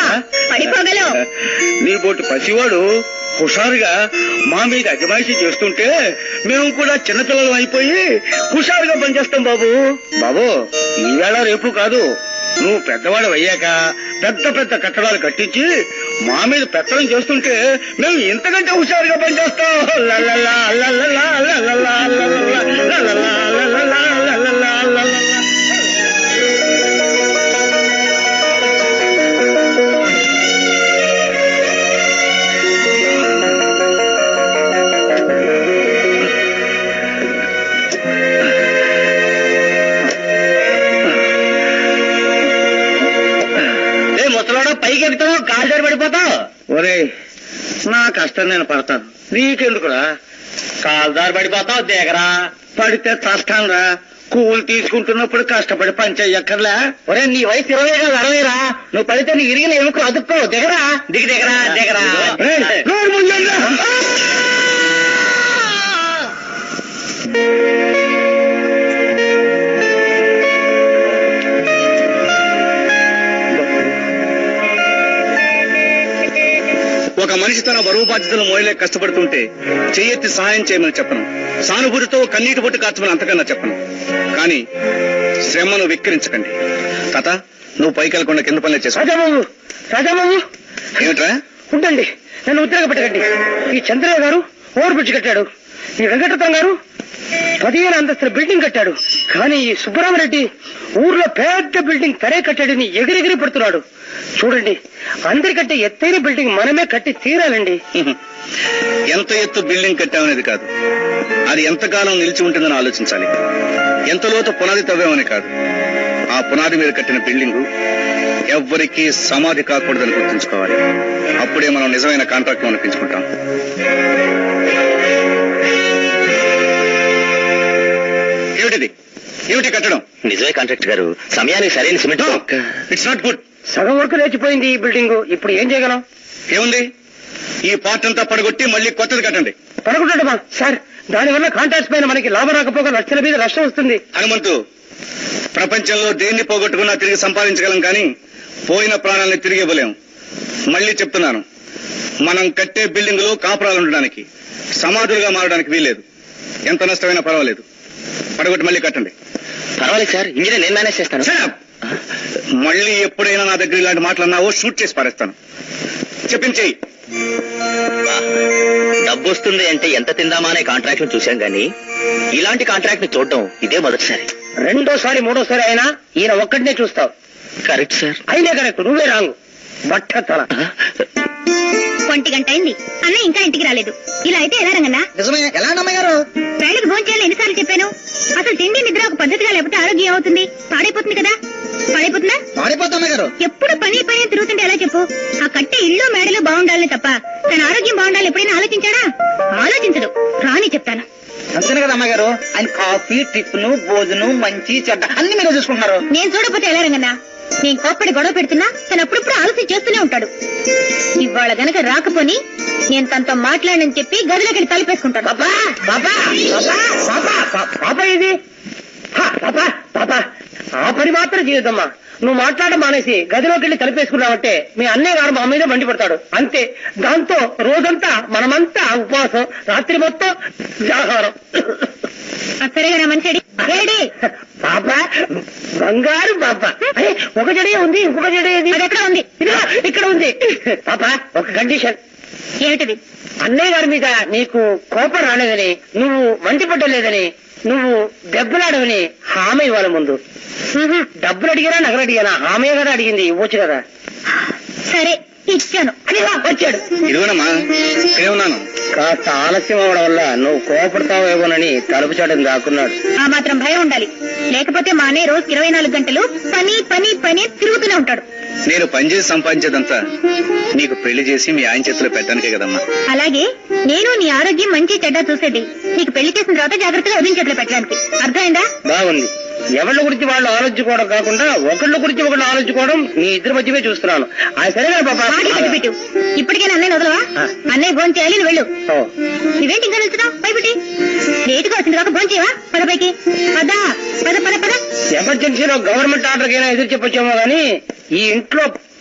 పడిపోగలవు నీ బోటి పసివాడు హుషారుగా మా మీద అజమాయిషీ చేస్తుంటే మేము కూడా చిన్నపిల్లలం అయిపోయి హుషారుగా పనిచేస్తాం బాబు బాబు ఈవేళ రేపు కాదు నువ్వు పెద్దవాడు అయ్యాక పెద్ద పెద్ద కట్టడాలు కట్టించి మా మీద పెత్తనం చేస్తుంటే మేము ఇంతకంటే హుషారుగా పనిచేస్తాం లల్లలా, లల్లలా, లల్లలా, లల్లలా, లల్లలా, లల్లలా, లల్లలా, లల్లలా. ఏ ముసలోడా పైకి ఎక్కుతావు కాలు జారి పడిపోతావు ఒరే నా కష్టం నేను పడతాను నీకెందుకురా కాలు జారి పడిపోతావు దిగరా పడితే చస్తాను రా కూలి తీసుకుంటున్నప్పుడు కష్టపడి పని చెయ్యక్కర్లే ఒరే నీ వయసు ఇరవై కాదు అరవై రా నువ్వు పడితే నీ ఇరిగిన ఎముకలు అదుక్కో దిగరా దిగి దిగరా దిగరా ఏయ్, నోరు మూయండిరా. ఒక మనిషి తన బరువు బాధ్యతలు మోయలే కష్టపడుతుంటే చెయ్యెత్తి సహాయం చేయమని చెప్పను సానుభూతితో కన్నీటి పొట్టు కార్చమని అంతకన్నా చెప్పను కానీ శ్రమను విక్రించకండి తాత నువ్వు పైకి వెళ్ళకుండా కింద పనులే చేసుకో రాజాబాబు రాజాబాబు ఏమిట్రా ఉండండి నన్ను ఉద్యోగ పెట్టకండి ఈ చంద్రయ్య గారు ఓవర్ బ్రిడ్జ్ కట్టాడు ఈ వెంకటరత్నం గారు పదిహేను అంతస్తుల బిల్డింగ్ కట్టాడు కానీ ఈ సుబ్బరామరెడ్డి ఊర్లో పెద్ద బిల్డింగ్ తరే కట్టాడని ఎగిరెగిరి పడుతున్నాడు చూడండి అందరికంటే ఎత్తైన బిల్డింగ్ మనమే కట్టి తీరాలండి ఎంత ఎత్తు బిల్డింగ్ కట్టామనేది కాదు అది ఎంతకాలం నిలిచి ఉంటుందని ఆలోచించాలి ఎంత లోతు పునాది తవ్వామని కాదు ఆ పునాది మీద కట్టిన బిల్డింగు ఎవ్వరికీ సమాధి కాకూడదని గుర్తుంచుకోవాలి అప్పుడే మనం నిజమైన కాంట్రాక్ట్ అనిపించుకుంటాం ఏమిటిది ఏమిటి కట్టడం నిజమే కాంట్రాక్ట్ గారు సమయానికి సరైన సిమెంట్ ఇట్స్ నాట్ గుడ్ సగం వరకు లేచిపోయింది ఈ బిల్డింగ్ ఇప్పుడు ఏం చేయగలం ఏముంది ఈ పార్ట్ అంతా పడగొట్టి మళ్ళీ కొత్తది కట్టండి పడకుంటాడమా సార్ దానివల్ల కాంట్రాక్ట్స్ పైన మనకి లాభం రాకపోగా లక్షల మీద నష్టం వస్తుంది హనుమంతు ప్రపంచంలో దేన్ని పోగొట్టుకున్నా తిరిగి సంపాదించగలం కానీ పోయిన ప్రాణాలని తిరిగి ఇవ్వలేం మళ్ళీ చెప్తున్నాను మనం కట్టే బిల్డింగులు కాపురాలు ఉండడానికి సమాధులుగా మారడానికి వీలేదు ఎంత నష్టమైనా పర్వాలేదు పడగొట్టి మళ్ళీ కట్టండి పర్వాలేదు సార్ ఇంజనీర్ నేను మేనేజ్ చేస్తాను Shut up! మళ్ళీ ఎప్పుడైనా నా దగ్గర ఇలాంటి మాటలు అన్నావో షూట్ చేసి పారేస్తాను చెప్పించేయి డబ్బు వస్తుంది అంటే ఎంత తిందామా అనే కాంట్రాక్ట్ ను చూశాం గానీ ఇలాంటి కాంట్రాక్ట్ ని చూడడం ఇదే మొదటిసారి రెండోసారి మూడోసారి అయినా ఈయన ఒక్కటినే చూస్తావు కరెక్ట్ సార్ అయినే కరెక్ట్ నువ్వే రాంగు బట్ట తల ఒంటి గంట అయింది అన్న ఇంకా ఇంటికి రాలేదు ఇలా అయితే ఎలా రంగన్నా నిజమే ఎలా అమ్మగారు వేళకు భోజనం చేయాలని ఎన్నిసార్లు చెప్పాను అసలు తిండి నిద్ర ఒక పద్ధతిగా లేకపోతే ఆరోగ్యం ఏమవుతుంది పాడైపోతుంది కదా పాడైపోతుందా మారిపోతామ్మ గారు ఎప్పుడు పని పని అని తిరుగుతుంటే ఎలా చెప్పు ఆ కట్టే ఇల్లు మేడలు బాగుండాలని తప్ప తన ఆరోగ్యం బాగుండాలి ఎప్పుడైనా ఆలోచించాడా ఆలోచించడు రాని చెప్తాను అంతేనే కదా అమ్మగారు ఆయన కాఫీ టిఫిన్ భోజనం మంచి చెడ్డ అన్ని మీరు చూసుకుంటున్నారు నేను చూడకపోతే ఎలా రంగన్నా నేను కోప్పడి గొడవ పెడుతున్నా తను అప్పుడప్పుడు ఆలోచన చేస్తూనే ఉంటాడు ఇవాళ గనక రాకపోని నేను తనతో మాట్లాడనని చెప్పి గదిలోకి వెళ్ళి తలుపేసుకుంటాను పాపా పాపా పాపా పాపా పా- పాప ఇది హా, పాపా పాపా ఆ పని మాత్రం జీవితమ్మా నువ్వు మాట్లాడడం మానేసి గదిలోకి వెళ్ళి తలుపేసుకున్నావంటే మీ అన్నయ్య గారు మా మీద మండి పడతాడు అంతే దాంతో రోజంతా మనమంతా ఉపవాసం రాత్రి మొత్తం జాహారం సరేగా నా మంచి ఏడి పాప బంగారు పాప అరే, ఒక జడే ఉంది ఇంకొక జడే ఏది? అది ఎక్కడ ఉంది ఇదిగో, ఇక్కడ ఉంది పాప ఒక కండిషన్ ఏమిటిది అన్నయ్య గారి మీద నీకు కోపం రాలేదని నువ్వు మండిపడ్డలేదని నువ్వు దెబ్బలాడవని హామీ ఇవ్వాలి ముందు ఉహు. డబ్బులు అడిగినా నగలు అడిగినా హామీ కదా అడిగింది ఇవ్వచ్చు కదా సరే ఇచ్చాను అదిగో వచ్చాడు ఇదిగోనమ్మా ఇక్కడే ఉన్నాను కాస్త ఆలస్యం అవడం వల్ల నువ్వు కోపడతావేమోనని తలుపు చాటుని దాక్కున్నాడు ఆ మాత్రం భయం ఉండాలి లేకపోతే మా అన్నయ్య రోజుకి ఇరవై నాలుగు గంటలు పని పని పని అని తిరుగుతూనే ఉంటాడు నేను పనిచేసి సంపాదించేదంతా నీకు పెళ్లి చేసి మీ ఆయన చేతిలో పెట్టడానికే కదమ్మా అలాగే నేను నీ ఆరోగ్యం మంచి చెడ్డ చూసేది నీకు పెళ్లి చేసిన తర్వాత జాగ్రత్తగా వదిన చేతిలో పెట్టడానికి అర్థమైందా బాగుంది ఎవరి గురించి వాళ్ళు ఆలోచించుకోవడం కాకుండా ఒకళ్ళ గురించి ఒకళ్ళు ఆలోచించుకోవడం నీ ఇద్దరి మధ్యమే చూస్తున్నాను అది సరేనా మాటలు పాపా పెట్టు ఇప్పటికైనా అన్నయ్య వదలవా ఆ. అన్నయ్య భోజనం చేయాలి నువ్వు వెళ్ళు ఓ. ఇవేంటి ఇంకా నిల్చున్నావు పైపుటి లేటుగా వచ్చింది కాక భోజనం చేయవా పద పైకి పద పద పద పద ఎమర్జెన్సీలో గవర్నమెంట్ ఆర్డర్ అయినా ఎదురు చెప్పొచ్చేమో గానీ ఈ ఇంట్లో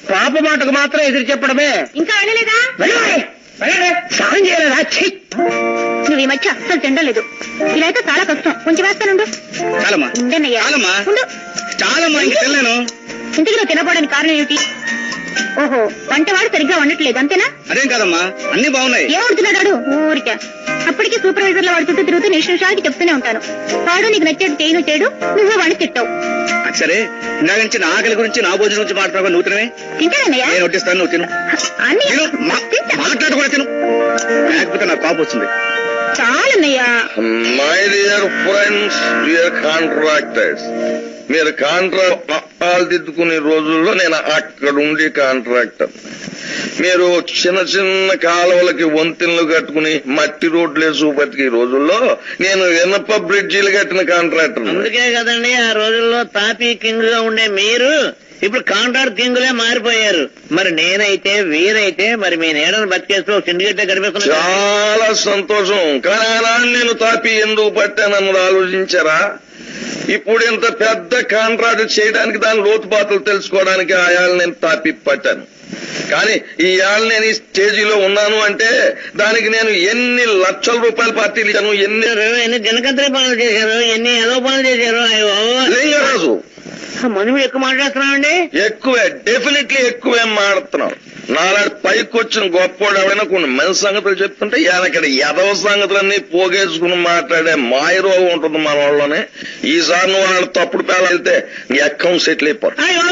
పాప మాటకు మాత్రం ఎదురు చెప్పడమే ఇంకా వెళ్ళలేదా వెళ్ళండి, వెళ్ళండి. స్నానం చేయలేదా ఛీ! నువ్వు ఈ మధ్య అస్సలు తిండలేదు ఇలా అయితే చాలా కష్టం కొంచెం వేస్తానుండు చాలమ్మా ఉండన్నయ్యా చాలమ్మా. ఉండు చాలమ్మా ఇంక తినలేను ఇంతకీ నువ్వు తినపోవడానికి కారణం ఏమిటి ఓహో వంటవాడు సరిగ్గా వండట్లేదు అంతేనా అదేం కాదమ్మా అన్ని బాగున్నాయి ఏం వండుతున్నాడు ఊరికే అప్పటికి సూపర్వైజర్ లో వాడి చుట్టూ తిరుగుతూ నిమిషానికి చెప్తూనే ఉంటాను వాడు నీకు నచ్చేది చేయను చేయడు నువ్వు వాడిని తిట్టావు అది సరే ఇందాక నుంచి నా ఆకలి గురించి నా భోజనం గురించి మాట్లాడుకో నువ్వు తినవే తింటానన్నయ్య నేను వడ్డిస్తాను నువ్వు తిను అన్ని తిను మా- తింటా మాట్లాడకుండా తిను లేకపోతే నాకు కోపం వస్తుంది చాలన్నయ్యా my dear friends dear contractors మీరు కాంట్రాక్ట్ దిద్దుకునే రోజుల్లో నేను అక్కడ ఉండి కాంట్రాక్టర్ మీరు చిన్న చిన్న కాలువలకి వంతెనలు కట్టుకుని మట్టి రోడ్లు వేసి బతికే రోజుల్లో నేను ఇనప బ్రిడ్జీలు కట్టిన కాంట్రాక్టర్ అందుకే కదండి ఆ రోజుల్లో తాపీ కింగ్ గా ఉండే మీరు ఇప్పుడు కాంట్రాక్ట్ కింగులే మారిపోయారు మరి నేనైతే వీరైతే మరి మీ నీడను బతికేస్తూ సిండికేట్ గడిపేస్తున్నా చాలా సంతోషం కానీ ఆనాడు నేను తాపి ఎందుకు పట్టానన్నది ఆలోచించారా ఇప్పుడు ఇంత పెద్ద కాంట్రాక్ట్ చేయడానికి దాని లోతుపాతలు తెలుసుకోవడానికి ఆ ఏళ్ళ నేను తాపి పట్టాను కానీ ఈ ఏళ్ళ నేను ఈ స్టేజీలో ఉన్నాను అంటే దానికి నేను ఎన్ని లక్షల రూపాయల పార్టీలు ఇచ్చాను ఎన్ని ఎన్ని జనకత్రి పనులు చేశారు ఎన్ని ఏదో పనులు చేశారు అయ్యో లింగరాజు మనుషులు ఎక్కువ మాట్లాడుతున్నామండి ఎక్కువే డెఫినెట్లీ ఎక్కువే మాడుతున్నాం నాలాంటి పైకి వచ్చిన గొప్పోడు ఎవడైనా కొన్ని మంచి సంగతులు చెప్తుంటే వెనకడ ఎదవ సంగతులన్నీ పోగేసుకుని మాట్లాడే మాయరోగం ఉంటుంది మన వాళ్ళని ఈసారి నువ్వు వాళ్ళ తప్పుడు పేల వెళ్తే నీ అకౌంట్ సెటిల్ అయిపోతుంది అయ్యో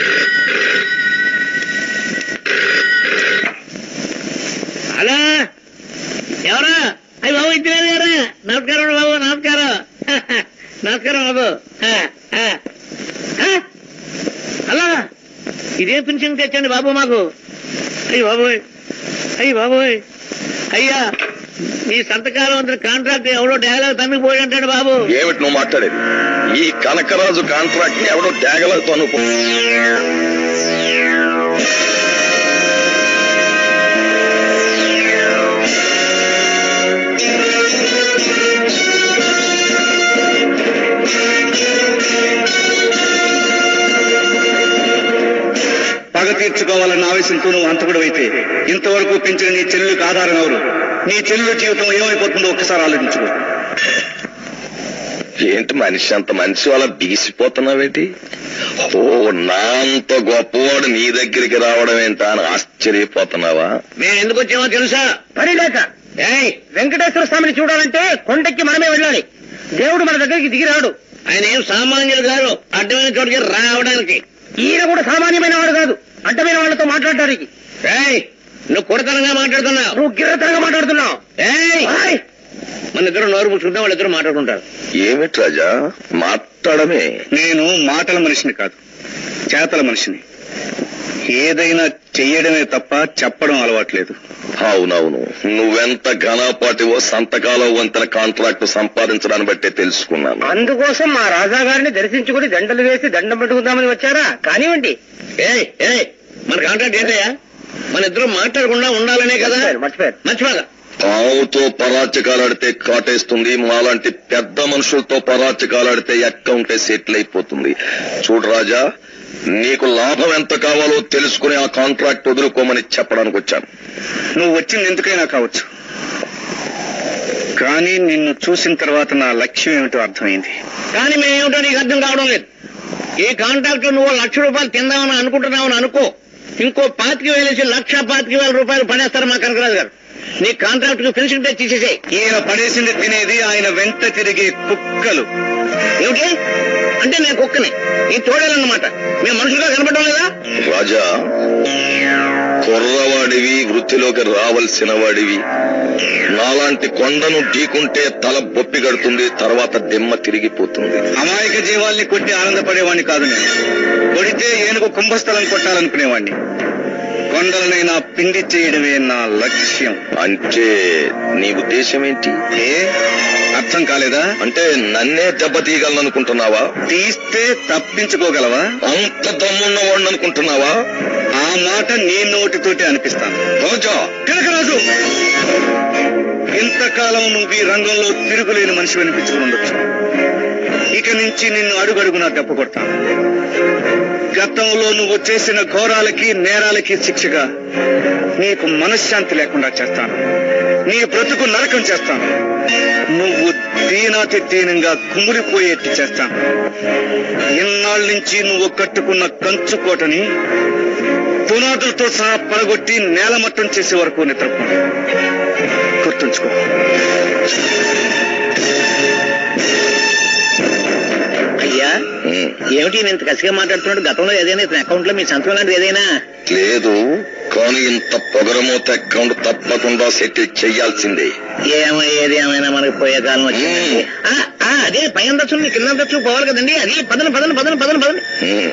హలో ఎవరా అయ్యి బాబు ఇంటివారు గారా నమస్కారం బాబు నమస్కారం నమస్కారం బాబు ఆ, ఆ. ఆ? అలా ఇదే పింఛన్ తెచ్చండి బాబు మాకు అయ్యి బాబోయ్ అయ్యి బాబోయ్ అయ్యా మీ సంతకాలం అంతా కాంట్రాక్ట్ ఎవడో డైలాగ్ తమ్మికి పోయి అంటాడు బాబు ఏమిటి నువ్వు మాట్లాడేది ఈ కనకరాజు కాంట్రాక్ట్ ని ఎవడో త్యాగలతో అనుకో పగ తీర్చుకోవాలన్న ఆవేశంతో నువ్వు అంతకుడు అయితే ఇంతవరకు పెంచిన నీ చెల్లెలకు ఆధారం ఎవరు నీ చెల్లెల జీవితం ఏమైపోతుందో ఒక్కసారి ఆలోచించుకో ఏంటి మనిషి అంత మనిషి వాళ్ళ బీసిపోతున్నావేంటి ఓ నా అంత గొప్పవాడు నీ దగ్గరికి రావడం ఏంటా అని ఆశ్చర్యపోతున్నావా మేము ఎందుకు వచ్చామో తెలుసా పని లేక ఏయ్ వెంకటేశ్వర స్వామిని చూడాలంటే కొండెక్కి మనమే వెళ్ళాలి దేవుడు మన దగ్గరికి దిగి రాడు ఆయన ఏం సామాన్యులు గారు అడ్డమైన చోటుకి రావడానికి ఈయన కూడా సామాన్యమైన వాడు కాదు అడ్డమైన వాళ్ళతో మాట్లాడటానికి ఏయ్ నువ్వు కొడతనంగా మాట్లాడుతున్నావు నువ్వు గిర్రతరంగా మాట్లాడుతున్నావు ఏయ్ ఆయ్! మన ఇద్దరు నోరు పుచ్చుకుంటే వాళ్ళిద్దరు మాట్లాడుకుంటారు ఏమిటి రాజా మాట్లాడమే నేను మాటల మనిషిని కాదు చేతల మనిషిని ఏదైనా చెయ్యడమే తప్ప చెప్పడం అలవాట్లేదు అవునవును నువ్వెంత ఘనపాటివో సంతకాల వంతెన కాంట్రాక్ట్ సంపాదించడాన్ని బట్టే తెలుసుకున్నాను అందుకోసం మా రాజా గారిని దర్శించుకుని దండలు వేసి దండం పెట్టుకుందామని వచ్చారా కానివ్వండి ఏయ్ ఏయ్ మన కాంట్రాక్ట్ ఏంటయ్యా మన ఇద్దరు మాట్లాడకుండా ఉండాలనే కదా మర్చిపోయారు, మర్చిపోయారు మర్చిపోదా పావుతో పరాచకాలాడితే కాటేస్తుంది మాలాంటి పెద్ద మనుషులతో పరాచకాలాడితే అకౌంటే సెటిల్ అయిపోతుంది చూడు రాజా నీకు లాభం ఎంత కావాలో తెలుసుకుని ఆ కాంట్రాక్ట్ వదులుకోమని చెప్పడానికి వచ్చాను నువ్వు వచ్చింది ఎందుకైనా కావచ్చు కానీ నిన్ను చూసిన తర్వాత నా లక్ష్యం ఏమిటో అర్థమైంది కానీ మేమేమిటో నీకు అర్థం కావడం లేదు ఈ కాంట్రాక్ట్ నువ్వు లక్ష రూపాయలు తిందామని అనుకుంటున్నావని అనుకో ఇంకో పాతికి వేలేసి లక్ష పాతికి వేల రూపాయలు పడేస్తారు మా కనకరాజు గారు నీ కాంట్రాక్ట్ కు ఫినిషింగ్ టచ్ ఇచ్చేసేయ్ ఈయన పడేసింది తినేది ఆయన వెంట తిరిగే కుక్కలు ఏమిటి అంటే నేను కుక్కని నీ తోడేలన్నమాట మేము మనుషులుగా కనపడడం లేదా రాజా కుర్రవాడివి వృత్తిలోకి రావలసిన వాడివి నాలాంటి కొండను ఢీకుంటే తల బొప్పి కడుతుంది తర్వాత దిమ్మ తిరిగిపోతుంది అమాయక జీవాల్ని కొట్టి ఆనందపడేవాడిని కాదు నేను కొడితే ఏనుగు కుంభస్థలం కొట్టాలనుకునేవాడిని కొండలనైనా పిండి చేయడమే నా లక్ష్యం అంటే నీ ఉద్దేశం ఏంటి ఏ అర్థం కాలేదా అంటే నన్నే దెబ్బతీయగలననుకుంటున్నావా తీస్తే తప్పించుకోగలవా అంత దమ్మున్న వాడిని అనుకుంటున్నావా ఆ మాట నీ నోటితోటి అనిపిస్తాను రాజా కనకరాజు ఇంతకాలం నువ్వు ఈ రంగంలో తిరుగులేని మనిషి అనిపించుకుని ఉండొచ్చు ఇక నుంచి నిన్ను అడుగడుగునా దెబ్బ కొడతాను గతంలో నువ్వు చేసిన ఘోరాలకి నేరాలకి శిక్షగా నీకు మనశ్శాంతి లేకుండా చేస్తాను నీ బ్రతుకు నరకం చేస్తాను నువ్వు దీనాతి దీనంగా కుమిలిపోయేట్టు చేస్తాను ఇన్నాళ్ళ నుంచి నువ్వు కట్టుకున్న కంచుకోటని పునాదులతో సహా పడగొట్టి నేలమట్టం చేసే వరకు నిద్రపో గుర్తుంచుకో అయ్యా ఉమ్. ఏమిటి నేను ఇంత కసిగా మాట్లాడుతున్నాడు గతంలో ఏదైనా ఇతని అకౌంట్ లో మీ సంతకం లాంటిది ఏదైనా లేదు కానీ ఇంత పొగరమూత అకౌంట్ తప్పకుండా సెటిల్ చేయాల్సిందే ఏమయ్యేది ఏమైనా మనకి పోయే కాలం వచ్చింది ఆ, ఆ, అదే పై అంతస్తు కింద అంతస్తు పోవాలి కదండి అది పదన పదన పదన పదన పదన ఉమ్.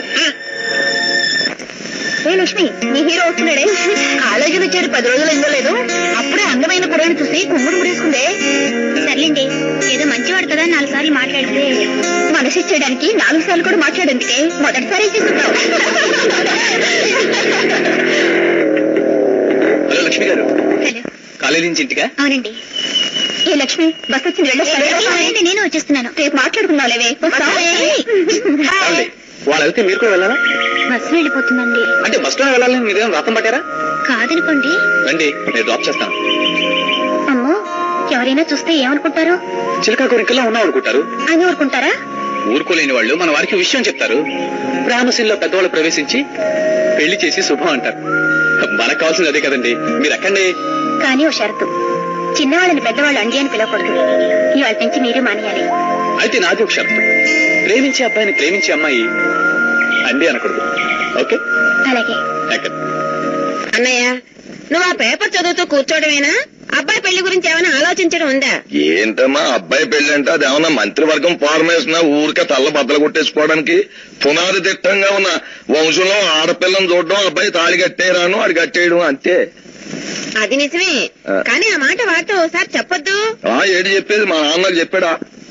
ఏ లక్ష్మి నీ హీరో వస్తున్నాడే కాలేజీలో చేరి పది రోజులు అయిందో లేదు అప్పుడే అందమైన కుర్రాన్ని చూసి కుమ్ముడు ముడేసుకుందే సర్లేండి ఏదో మంచివాడు కదా నాలుగు సార్లు మాట్లాడితే మనసు ఇచ్చేయడానికి నాలుగు సార్లు కూడా మాట్లాడేందుకే మొదటిసారి చేసుకుంటావు హలో లక్ష్మి గారు హలో కాలేజీ నుంచి ఇంటికా అవునండి ఏ లక్ష్మి బస్ వచ్చింది వెళ్ళొస్తానండి నేను వచ్చేస్తున్నాను రేపు మాట్లాడుకుందాం లేవే వాళ్ళు వెళ్తే మీరు కూడా వెళ్ళాలా బస్సు వెళ్ళిపోతుందండి అంటే బస్ స్టాండ్ వెళ్ళాలని మీరేం రాతం పట్టారా కాదనుకోండి రండి నేను డ్రాప్ చేస్తాను అమ్మో ఎవరైనా చూస్తే ఏమనుకుంటారు చిలక కోరికల్లో ఉన్నాం అనుకుంటారు అని ఊరుకుంటారా ఊరుకోలేని వాళ్ళు మన వారికి విషయం చెప్తారు ప్రేమశీల్లో పెద్దవాళ్ళు ప్రవేశించి పెళ్లి చేసి శుభం అంటారు మనకు కావాల్సింది అదే కదండి మీరు ఎక్కండి కానీ ఓ షరతు చిన్నవాళ్ళని పెద్దవాళ్ళు అండి అని పిలవకూడదు ఇవాళ నుంచి మీరు మానేయాలి అయితే నాది ఒక షరతు ప్రేమించే అబ్బాయిని ప్రేమించే అమ్మాయి అండి అనకూడదు ఓకే అలాగే ఎక్కండి అన్నయ్య నువ్వు ఆ పేపర్ చదువుతూ కూర్చోవడమేనా అబ్బాయి పెళ్లి గురించి ఏమైనా ఆలోచించడం ఉందా ఏంటమ్మా అబ్బాయి పెళ్లి అంటే అది ఏమన్నా మంత్రివర్గం ఫార్మేషన్ ఊరికే తల్ల బద్దలు కొట్టేసుకోవడానికి పునాది దిట్టంగా ఉన్న వంశంలో ఆడపిల్లని చూడడం అబ్బాయి తాళి కట్టేరాను అది కట్టేయడం అంతే అది నిజమే ఆ. కానీ ఆ మాట వారితో ఒకసారి చెప్పొద్దు ఆ ఏడు చెప్పేది మా నాన్నకు చెప్పాడా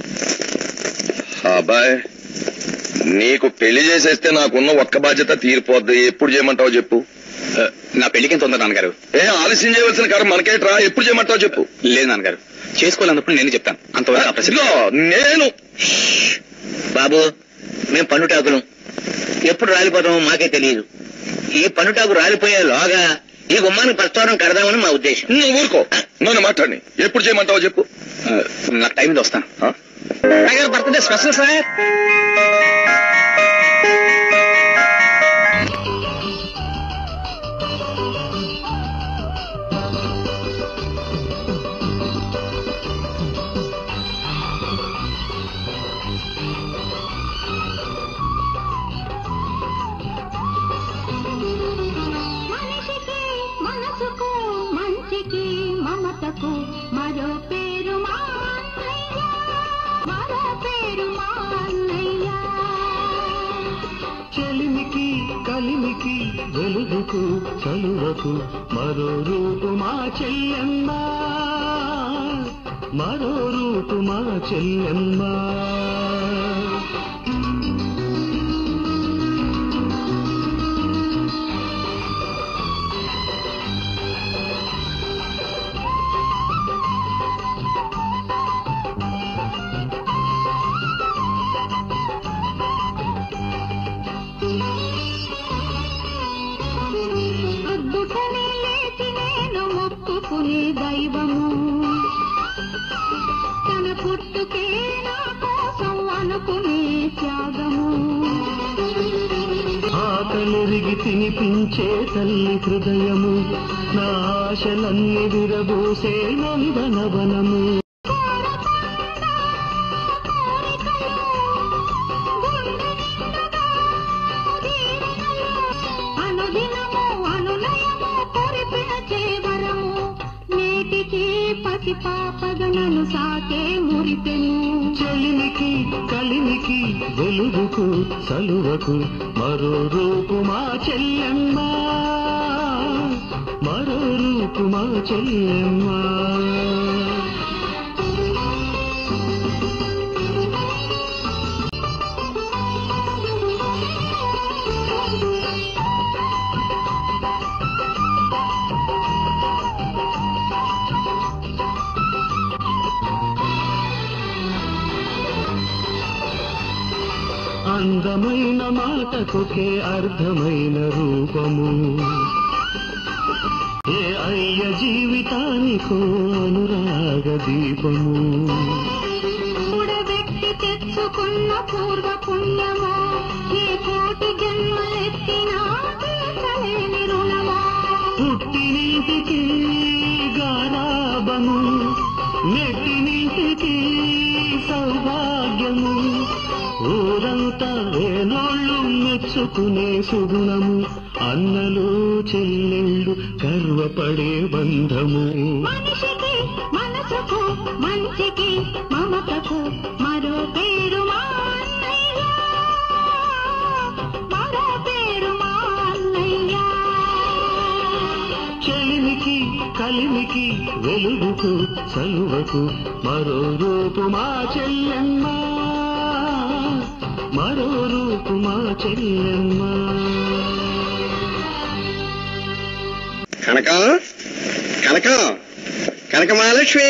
అబ్బాయి నీకు పెళ్లి చేసేస్తే నాకున్న ఒక్క బాధ్యత తీరిపోద్ది ఎప్పుడు చేయమంటావు చెప్పు నా పెళ్లికి ఎంత ఉందా నాన్నగారు ఏ ఆలస్యం చేయవలసిన కారం మనకేట్రా ఎప్పుడు చేయమంటావు చెప్పు లేదు నాన్నగారు చేసుకోవాలన్నప్పుడు నేను చెప్తాను అంతవరకు ఆ ప్రశ్న ఇదిగో, నేను బాబు మేము పన్నుటాకులం ఎప్పుడు రాలిపోతామో మాకే తెలియదు ఈ పన్నుటాకు రాలిపోయేలోగా ఈ గుమ్మానికి ప్రస్తావన కడదామని మా ఉద్దేశం నువ్వు ఊరుకో నన్ను మాట్లాడి ఎప్పుడు చేయమంటావు చెప్పు ఆ, నాకు టైం ఉంది వస్తాను ఆ? టైగర్ బర్త్డే స్పెషల్ సార్ మనిషికి మనసుకు మంచికి మమతకు మరో పేరు మా అన్నయ్య మరో పేరు మా అన్నయ్య చెలిమికి కలిమికి వెలుగుకు చలువకు మరో రూపు మా చెల్లెమ్మ మరో రూపు మా చెల్లెమ్మ అద్దుటనే లేచి నేను మొక్కుకునే దైవము తన పుట్టుకే నా కోసం అనుకునే త్యాగము ఆకలిరిగి తినిపించే తల్లి హృదయము నా ఆశలన్నీ విరబూసే నందనవనము అనుదినము అనులయము కొరిపిన చేవరము నేటికి పసి పాపగనను సాకే మురిపెను చెలిమికి కలిమికి వెలుగుకు చలువకు మరో రూపు మా చెల్లెమ్మ మరో రూపు మా చెల్లెమ్మ అందమైన మాటకొకే అర్థమైన రూపము ఏ అయ్య జీవితానికో అనురాగ దీపము కూడబెట్టి తెచ్చుకున్న పూర్వ పుణ్యమో ఏ కోటి జన్మలెత్తినా తీర్చలేని రుణమో పుట్టినింటికి గారాబము నెట్టినింటికి సౌభాగ్యము ఊరంతా వేనోళ్ళు మెచ్చుకునే సుగుణము అన్నలు చెల్లెళ్ళు గర్వపడే బంధము మనిషికి మనసుకు మంచికి మమతకు మరో పేరు మా అన్నయ్య మరో పేరు మా అన్నయ్య చెలిమికి కలిమికి వెలుగుకు చలువకు మరో రూపు మా చెల్లెమ్మ మరో రూపు మా చెల్లెమ్మ కనకం కనకం కనక మహాలక్ష్మి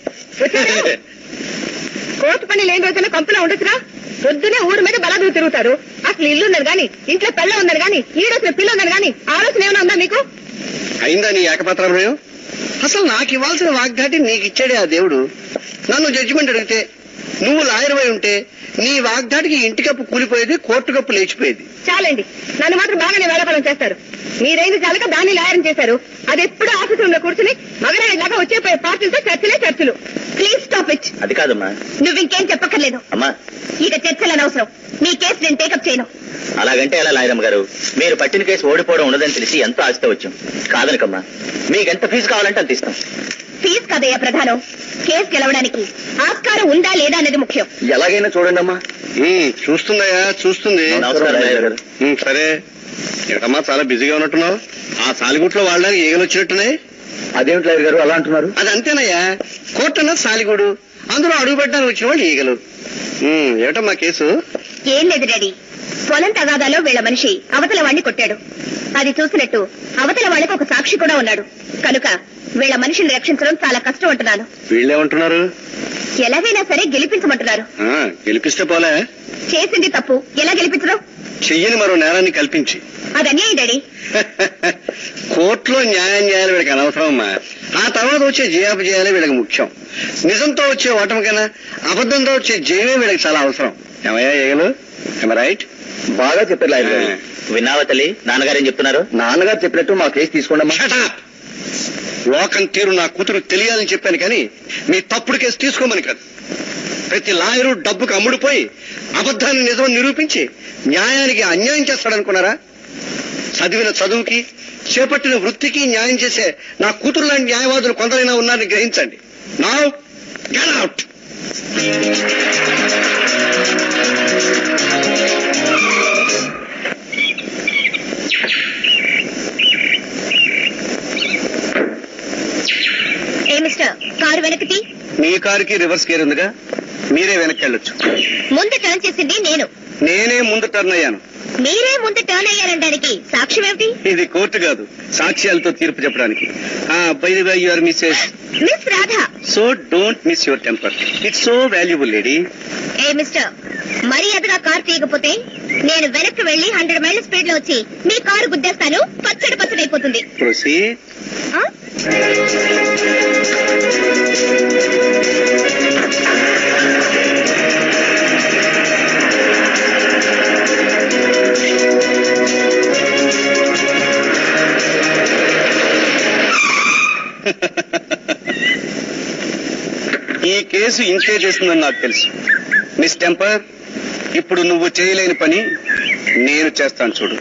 కోర్టు పని లేని రోజున కంపులో ఉండొచ్చురా పొద్దునే ఊరి మీద బలాదు తిరుగుతారు అసలు ఇల్లు ఉన్నది గాని ఇంట్లో పెళ్ళ ఉన్నది గాని ఈడొచ్చిన పిల్ల ఉన్నది గాని ఆలోచన ఏమైనా ఉందా మీకు అయిందా నీ ఏకపత్రాభినయం అసలు నాకు ఇవ్వాల్సిన వాగ్దాటి నీకు ఇచ్చాడే ఆ దేవుడు నన్ను జడ్జిమెంట్ అడిగితే నువ్వు లాయర్ అయి ఉంటే నీ వాగ్దాటికి ఇంటి కప్పు కూలిపోయేది కోర్టు కప్పు లేచిపోయేది చాలండి నన్ను మాత్రం బాగానే వేళపలం చేస్తారు మీరైంది చాలక దాన్ని లాయరం చేశారు అది ఎప్పుడు ఆఫీస్ రూమ్ లో కూర్చుని మగరాయి లాగా వచ్చే పార్టీలతో చర్చలే చర్చలు ప్లీజ్ స్టాప్ ఇట్ అది కాదమ్మా నువ్వు ఇంకేం చెప్పక్కర్లేదు అమ్మా ఇక చర్చలని అవసరం మీ కేసు నేను టేకప్ చేయను అలాగంటే ఎలా లాయరమ్మ గారు మీరు పట్టిన కేసు ఓడిపోవడం ఉండదని తెలిసి ఎంతో ఆశతో వచ్చాం కాదనకమ్మా మీకు ఎంత ఫీజు కావాలంటే అంత ఇస్తాం ఫీజు కదయ్యా ప్రధానం కేసు గెలవడానికి ఆస్కారం ఉందా లేదా అనేది ముఖ్యం ఎలాగైనా చూడండి అమ్మా చూస్తుందయ్యా చూస్తుంది నమస్కారం లాయర్ గారు ఉమ్, సరే ఏంటమ్మా చాలా బిజీగా ఉన్నట్టున్నావు ఆ సాలిగుట్లో వాళ్ళకి ఈగలు వచ్చినట్టున్నాయి అదేమిటి లాయర్ గారు అలా అంటున్నారు అది అంతేనయ్యా కోర్టు అన్నది సాలిగూడు అందులో అడుగు పెట్టడానికి వచ్చిన వాళ్ళు ఈగలు ఉమ్, ఏమిటమ్మా కేసు ఏం లేదు డాడీ పొలం తగాదాలో వీళ్ళ మనిషి అవతల వాణ్ణి కొట్టాడు అది చూసినట్టు అవతల వాళ్ళకి ఒక సాక్షి కూడా ఉన్నాడు కనుక వీళ్ళ మనిషిని రక్షించడం చాలా కష్టం అంటున్నాను వీళ్ళేమంటున్నారు ఎలాగైనా సరే గెలిపించమంటున్నారు ఆ, గెలిపిస్తే పోలే చేసింది తప్పు ఎలా గెలిపించడం చెయ్యని మరో నేరాన్ని కల్పించి అది అన్యాయం డాడీ కోర్టులో న్యాయం చేయాలి వీళ్ళకి అనవసరం అమ్మా ఆ తర్వాత వచ్చే జయాపజయాలే వీళ్ళకి ముఖ్యం నిజంతో వచ్చే ఓటమి కన్నా అబద్ధంతో వచ్చే జయమే వీళ్ళకి చాలా అవసరం ఏమయ్యా ఏగలు రైట్ బాగా చెప్పారు లాయర్ గారు ఆ. విన్నావా తల్లి నాన్నగారు ఏం చెప్తున్నారు నాన్నగారు చెప్పినట్టు మా కేసు తీసుకోండి Shut up! లోకం తీరు నా కూతురు తెలియాలని చెప్పాను కానీ మీ తప్పుడు కేసు తీసుకోమని కాదు ప్రతి లాయరు డబ్బుకు అమ్ముడుపోయి అబద్ధాన్ని నిజం నిరూపించి న్యాయానికి అన్యాయం చేస్తాడనుకున్నారా చదివిన చదువుకి చేపట్టిన వృత్తికి న్యాయం చేసే నా కూతురు లాంటి న్యాయవాదులు కొందరైనా ఉన్నారని గ్రహించండి నా గెట్ అవుట్ ఏ మిస్టర్ కారు వెనక్కి మీ కారుకి రివర్స్ గేర్ ఉందిగా మీరే వెనక్కి వెళ్ళొచ్చు ముందు టర్న్ చేసింది నేను నేనే ముందు టర్న్ అయ్యాను మీరే ముందు టర్న్ అయ్యారనడానికి సాక్ష్యం ఏమిటి ఇది కోర్టు కాదు సాక్ష్యాలతో తీర్పు చెప్పడానికి bye bye your missus miss Radha so don't miss your temper it's so valuable lady ఏ మిస్టర్ మర్యాదగా కారు తీయకపోతే నేను వెనక్కి వెళ్లి హండ్రెడ్ మైళ్ళ స్పీడ్ లో వచ్చి మీ కారు గుద్దేస్తాను పచ్చడి పచ్చడి అయిపోతుంది ప్రొసీ ఆ? ఈ కేసు ఇంతే చేస్తుందని నాకు తెలుసు మిస్ టెంపర్ ఇప్పుడు నువ్వు చేయలేని పని నేను చేస్తాను చూడు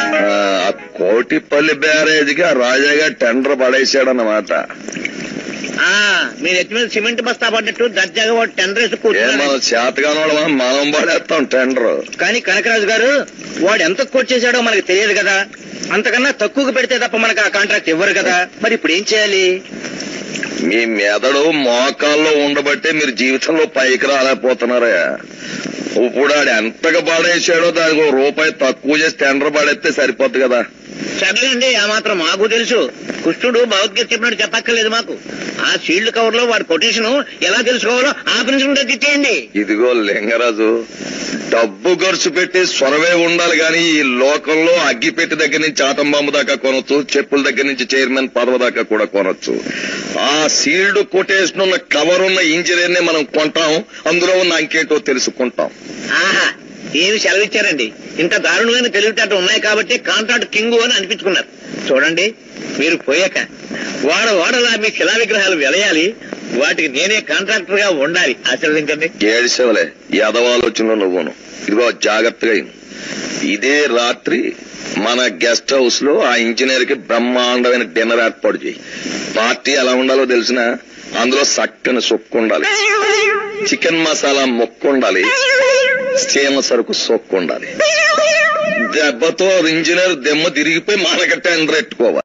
ఆ కోటిపల్లి బ్యారేజ్కి ఆ రాజాగా టెండర్ పడేశాడన్నమాట ఆ మీరు ఎత్తి మీద సిమెంట్ బస్తా పడ్డట్టు దర్జాగా వాడు టెండర్ వేసి ఏ కూర్చున్నాడు మనం చేతగాని వాళ్ళం మనం పడేస్తాం టెండర్ కానీ కనకరాజు గారు వాడు ఎంత కోట్ చేశాడో మనకు తెలియదు కదా అంతకన్నా తక్కువకు పెడితే తప్ప మనకు ఆ కాంట్రాక్ట్ ఇవ్వరు కదా మరి ఇప్పుడు ఏం చేయాలి మీ మెదడు మోకాల్లో ఉండబట్టే మీరు జీవితంలో పైకి రాలేకపోతున్నారా ఇప్పుడు ఆడు ఎంతగా పాడేసాడో దానికి ఒక రూపాయి తక్కువ చేసి టెండర్ పడేస్తే సరిపోద్ది కదా సర్లేండి ఆ మాత్రం మాకు తెలుసు కృష్ణుడు భగవద్గీత చెప్పినట్టు చెప్పక్కర్లేదు మాకు ఆ షీల్డ్ కవర్ లో వాడి కొటేషన్ ఎలా తెలుసుకోవాలో ఆ ప్రిన్సిపల్ తెచ్చేయండి ఇదిగో లింగరాజు డబ్బు ఖర్చు పెట్టి సొరవే ఉండాలి గాని ఈ లోకంలో అగ్గిపెట్టి దగ్గర నుంచి ఆటం బాంబు దాకా కొనొచ్చు చెప్పుల దగ్గర నుంచి చైర్మన్ పదవి దాకా కూడా కొనొచ్చు ఆ సీల్డ్ కొటేషన్ ఉన్న కవర్ ఉన్న ఇంజనీర్ ని మనం కొంటాం అందులో ఉన్న అంకేంటో తెలుసుకుంటాం ఆహా ఏమి సెలవిచ్చారండి ఇంత దారుణమైన తెలివితేటలు ఉన్నాయి కాబట్టి కాంట్రాక్ట్ కింగ్ అని అనిపించుకున్నారు చూడండి మీరు పోయాక వాడ వాడలా మీ శిలా విగ్రహాలు వెలయాలి వాటికి నేనే కాంట్రాక్టర్ గా ఉండాలి ఆశీర్వదించండి ఏడిసేవలే యదవాలోచనలో నువ్వును ఇదిగో జాగ్రత్తగా విను. ఇదే రాత్రి మన గెస్ట్ హౌస్ లో ఆ ఇంజనీర్ కి బ్రహ్మాండమైన డిన్నర్ ఏర్పాటు చేయి పార్టీ ఎలా ఉండాలో తెలిసిన అందులో చక్కని సొక్కు ఉండాలి చికెన్ మసాలా మొక్కు ఉండాలి సీమ సరుకు సొక్కు ఉండాలి దెబ్బతో ఇంజనీర్ దెమ్మ తిరిగిపోయి మనకి టెండర్ ఎట్టుకోవాలి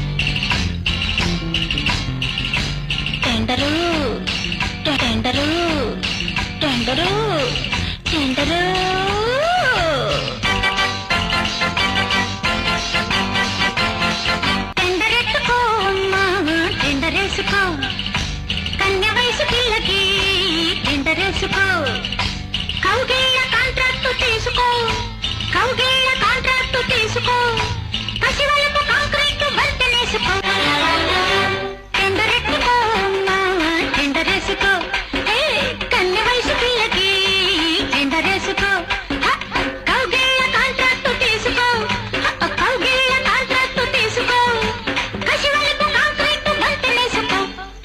టెండరు టెండరు టెండరు టెండరు టెండరెట్టుకో అమ్మా టెండరేసుకో కన్య వయసు పిల్లకి టెండరేసుకో కౌగిళ్ళ కాంట్రాక్టు తీసుకో కౌగిళ్ళ కాంట్రాక్టు తీసుకో పసివలపు కాంక్రీటు బంతనేసుకో టెండరెట్టుకో అమ్మా టెండరేసుకో ఏ కన్య వయసు పిల్లకి టెండరేసుకో హ, కౌగిళ్ళ కాంట్రాక్టు తీసుకో హ, కౌగిళ్ళ కాంట్రాక్టు తీసుకో పసివలపు కాంక్రీటు బంతనేసుకో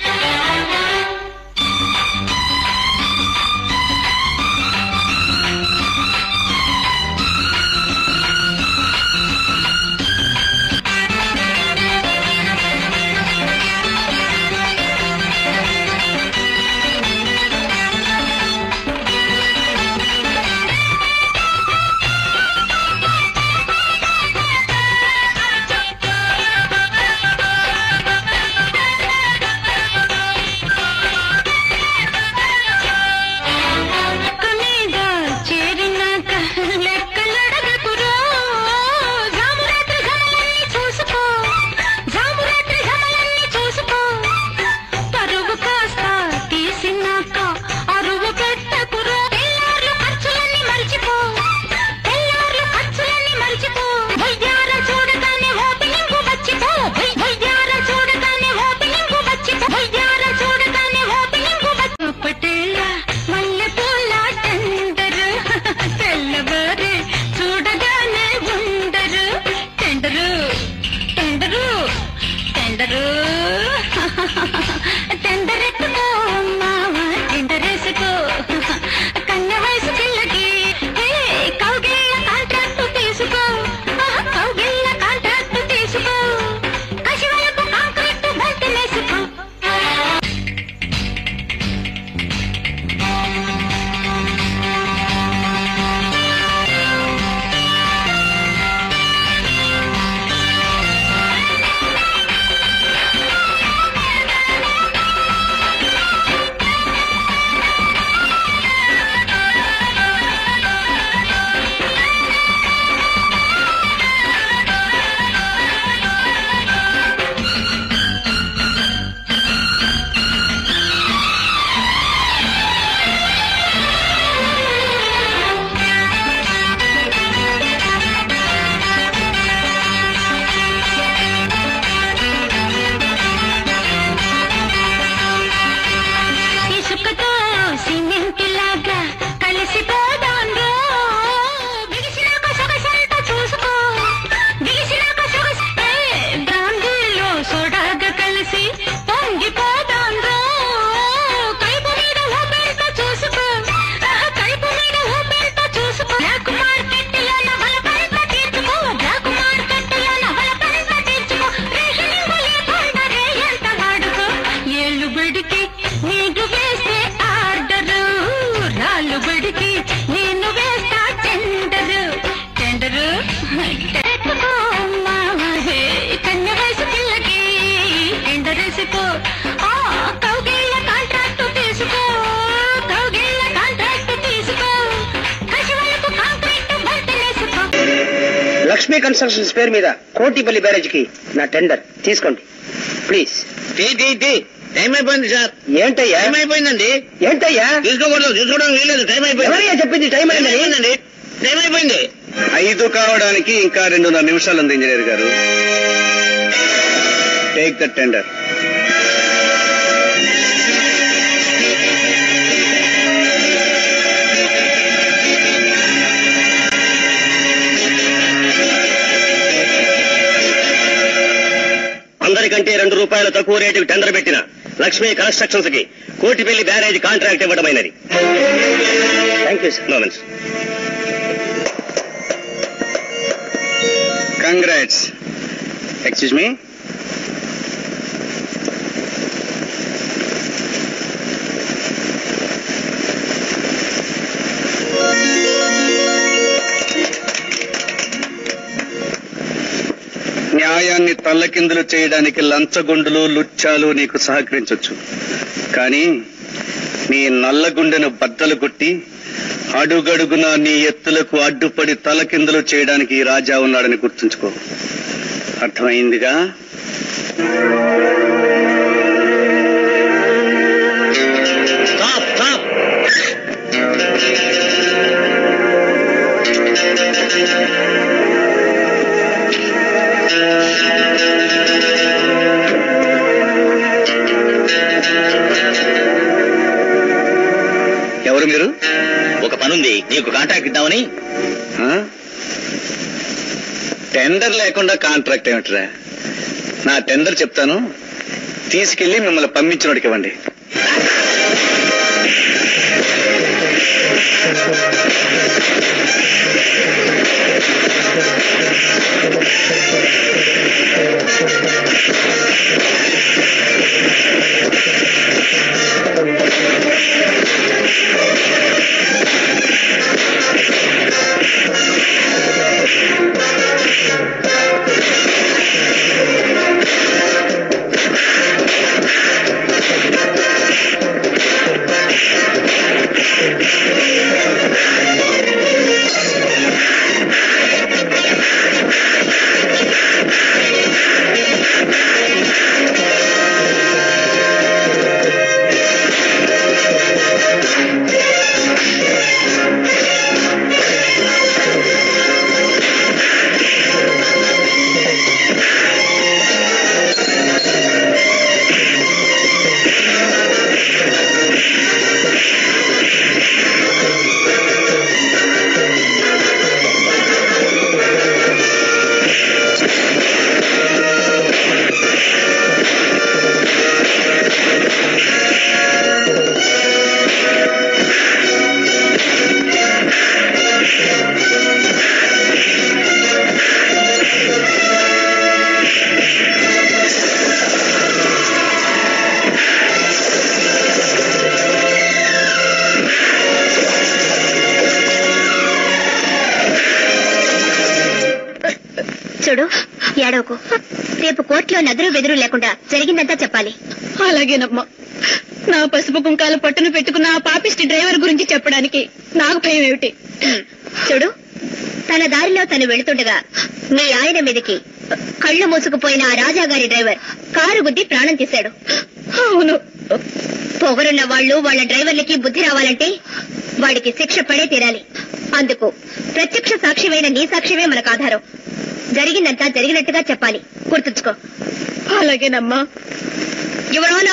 మీద చేరినాక లెక్కలడగకురో జామురాత్రి ఘమలన్నీ చూసుకో జామురాత్రి ఘమలన్నీ చూసుకో పరువు కాస్త తీసినాక అరువు పెట్టకురో తెల్లార్లు ఖర్చులన్నీ మర్చిపో తెల్లార్లు ఖర్చులన్నీ మర్చిపో వయ్యార చూడగానే ఓపెనింగ్ వచ్చిపో వయ్యార చూడగానే ఓపెనింగ్ వచ్చిపో వయ్యార చూడగానే ఓపెనింగ్ వచ్చి పటేల మల్లె పూల టెండరు తెల్లవారే చూడగానే ఉండరు టెండరు టెండరు టెండరు టెండరెట్టుకో మామ టెండరేసుకో కన్య వయసు పిల్లకి ఏ, కౌగిళ్ళ కాంట్రాక్టు తీసుకో ఆహా, కౌగిళ్ళ కాంట్రాక్టు తీసుకో కసివలపు కాంక్రీటు బంతినేసుకో కన్స్ట్రక్షన్స్ పేరు మీద కోటిపల్లి బ్యారేజ్కి నా టెండర్ తీసుకోండి ప్లీజ్ టీ టీ టీ టైం అయిపోయింది సార్ ఏంటయ్యా టైం అయిపోయిందండి ఏంటయ్యా తీసుకోకూడదు తీసుకోవడం వీలేదు టైం అయిపోయింది ఎవరయ్యా చెప్పింది టైం టైం అయిందని అయిపోయిందండి టైం అయిపోయింది ఐదు కావడానికి ఇంకా రెండున్నర నిమిషాలు ఉంది ఇంజనీర్ గారు టేక్ ద టెండర్ అందరికంటే రెండు రూపాయల తక్కువ రేటుకి టెండర్ పెట్టిన లక్ష్మీ కన్స్ట్రక్షన్స్ కి కోటిపల్లి బ్యారేజ్ కాంట్రాక్ట్ ఇవ్వడమైనది thank you sir moments. Congrats. Excuse me. న్యాయాన్ని తల్లకిందులు చేయడానికి లంచగొండులు లుచ్చాలు నీకు సహకరించొచ్చు కానీ నీ నల్లగుండెను బద్దలు కొట్టి అడుగడుగున నీ ఎత్తులకు అడ్డుపడి తలకిందులు చేయడానికి ఈ రాజా ఉన్నాడని గుర్తుంచుకో అర్థమైందిగా స్టాప్ స్టాప్ ఎవరు మీరు ఒక పనుంది నీకు కాంటాక్ట్ ఇద్దామని ఆ? టెండర్ లేకుండా కాంట్రాక్ట్ ఏమిట్రా నా టెండర్ చెప్తాను తీసుకెళ్లి మిమ్మల్ని పంపించినోడికి ఇవ్వండి చూడు ఏడవకు రేపు కోర్టులో నదురు బెదురు లేకుండా జరిగిందంతా చెప్పాలి అలాగేనమ్మా నా పసుపు కుంకాలు పట్టును పెట్టుకున్న ఆ పాపిస్టి డ్రైవర్ గురించి చెప్పడానికి నాకు భయం ఏమిటి చూడు తన దారిలో తను వెళుతుండగా మీ ఆయన మీదకి కళ్ళు మూసుకుపోయిన ఆ రాజాగారి డ్రైవర్ కారు గుద్ది ప్రాణం తీశాడు అవును పొగరున్న వాళ్ళు వాళ్ళ డ్రైవర్లకి బుద్ధి రావాలంటే వాడికి శిక్ష పడే తీరాలి అందుకు ప్రత్యక్ష సాక్ష్యమైన నీ సాక్ష్యమే మనకు ఆధారం జరిగిందంతా జరిగినట్టుగా చెప్పాలి గుర్తుంచుకో అలాగేనమ్మా యువరాలో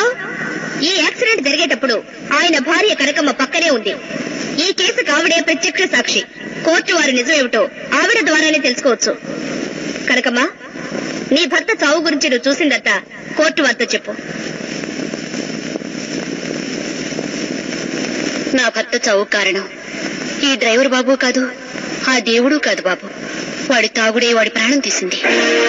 ఈ యాక్సిడెంట్ జరిగేటప్పుడు ఆయన భార్య కనకమ్మ పక్కనే ఉంది ఈ కేసు కావిడే ప్రత్యక్ష సాక్షి కోర్టు వారు నిజమేమిటో ఆవిడ ద్వారానే తెలుసుకోవచ్చు కనకమ్మ నీ భర్త చావు గురించి నువ్వు చూసిందంతా కోర్టు వారితో చెప్పు నా భర్త చావు కారణం ఈ డ్రైవర్ బాబు కాదు ఆ దేవుడు కాదు బాబు వాడి తాగుడే వాడి ప్రాణం తీసింది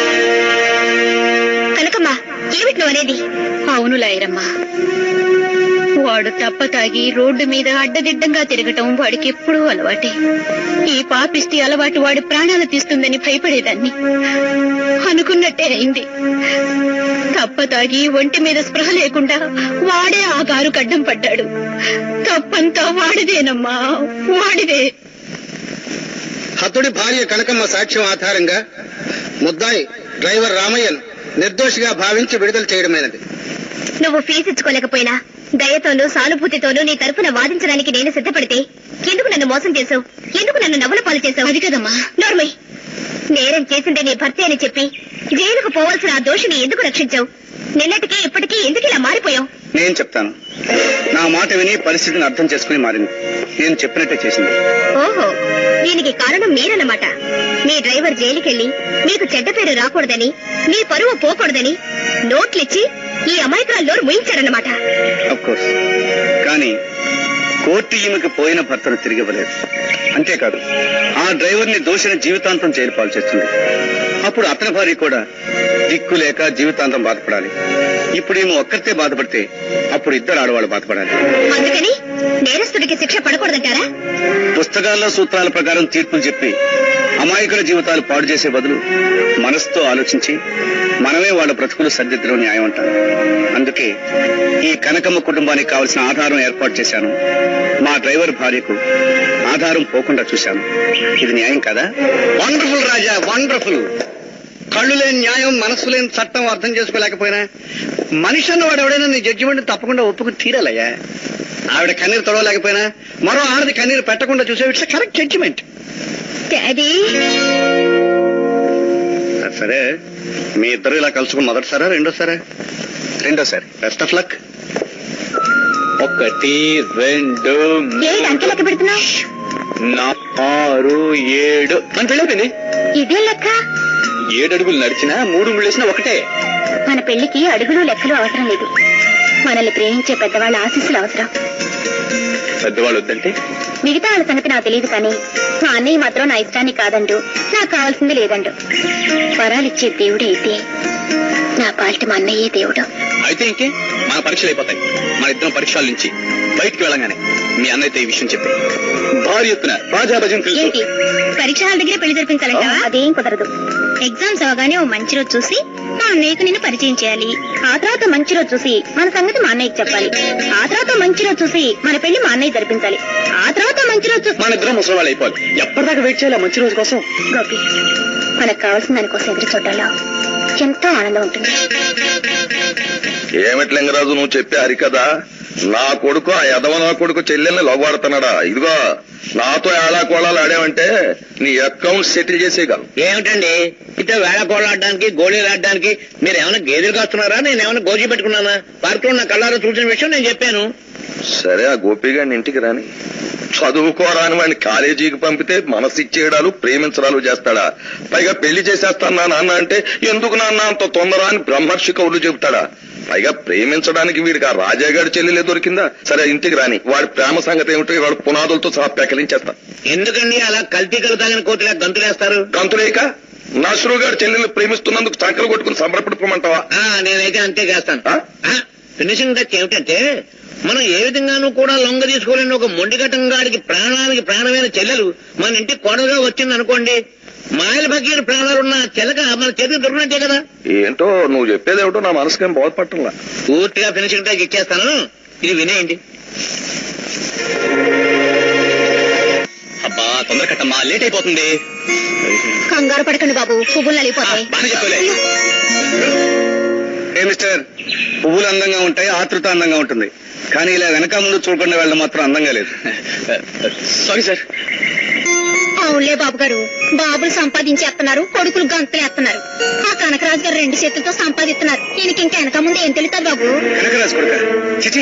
కనకమ్మ ఏమిటి నువ్వు అనేది అవును లాయరమ్మా వాడు తప్ప తాగి రోడ్డు మీద అడ్డదిడ్డంగా తిరగటం వాడికి ఎప్పుడూ అలవాటే ఈ పాపిస్తే అలవాటు వాడి ప్రాణాలు తీస్తుందని భయపడేదాన్ని అనుకున్నట్టే అయింది తప్ప తాగి ఒంటి మీద స్పృహ లేకుండా వాడే ఆ కారు కడ్డం పడ్డాడు తప్పంతా వాడిదేనమ్మా వాడిదే హతుడి భార్య కనకమ్మ సాక్ష్యం ఆధారంగా ముద్దాయి డ్రైవర్ రామయ్యను నిర్దోషిగా భావించి విడుదల చేయడమైనది నువ్వు ఫీజు ఇచ్చుకోలేకపోయినా దయతోనూ సానుభూతితోనూ నీ తరఫున వాదించడానికి నేను సిద్ధపడితే ఎందుకు నన్ను మోసం చేసావు ఎందుకు నన్ను నవ్వుల పాలు చేసావు అది కదమ్మా నోర్మై నేరం చేసిందే నీ భర్తే అని చెప్పి జైలుకు పోవాల్సిన ఆ దోషిని ఎందుకు రక్షించావు నిన్నటికి ఇప్పటికీ ఎందుకు ఇలా మారిపోయావు నేను చెప్తాను నా మాట విని పరిస్థితిని అర్థం చేసుకుని మారింది నేను చెప్పినట్టే చేసింది ఓహో దీనికి కారణం మీరన్నమాట మీ డ్రైవర్ జైలుకెళ్లి మీకు చెడ్డ పేరు రాకూడదని మీ పరువు పోకూడదని నోట్లిచ్చి ఈ అమాయకురాలు నోరు ముయించారన్నమాట అఫ్ కోర్స్ కానీ కోర్టు ఈమెకు పోయిన భర్తను తిరిగి ఇవ్వలేదు అంతేకాదు ఆ డ్రైవర్ ని దోషిని జీవితాంతం జైలు పాలు చేస్తుంది అప్పుడు అతని భార్య కూడా దిక్కు లేక జీవితాంతం బాధపడాలి ఇప్పుడు ఈమె ఒక్కరితే బాధపడితే అప్పుడు ఇద్దరు ఆడవాళ్ళు బాధపడాలి అందుకని నేరస్తుడికి శిక్ష పడకూడదంటారా పుస్తకాల్లో సూత్రాల ప్రకారం తీర్పులు చెప్పి అమాయకుల జీవితాలు పాడు చేసే బదులు మనసుతో ఆలోచించి మనమే వాళ్ళ బ్రతుకులు సర్దిద్దడం న్యాయం అంటారు అందుకే ఈ కనకమ్మ కుటుంబానికి కావలసిన ఆధారం ఏర్పాటు చేశాను మా డ్రైవర్ భార్యకు ఆధారం పోకుండా చూశాను ఇది న్యాయం కదా వండర్ఫుల్ రాజా వండర్ఫుల్ కళ్ళు లేని న్యాయం మనస్సు లేని చట్టం అర్థం చేసుకోలేకపోయినా మనిషి అన్న వాడు ఎవడైనా నీ జడ్జిమెంట్ తప్పకుండా ఒప్పుకుని తీరాలయ్యా ఆవిడ కన్నీరు తొడవలేకపోయినా మరో ఆడది కన్నీరు పెట్టకుండా చూసే ఇట్స్ కరెక్ట్ జడ్జిమెంట్ డాడీ సరే మీ ఇద్దరు ఇలా కలుసుకుని మొదటిసారా రెండోసారా రెండోసారి బెస్ట్ ఆఫ్ లక్ ఒకటి రెండు ఏడు అంకె లెక్క పెడుతున్నావు నా ఆరు ఏడు మన పెళ్ళైపోయింది ఇదే లెక్క ఏడు అడుగులు నడిచినా మూడు ముళ్ళేసినా ఒకటే మన పెళ్లికి అడుగులు లెక్కలు అవసరం లేదు మనల్ని ప్రేమించే పెద్దవాళ్ళ ఆశీస్సులు అవసరం పెద్దవాళ్ళు వద్దంటే మిగతా వాళ్ళ సంగతి నాకు తెలియదు కానీ మా అన్నయ్య మాత్రం నా ఇష్టాన్ని కాదండు నాకు కావాల్సింది లేదండు వరాలిచ్చే దేవుడే అయితే నా పాలిటి మా అన్నయ్యే దేవుడు అయితే ఇంకే మన పరీక్షలు అయిపోతాయి మన ఇద్దరం పరీక్షల నుంచి బయటికి వెళ్ళగానే మీ అన్నయ్యతో ఈ విషయం చెప్పి భారీ ఎత్తున బాజా భజంతులతో ఏంటి పరీక్ష హాల్ దగ్గర పెళ్లి జరిపించాలంటావా అదేం కుదరదు ఎగ్జామ్స్ అవగానే ఓ మంచి రోజు చూసి మా అన్నయ్యకు నిన్ను పరిచయం చేయాలి ఆ తర్వాత మంచి రోజు చూసి మన సంగతి మా అన్నయ్యకి చెప్పాలి ఆ తర్వాత మంచి రోజు చూసి మన పెళ్లి మా అన్నయ్య జరిపించాలి ఆ తర్వాత మంచి రోజు చూసి మన ఇద్దరం ముసలి వాళ్ళు అయిపోవాలి ఎప్పటిదాకా వెయిట్ చేయాలి ఆ మంచి రోజు కోసం గోపి మనకు కావాల్సిన దానికోసం ఎదురు చూడాలో ఎంతో ఆనందం ఉంటుంది ఏమిటి లింగరాజు నువ్వు చెప్పే హరికదా నా కొడుకు ఆ యదవ నా కొడుకు చెల్లెల్ని లవ్వాడుతున్నాడా ఇదిగో నాతో ఏడా కోళాలు ఆడావంటే నీ అకౌంట్ సెటిల్ చేసేయగలం ఏమిటండి ఇట్లా వేళ కోలాడడానికి గోళీలు ఆడడానికి మీరు ఏమైనా గేదెలు కాస్తున్నారా నేను ఏమైనా గోజీ పెట్టుకున్నానా పార్క్ లో నా కళ్ళారా చూసిన విషయం నేను చెప్పాను సరే ఆ గోపిగాడిని ఇంటికి రాని చదువుకోరాని వాడిని కాలేజీకి పంపితే మనసు ఇచ్చేయడాలు ప్రేమించడాలు చేస్తాడా పైగా పెళ్లి చేసేస్తాను నాన్న అంటే ఎందుకు నాన్న అంత తొందర అని బ్రహ్మర్షి కవులు చెబుతాడా పైగా ప్రేమించడానికి వీడికి ఆ రాజాగాడి చెల్లెలే దొరికిందా సరే ఇంటికి రాని వాడి ప్రేమ సంగతి ఏమిటో వాడు పునాదులతో సహా పెకలించేస్తా ఎందుకండి అలా కల్తీ కలు తాగిన కోతిలా గంతులేస్తారు గంతులేక నసురు గారి చెల్లెల్ని ప్రేమిస్తున్నందుకు చంకలు కొట్టుకుని సంబరపడిపోమంటావా ఆ, నేనైతే అంతే చేస్తాను ఆ? ఫినిషింగ్ టచ్ ఏమిటంటే మనం ఏ విధంగానూ కూడా లొంగ తీసుకోలేని ఒక మొండిగటంగాడికి ప్రాణానికి ప్రాణమైన చెల్లెలు మన ఇంటి కొడగా వచ్చింది అనుకోండి మాయల భగీర ప్రాణాలున్న చెలక మన చేతికి దొరికినట్టే కదా ఏంటో నువ్వు చెప్పేదేమిటో నా మనసుకేం బోధపట్టంలా పూర్తిగా ఫినిషింగ్ టచ్ ఇచ్చేస్తాను ఇది వినేయండి అబ్బా తొందర కట్టమ్మా లేట్ అయిపోతుంది కంగారు పడకండి బాబు పువ్వులు ఆ, నలిగిపోతాయి బాగా చెప్పలే ఏ మిస్టర్ పువ్వులు అందంగా ఉంటాయి ఆతృత అందంగా ఉంటుంది కానీ ఇలా వెనక ముందు చూడకుండా వెళ్ళడం మాత్రం అందంగా లేదు సారీ సార్ అవునులే బాబు గారు బాబులు సంపాదించేస్తున్నారు కొడుకులు గంతులేస్తున్నారు ఆ కనకరాజు గారు రెండు చేతులతో సంపాదిస్తున్నారు ఈయనకి ఇంకా వెనక ముందు ఏం తెలుస్తుంది బాబు కనకరాజు కొడుక చిచి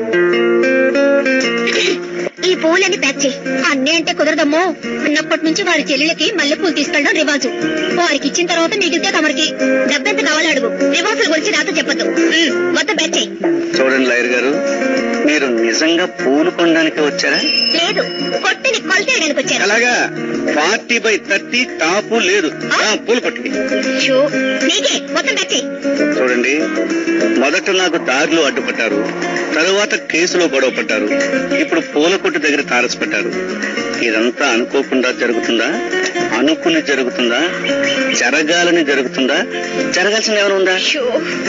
ఈ పూలన్నీ ప్యాక్ చేయి అన్నీ అంటే కుదరదమ్మో అన్నప్పటి నుంచి వారి చెల్లెలకి మల్లె పూలు తీసుకెళ్ళడం రివాజు వారికి ఇచ్చిన తర్వాత మిగిలితే తమరికి డబ్బెంత కావాలో అడుగు రివాజుల గురించి నాతో చెప్పొద్దు ఉమ్, మొత్తం ప్యాక్ చేయి చూడండి లాయర్ గారు మీరు నిజంగా పూలు కొనడానికి వచ్చారా లేదు కొట్టిని కొలతేయడానికి వచ్చాను అలాగా ఫార్టీ బై థర్టీ టాపు లేదు ఆ, పూలు కొట్టుకి షూ, నీకే మొత్తం ప్యాక్ చేయి చూడండి మొదట నాకు దారిలో అడ్డుపడ్డారు తరువాత కేసులో గొడవ పడ్డారు ఇప్పుడు పూల కొట్టు దగ్గర తారస పెట్టారు ఇదంతా అనుకోకుండా జరుగుతుందా అనుకుని జరుగుతుందా జరగాలని జరుగుతుందా జరగాల్సింది ఏమైనా ఉందా షూ.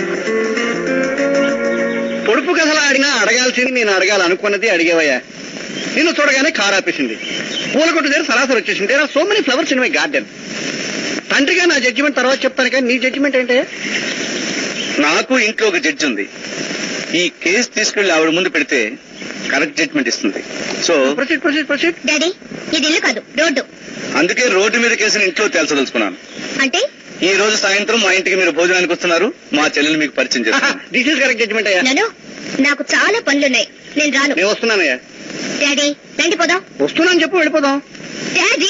పొడుపు కథలు ఆడినా అడగాల్సింది నేను అడగాలనుకున్నది అడిగేవయ్యా నిన్ను చూడగానే కారు ఆపేసింది పూల కొట్టు దగ్గర సరాసరి వచ్చేసింది so many flowers in my garden తండ్రిగా నా జడ్జిమెంట్ తర్వాత చెప్తాను కానీ నీ జడ్జిమెంట్ ఏంటి నాకు ఇంట్లో ఒక జడ్జి ఉంది ఈ కేసు తీసుకెళ్లి ఆవిడ ముందు పెడితే కరెక్ట్ జడ్జ్మెంట్ ఇస్తుంది so proceed proceed proceed daddy ఇది ఇల్లు కాదు రోడ్డు అందుకే రోడ్డు మీద కేసుని ఇంట్లో తేల్చదలుచుకున్నాను అంటే ఈ రోజు సాయంత్రం మా ఇంటికి మీరు భోజనానికి వస్తున్నారు మా చెల్లెలు మీకు పరిచయం చేస్తాను దిస్ ఇస్ కరెక్ట్ జడ్జిమెంట్ అయ్యా నన్ను నాకు చాలా పనులున్నాయి నేను రాను నేను వస్తున్నానయ్యా డాడీ రండి పోదాం వస్తున్నాను చెప్పు వెళ్ళిపోదాం డాడీ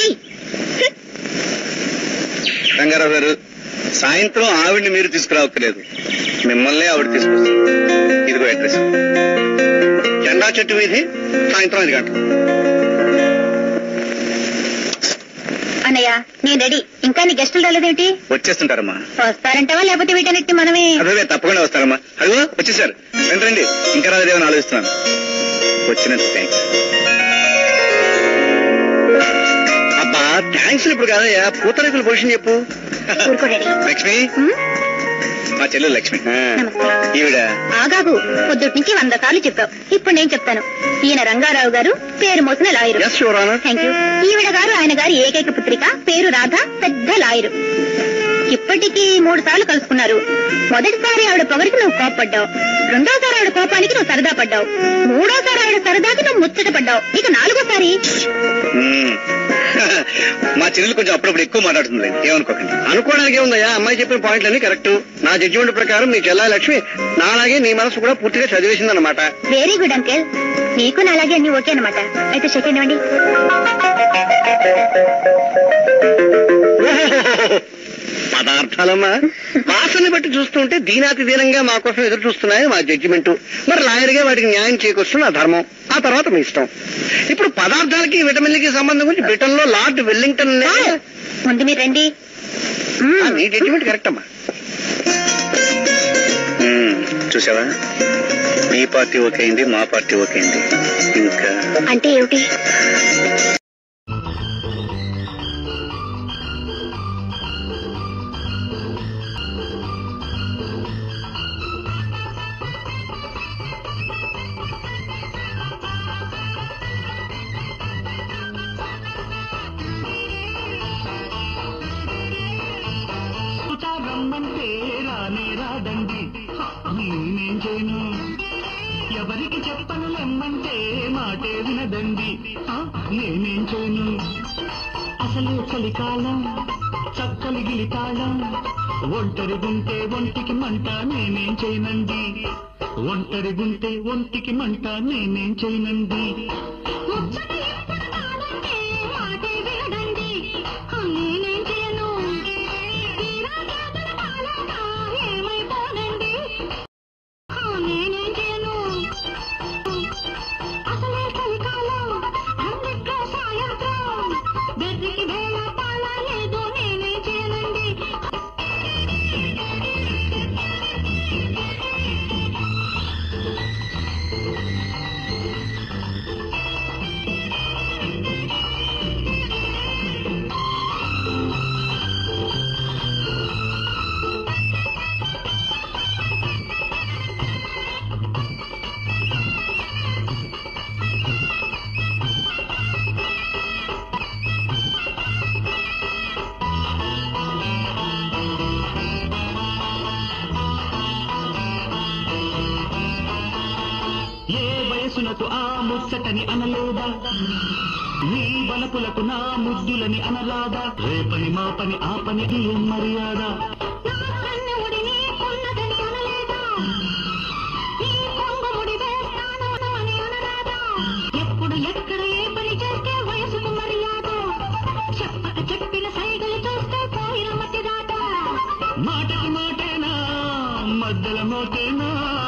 రంగారావు గారు సాయంత్రం ఆవిడ్ని మీరు తీసుకురావక్కర్లేదు మిమ్మల్ని ఆవిడ తీసుకొస్తారు ఇదిగో అడ్రస్ జెండా చెట్టు వీధి సాయంత్రం ఐదు గంటలు అన్నయ్య నేను రెడీ ఇంకా నీ గెస్టులు రాలేదేంటి వచ్చేస్తుంటారమ్మా వస్తారంటావా లేకపోతే వీటన్నిటి మనమే అదే తప్పకుండా వస్తారమ్మా అదిగో వచ్చేసారు రండి రండి ఇంకా రాలేదేమని ఆలోచిస్తున్నాను వచ్చినందుకు థ్యాంక్స్ అబ్బా థ్యాంక్స్ ఇప్పుడు కాదయ్యా పూతరేకుల పొజిషన్ చెప్పు ఊరుకో డాడీ లక్ష్మి ఉమ్, మా చెల్లెలు లక్ష్మి నమస్తే ఈవిడ ఆగాగు పొద్దుటి నుంచి వంద సార్లు చెప్పావు ఇప్పుడు నేను చెప్తాను ఈయన రంగారావు గారు పేరు మోసిన lawyer yes your honour thank you ఈవిడ గారు ఆయన గారి ఏకైక పుత్రిక పేరు రాధ పెద్ద లాయరు ఇప్పటికీ మూడు సార్లు కలుసుకున్నారు మొదటిసారి ఆవిడ పొగరికి నువ్వు కోప్పడ్డావు రెండోసారి ఆవిడ కోపానికి నువ్వు సరదా పడ్డావు మూడోసారి ఆవిడ సరదాకి నువ్వు ముచ్చట పడ్డావు ఇక నాలుగోసారి మ్మ్. మా చెల్లెలు కొంచెం అప్పుడప్పుడు ఎక్కువ మాట్లాడుతుంది ఏమనుకోకండి అనుకోవడానికి ఏముందయ్యా అమ్మాయి చెప్పిన పాయింట్లన్నీ కరెక్ట్ నా జడ్జిమెంట్ ప్రకారం నీ చెల్లా లక్ష్మి నాలాగే నీ మనసు కూడా పూర్తిగా చదివేసిందన్నమాట వెరీ గుడ్ అంకిల్ నీకు నా అలాగే అన్ని ఓకే అనమాట అయితే సెకండ్ ఇవ్వండి పదార్థాలమ్మా వాసన బట్టి చూస్తుంటే దీనాతి దీనంగా మా కోసం ఎదురు చూస్తున్నాయి మా జడ్జిమెంట్ మరి లాయర్గా వాటికి న్యాయం చేకూరుస్తున్న నా ధర్మం ఆ తర్వాత మీ ఇష్టం ఇప్పుడు పదార్థాలకి విటమిన్లకి సంబంధం గురించి బ్రిటన్ లో లార్డ్ వెల్లింగ్టన్ అనే- ముందు మీరు రండి ఆ, మ్మ్. నీ జడ్జిమెంట్ కరెక్ట్ అమ్మా మ్మ్. చూసావా మీ పార్టీ ఓకే అయింది మా పార్టీ ఓకే అయింది ఇంకా అంటే ఏమిటి రమ్మంటే రానే రాదండి నేనేం చేయను ఎవరికి చెప్పను లెమ్మంటే మాటే వినదండి ఆ, నేనేం చేయను అసలే చలికాలం చక్కలి గిలితాళం ఒంటరి గుంటే ఒంటికి మంట నేనేం చేయనండి ఒంటరి గుంటే ఒంటికి మంట నేనేం చేయనండి ఏ వయసునకు ఆ ముచ్చటని అనలేదా నీ బలపులకు నా ముద్దులని అనరాదా రేపని మా పని ఆ పని ఏం మర్యాద ఎప్పుడు ఎక్కడ ఏ పని చేస్తే వయసుకు మర్యాద చెప్పక చెప్పిన సైగలు చూస్తే పోయిన మతి దాట మాటకు మాటేనా మధ్యల మోటేనా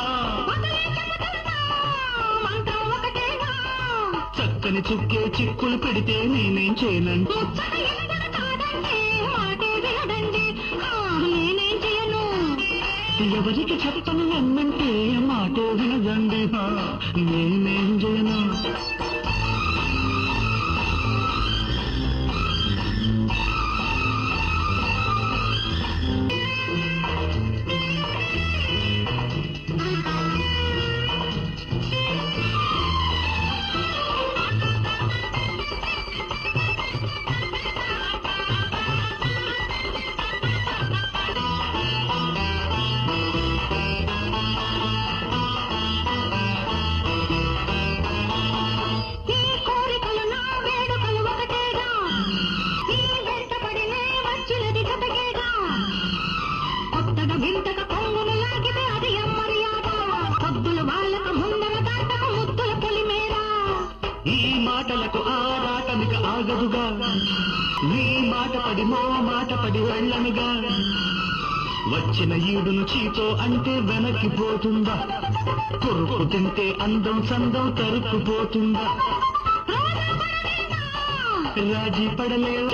మంత్రం ఒకటేనా చక్కని చుక్కే చిక్కులు పెడితే నేనేం చేయనండి ముచ్చట ఎక్కడ కాదండి మాటే వినడండి ఆ, నేనేం చేయను ఎవరికి చెప్పను ఎమ్మంటే మాట వినదండి హా, నేనేం చేయను ఆశలకు ఆరాటమిక ఆగదుగా నీ మాట పడి మో మాట పడి వెళ్ళనుగా వచ్చిన ఈడును చీతో అంటే వెనక్కి పోతుందా కొరుకు తింటే అందం సందం తరుక్కుపోతుందా రాజీ పడలేవా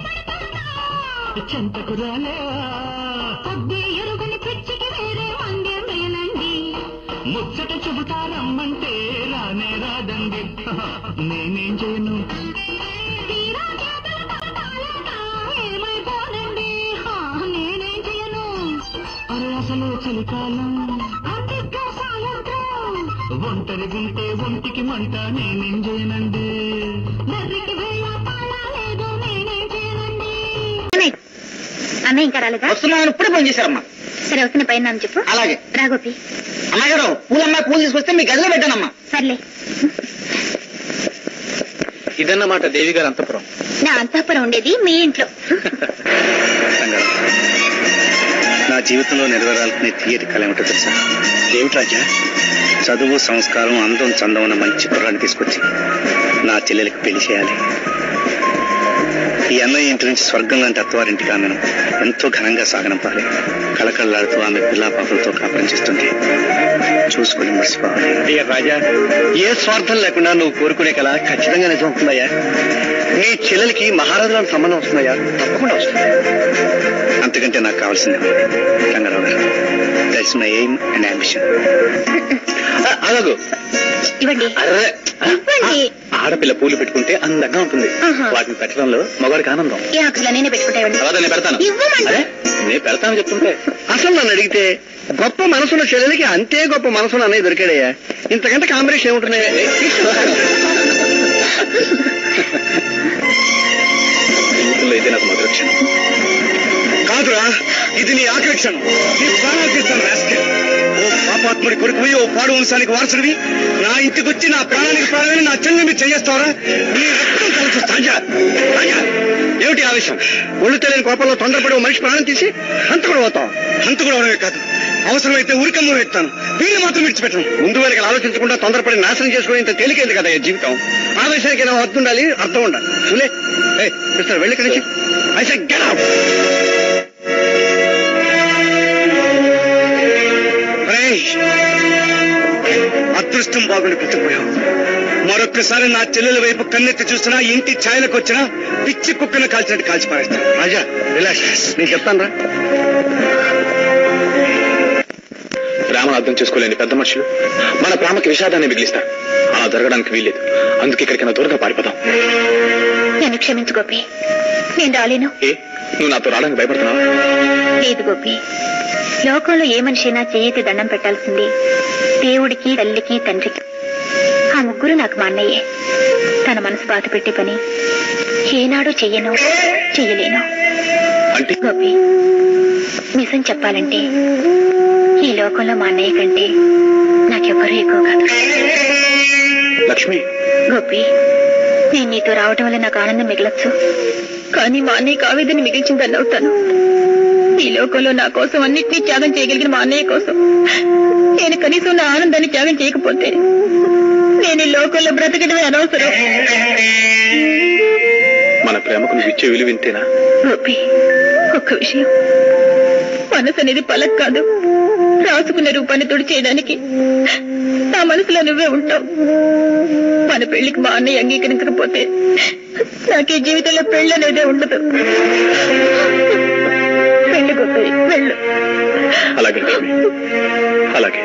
చెంతకు రాలేవా పొద్దే ఎరుగని పిచ్చికి వేరే మందేం వేయనండి ముచ్చట చెబుతారమ్మంటే రానే రాదండి నేనేం చేయను తీరా చేతులు పడతాలేక ఏమైపోనండి హా, నేనేం చేయను అరే అసలు చలికాలం అందిగ్గా సాయంత్రం ఒంటరి గుంటే ఒంటికి మంట నేనేం చేయనండి బర్రికి వేళ పాడాలేదు నేనేం చేయనండి అన్నయ్య అన్నయ్య ఇంకా రాలేదా వస్తున్నామని ఇప్పుడే ఫోన్ చేశారమ్మా సరే వస్తున్న పైన నన్ను చెప్పు అలాగే రా గోపి అమ్మాయి గారు పూలమ్మ పూలు తీసుకొస్తే మీ గదిలో పెట్టానమ్మా సర్లే ఇదన్నమాట దేవి గారి అంతపురం నా అంతఃపురం ఉండేది మీ ఇంట్లో రంగారావు, నా జీవితంలో నెరవేరాలనుకునే తీయటి కళ ఏమిటో తెలుసా ఏమిటి రాజా చదువు సంస్కారం అందం చందం ఉన్న మంచి కుర్రాన్ని తీసుకొచ్చి నా చెల్లెలికి పెళ్లి చేయాలి ఈ అన్నయ్య ఇంటి నుంచి స్వర్గం లాంటి అత్తవారింటికి ఆమెను ఎంతో ఘనంగా సాగనంపాలి కళకళలాడుతూ ఆమె పిల్లా పాపలతో కాపురం చేస్తుంది చూసుకొని మర్చిపోవాలి అయ్యా రాజా ఏ స్వార్థం లేకుండా నువ్వు కోరుకునే కళ ఖచ్చితంగా నిజం అవుతుందయ్యా నీ చెల్లెలికి మహారాజులకు సంబంధం వస్తుందయ్యా తప్పకుండా వస్తుంది అంతకంటే నాకు కావాల్సింది రంగారావు గారు that's my aim and ambition అలాగో ఇవ్వండి అర్రే ఇవ్వండి ఆడపిల్ల పూలు పెట్టుకుంటే అందంగా ఉంటుంది ఆహా. వాటిని పెట్టడంలో మగవాడికి ఆనందం ఏ అక్షలా నేనే పెట్టుకుంటా ఇవ్వండి తర్వాత నేను పెడతాను ఇవ్వమంటే అరే నేను పెడతాను చెప్తుంటే అసలు నన్ను అడిగితే గొప్ప మనసున్న చెల్లెలికి అంతే గొప్ప మనసున్న అన్నయ్య దొరికాడయ్యా ఇంతకంటే కాంబినేషన్ ఏముంటున్నాయి జీవితంలో ఇదే నాకు మొదటి క్షణం కాదురా ఇది నీ ఆఖరి క్షణం నీ ప్రాణాలు తీస్తాను రాస్కెల్. ఓ పాపాత్ముడి కొడుకు ఓ పాడు వంశానికి వారసుడివి నా ఇంటికి వచ్చి నా ప్రాణానికి ప్రాణాన్ని నా చెల్లి మీద చేయేస్తావరా నీ రక్తం కలుస్తుంది రాజా రాజా ఏమిటి ఆవేశం ఒళ్ళు తెలియని కోపంలో తొందరపడి ఓ మనిషి ప్రాణం తీసి అంత కూడా పోతాం అంత కూడా అవడమే కాదు అవసరమైతే ఉరికమ్మ పెడతాను వీళ్ళు మాత్రం విడిచిపెట్టను ముందు వెనక ఆలోచించకుండా తొందరపడి నాశనం చేసుకునే ఇంత తేలికైంది కదా ఈ జీవితం ఆవేశానికి ఏదో అర్థం ఉండాలి అర్థం ఉండాలి చూలే ఏయ్, మిస్టర్ వెళ్ళి ఇక్కడి నుంచి I said, get out. ఒరేయ్, అదృష్టం బాగుండి బ్రతికిపోయావు మరొక్కసారి నా చెల్లెల వైపు కన్నెత్తి చూసినా ఇంటి ఛాయలకు వచ్చినా పిచ్చి కుక్కను కాల్చినట్టు కాల్చి పారేస్తాను రాజా రిలాక్స్ నేను చెప్తాను రా ప్రేమను అర్థం చేసుకోలేని పెద్ద మనుషులు మన ప్రేమకి విషాదాన్ని మిగిలిస్తారు అలా జరగడానికి వీల్లేదు అందుకే ఇక్కడికైనా దూరంగా పారిపోదాం నన్ను క్షమించు గోపి నేను రాలేను ఏ నువ్వు నాతో రావడానికి భయపడుతున్నావా లేదు గోపి లోకంలో ఏ మనిషైనా చేయతి దండం పెట్టాల్సింది దేవుడికి తల్లికి తండ్రికి ఆ ముగ్గురు నాకు మా అన్నయ్యే తన మనసు బాధ పెట్టే పని ఏనాడు చెయ్యను చెయ్యలేను అంటే గోపి నిజం చెప్పాలంటే ఈ లోకంలో మా అన్నయ్య కంటే నాకెవ్వరూ ఎక్కువ కాదు లక్ష్మి గోపి నేను నీతో రావటం వల్ల నాకు ఆనందం మిగలొచ్చు కానీ మా అన్నయ్యకి ఆవేదన మిగిల్చిందని అవుతాను ఈ లోకంలో నా కోసం అన్నిటినీ త్యాగం చేయగలిగిన మా అన్నయ్య కోసం నేను కనీసం నా ఆనందాన్ని త్యాగం చేయకపోతే నేను ఈ లోకంలో బ్రతకడమే అనవసరం మన ప్రేమకు నువ్వు ఇచ్చే విలువ ఇంతేనా గోపి ఒక్క విషయం మనసు అనేది పలక్ కాదు రాసుకున్న రూపాన్ని తుడి చేయడానికి నా మనసులో నువ్వే ఉంటావు మన పెళ్లికి మా అన్నయ్య అంగీకరించకపోతే నాకు ఈ జీవితంలో పెళ్లి అనేదే ఉండదు పెళ్లి గోపి వెళ్ళు అలాగే లక్ష్మి అలాగే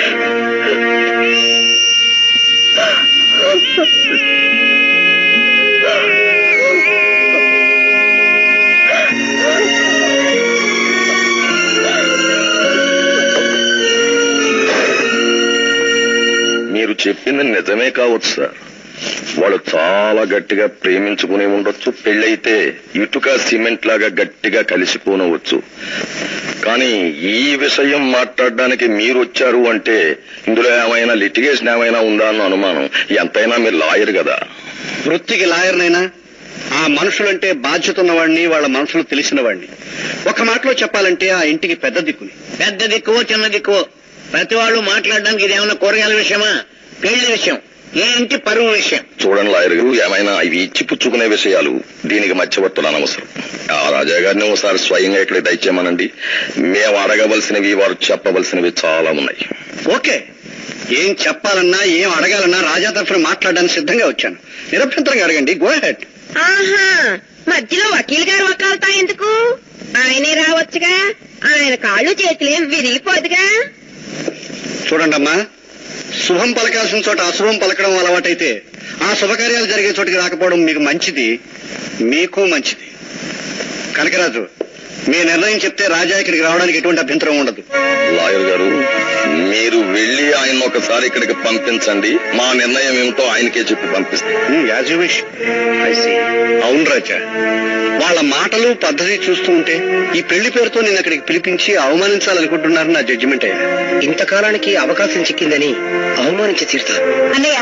మీరు చెప్పింది నిజమే కావచ్చు సార్ వాడు చాలా గట్టిగా ప్రేమించుకుని ఉండొచ్చు పెళ్ళైతే ఇటుక సిమెంట్ లాగా గట్టిగా కలిసిపోనవచ్చు కానీ ఈ విషయం మాట్లాడడానికి మీరు వచ్చారు అంటే ఇందులో ఏమైనా లిటిగేషన్ ఏమైనా ఉందా అన్న అనుమానం ఎంతైనా మీరు లాయర్ కదా వృత్తికి లాయర్నైనా ఆ మనుషులంటే బాధ్యత ఉన్నవాడిని వాళ్ళ మనసులు తెలిసిన వాడిని ఒక మాటలో చెప్పాలంటే ఆ ఇంటికి పెద్ద దిక్కుని పెద్ద దిక్కువో చిన్న దిక్కువో ప్రతి వాళ్ళు మాట్లాడడానికి ఇదేమన్నా కూరగాయల విషయమా పెళ్లి విషయం ఈ ఇంటి పరువు విషయం చూడండి లాయర్ గారు ఏమైనా ఇవి ఇచ్చి పుచ్చుకునే విషయాలు దీనికి మధ్యవర్తులు అనవసరం ఆ రాజా గారిని ఒకసారి స్వయంగా ఇక్కడ దయచేయమనండి మేము అడగవలసినవి వారు చెప్పవలసినవి చాలా ఉన్నాయి ఓకే ఏం చెప్పాలన్నా ఏం అడగాలన్నా రాజా తరఫున మాట్లాడడానికి సిద్ధంగా వచ్చాను నిరభ్యంతరంగా అడగండి గో హెడ్ ఆహా మధ్యలో వకీల్ గారు వకాలతా ఎందుకు ఆయనే రావచ్చుగా ఆయన కాళ్ళు చేతులేం విరిగిపోదుగా చూడండమ్మా శుభం పలకాల్సిన చోట అశుభం పలకడం అలవాటైతే ఆ శుభకార్యాలు జరిగే చోటికి రాకపోవడం మీకు మంచిది మీకు మంచిది కనకరాజు మీ నిర్ణయం చెప్తే రాజా ఇక్కడికి రావడానికి ఎటువంటి అభ్యంతరం ఉండదు లాయర్ గారు మీరు వెళ్ళి ఆయన ఒకసారి ఇక్కడికి పంపించండి మా నిర్ణయం ఏమిటో ఆయనకే చెప్పి పంపిస్తాం యాజ్ యూ విష్ అవును రాజా వాళ్ళ మాటలు పద్ధతి చూస్తూ ఉంటే ఈ పెళ్లి పేరుతో నేను అక్కడికి పిలిపించి అవమానించాలనుకుంటున్నారని నా జడ్జిమెంట్ అయ్యా ఇంతకాలానికి అవకాశం చిక్కిందని అవమానించి తీరుతాను అన్నయ్య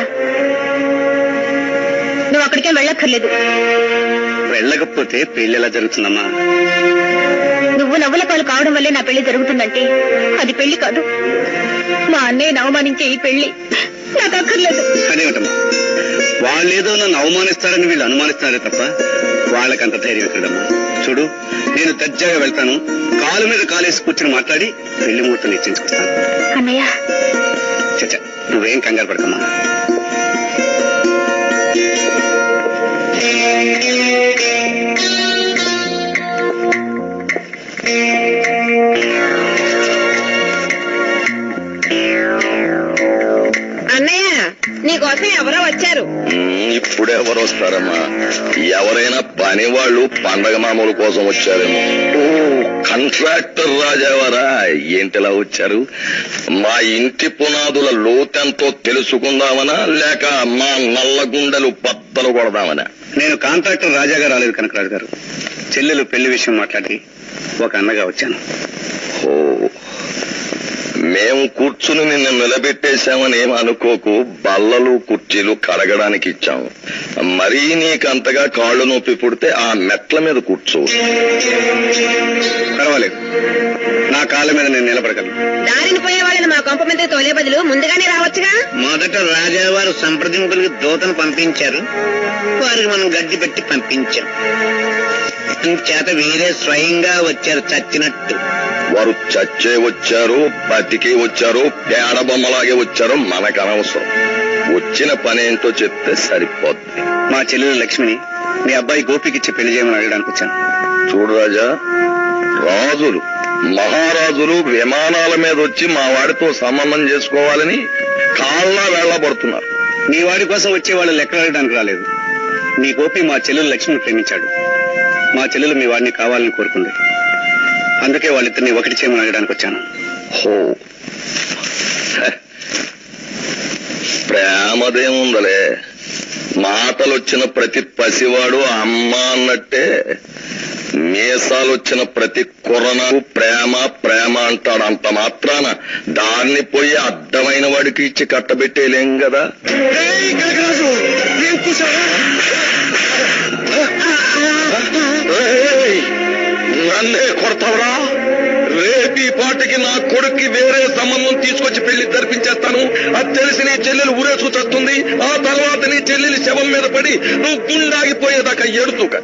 నువ్వు అక్కడికేం వెళ్ళక్కర్లేదు వెళ్ళకపోతే పెళ్లి ఎలా జరుగుతుందమ్మా నువ్వు నవ్వుల పాలు కావడం వల్లే నా పెళ్లి జరుగుతుందంటే అది పెళ్లి కాదు మా అన్నయ్యను అవమానించే ఈ పెళ్లి నాకు అక్కర్లేదు అదేమిటమ్మా వాళ్ళేదో నన్ను అవమానిస్తారని వీళ్ళు అనుమానిస్తున్నారే తప్ప వాళ్ళకంత ధైర్యం ఎక్కడమ్మా చూడు నేను దర్జాగా వెళ్తాను కాలు మీద కాలేసి కూర్చుని మాట్లాడి పెళ్లి ముహూర్తం నిశ్చయించుకొస్తాను అన్నయ్య చచ్చా నువ్వేం కంగారు పడకమ్మా అన్నయ్య నీకోసం ఎవరో వచ్చారు మ్మ్, ఇప్పుడు ఎవరు వస్తారమ్మా ఎవరైనా పని వాళ్ళు పండగ మామూలు కోసం వచ్చారేమో ఓ కాంట్రాక్టర్ రాజావారా ఏంటిలా వచ్చారు మా ఇంటి పునాదుల లోతెంతో తెలుసుకుందామనా లేక మా నల్ల గుండెలు బద్దలు కొడదామనా నేను కాంట్రాక్టర్ రాజాగా రాలేదు కనకరాజు గారు చెల్లెలు పెళ్లి విషయం మాట్లాడి ఒక అన్నగా వచ్చాను ఓ మేము కూర్చుని నిన్ను నిలబెట్టేశామని ఏం అనుకోకు బల్లలు కుర్చీలు కడగడానికి ఇచ్చాము మరీ నీకంతగా కాళ్ళు నొప్పి పుడితే ఆ మెట్ల మీద కూర్చో పర్వాలేదు నా కాళ్ళ మీద నేను నిలబడగలను దారిని పోయే వాళ్ళని మా కొంప మీద తోలే బదులు ముందుగానే రావచ్చుగా మొదట రాజావారు సంప్రదింపులకు దూతను పంపించారు వారికి మనం గడ్డి పెట్టి పంపించాం చేత వీరే స్వయంగా వచ్చారు చచ్చినట్టు వారు చచ్చే వచ్చారు బతికి వచ్చారు పేడ బొమ్మలాగే వచ్చారు మనకు అనవసరం వచ్చిన పని ఏంటో చెప్తే సరిపోద్ది మా చెల్లెలు లక్ష్మిని మీ అబ్బాయి గోపికి ఇచ్చి పెళ్లి చేయమని అడగడానికి వచ్చాను చూడు రాజా రాజులు మహారాజులు విమానాల మీద వచ్చి మా వాడితో సంబంధం చేసుకోవాలని కాళ్ళ వెళ్ళబడుతున్నారు మీ వాడి కోసం వచ్చే వాళ్ళు లెక్క అడగడానికి రాలేదు మీ గోపి మా చెల్లెలు లక్ష్మిని ప్రేమించాడు మా చెల్లెలు మీ వాడిని కావాలని కోరుకుంది అందుకే వాళ్ళిద్దరిని ఒకటి చేయమని అడగడానికి వచ్చాను హో హ. ప్రేమదేముందలే మాటలొచ్చిన ప్రతి పసివాడు అమ్మ అన్నట్టే మీసాలొచ్చిన ప్రతి కుర్రనాడు ప్రేమ ప్రేమ అంటాడు అంత మాత్రాన దాన్ని పోయి అడ్డమైన వాడికి ఇచ్చి కట్టబెట్టేలేం కదా ఏయ్! నన్నే కొడతావురా రేపీ పాటికి నా కొడుక్కి వేరే సంబంధం తీసుకొచ్చి పెళ్లి జరిపించేస్తాను అది తెలిసి నీ చెల్లెలు ఊరేసుకు చస్తుంది ఆ తర్వాత నీ చెల్లెలి శవం మీద పడి నువ్వు గుండాగిపోయేదాకా ఎడుతుక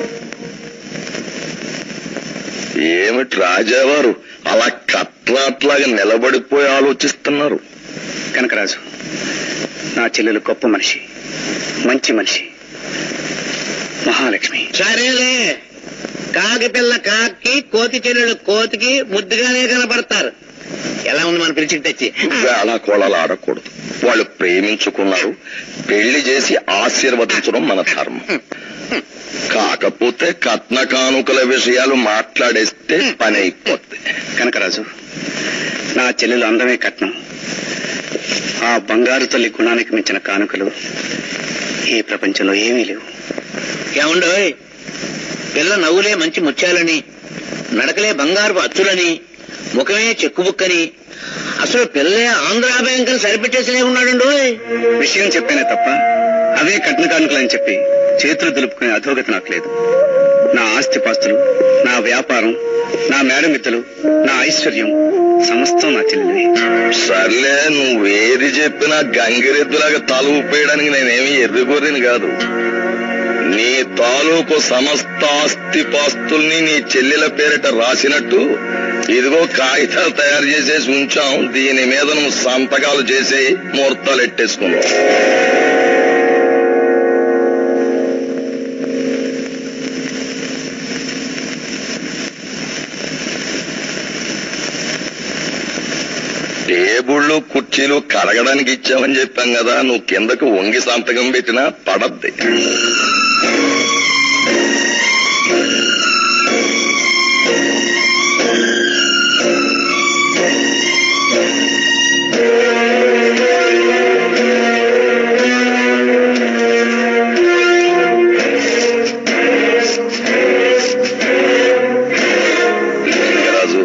ఏమిటి రాజావారు అలా కట్లాట్లాగా నిలబడిపోయి ఆలోచిస్తున్నారు కనకరాజు నా చెల్లెలు గొప్ప మనిషి మంచి మనిషి మహాలక్ష్మి సరేలే కాకి పిల్ల కాకి కోతి చెల్లెలు కోతికి ముద్దుగానే కనపడతారు ఎలా ఉంది మన పిలిచి తెచ్చి వేళ కోళాలు ఆడకూడదు వాళ్ళు ప్రేమించుకున్నారు పెళ్లి చేసి ఆశీర్వదించడం మన ధర్మం కాకపోతే కట్న కానుకల విషయాలు మాట్లాడేస్తే పని అయిపోద్ది కనకరాజు నా చెల్లెలు అందమే కట్నం ఆ బంగారు తల్లి గుణానికి మించిన కానుకలు ఈ ప్రపంచంలో ఏమీ లేవు ఏముండోయ్ పిల్ల నవ్వులే మంచి ముత్యాలని నడకలే బంగారు అచ్చులని ముఖమే చెక్కుబుక్కని అసలు పిల్లే ఆంధ్రా బ్యాంక్ అని సరిపెట్టేసినే ఉన్నాడండోయ్ విషయం చెప్పానే తప్ప అవే కట్న కానుకలని చెప్పి చేతులు దులుపుకునే అధోగతి నాకు లేదు నా ఆస్తిపాస్తులు నా వ్యాపారం నా మేడమిద్దలు నా ఐశ్వర్యం సమస్తం నా చెల్లెలివి సర్లే నువ్వే ఏది చెప్పినా గంగిరెద్దులాగా తల ఊపేయడానికి నేనేమి ఎర్రిగొర్రిని కాదు నీ తాలూకు సమస్త ఆస్తి పాస్తుల్ని నీ చెల్లెల పేరిట రాసినట్టు ఇదిగో కాగితాలు తయారు చేసేసి ఉంచాం దీని మీద నువ్వు సంతకాలు చేసి ముహూర్తాలు ఎట్టేసుకున్నావు టేబుళ్ళు కుర్చీలు కడగడానికి ఇచ్చామని చెప్పాం కదా నువ్వు కిందకు వంగి సంతకం పెట్టినా పడద్ది రాజు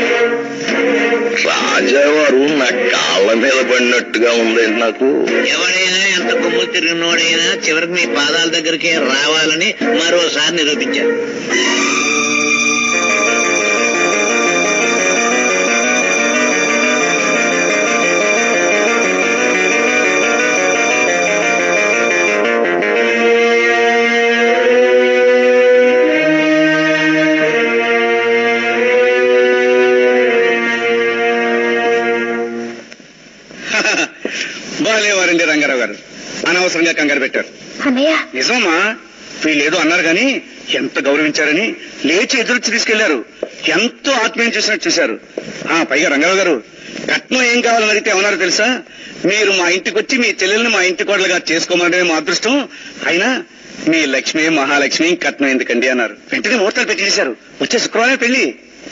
రాజావారు నా కాళ్ళ మీద పడినట్టుగా ఉందండి నాకు ఎవడైనా ఎంత కొమ్ములు తిరిగినోడైనా చివరికి మీ పాదాల దగ్గరికే రావాలని మరోసారి నిరూపించారు బాగాలేవారండి రంగారావు గారు అనవసరంగా కంగారు పెట్టారు అన్నయ్య నిజమా వీళ్ళు ఏదో అన్నారు కానీ ఎంత గౌరవించారని లేచి ఎదురొచ్చి తీసుకెళ్లారు ఎంతో ఆత్మీయం చేసినట్టు చూశారు ఆ పైగా రంగారావు గారు కట్నం ఏం కావాలని అడిగితే ఏమన్నారో తెలుసా మీరు మా ఇంటికి వచ్చి మీ చెల్లెల్ని మా ఇంటి కోడలుగా చేసుకోమనే మా అదృష్టం అయినా మీ లక్ష్మి మహాలక్ష్మి కట్నం ఎందుకండి అన్నారు వెంటనే ముహూర్తాలు పెట్టేశారు వచ్చే శుక్రవారం పెళ్లి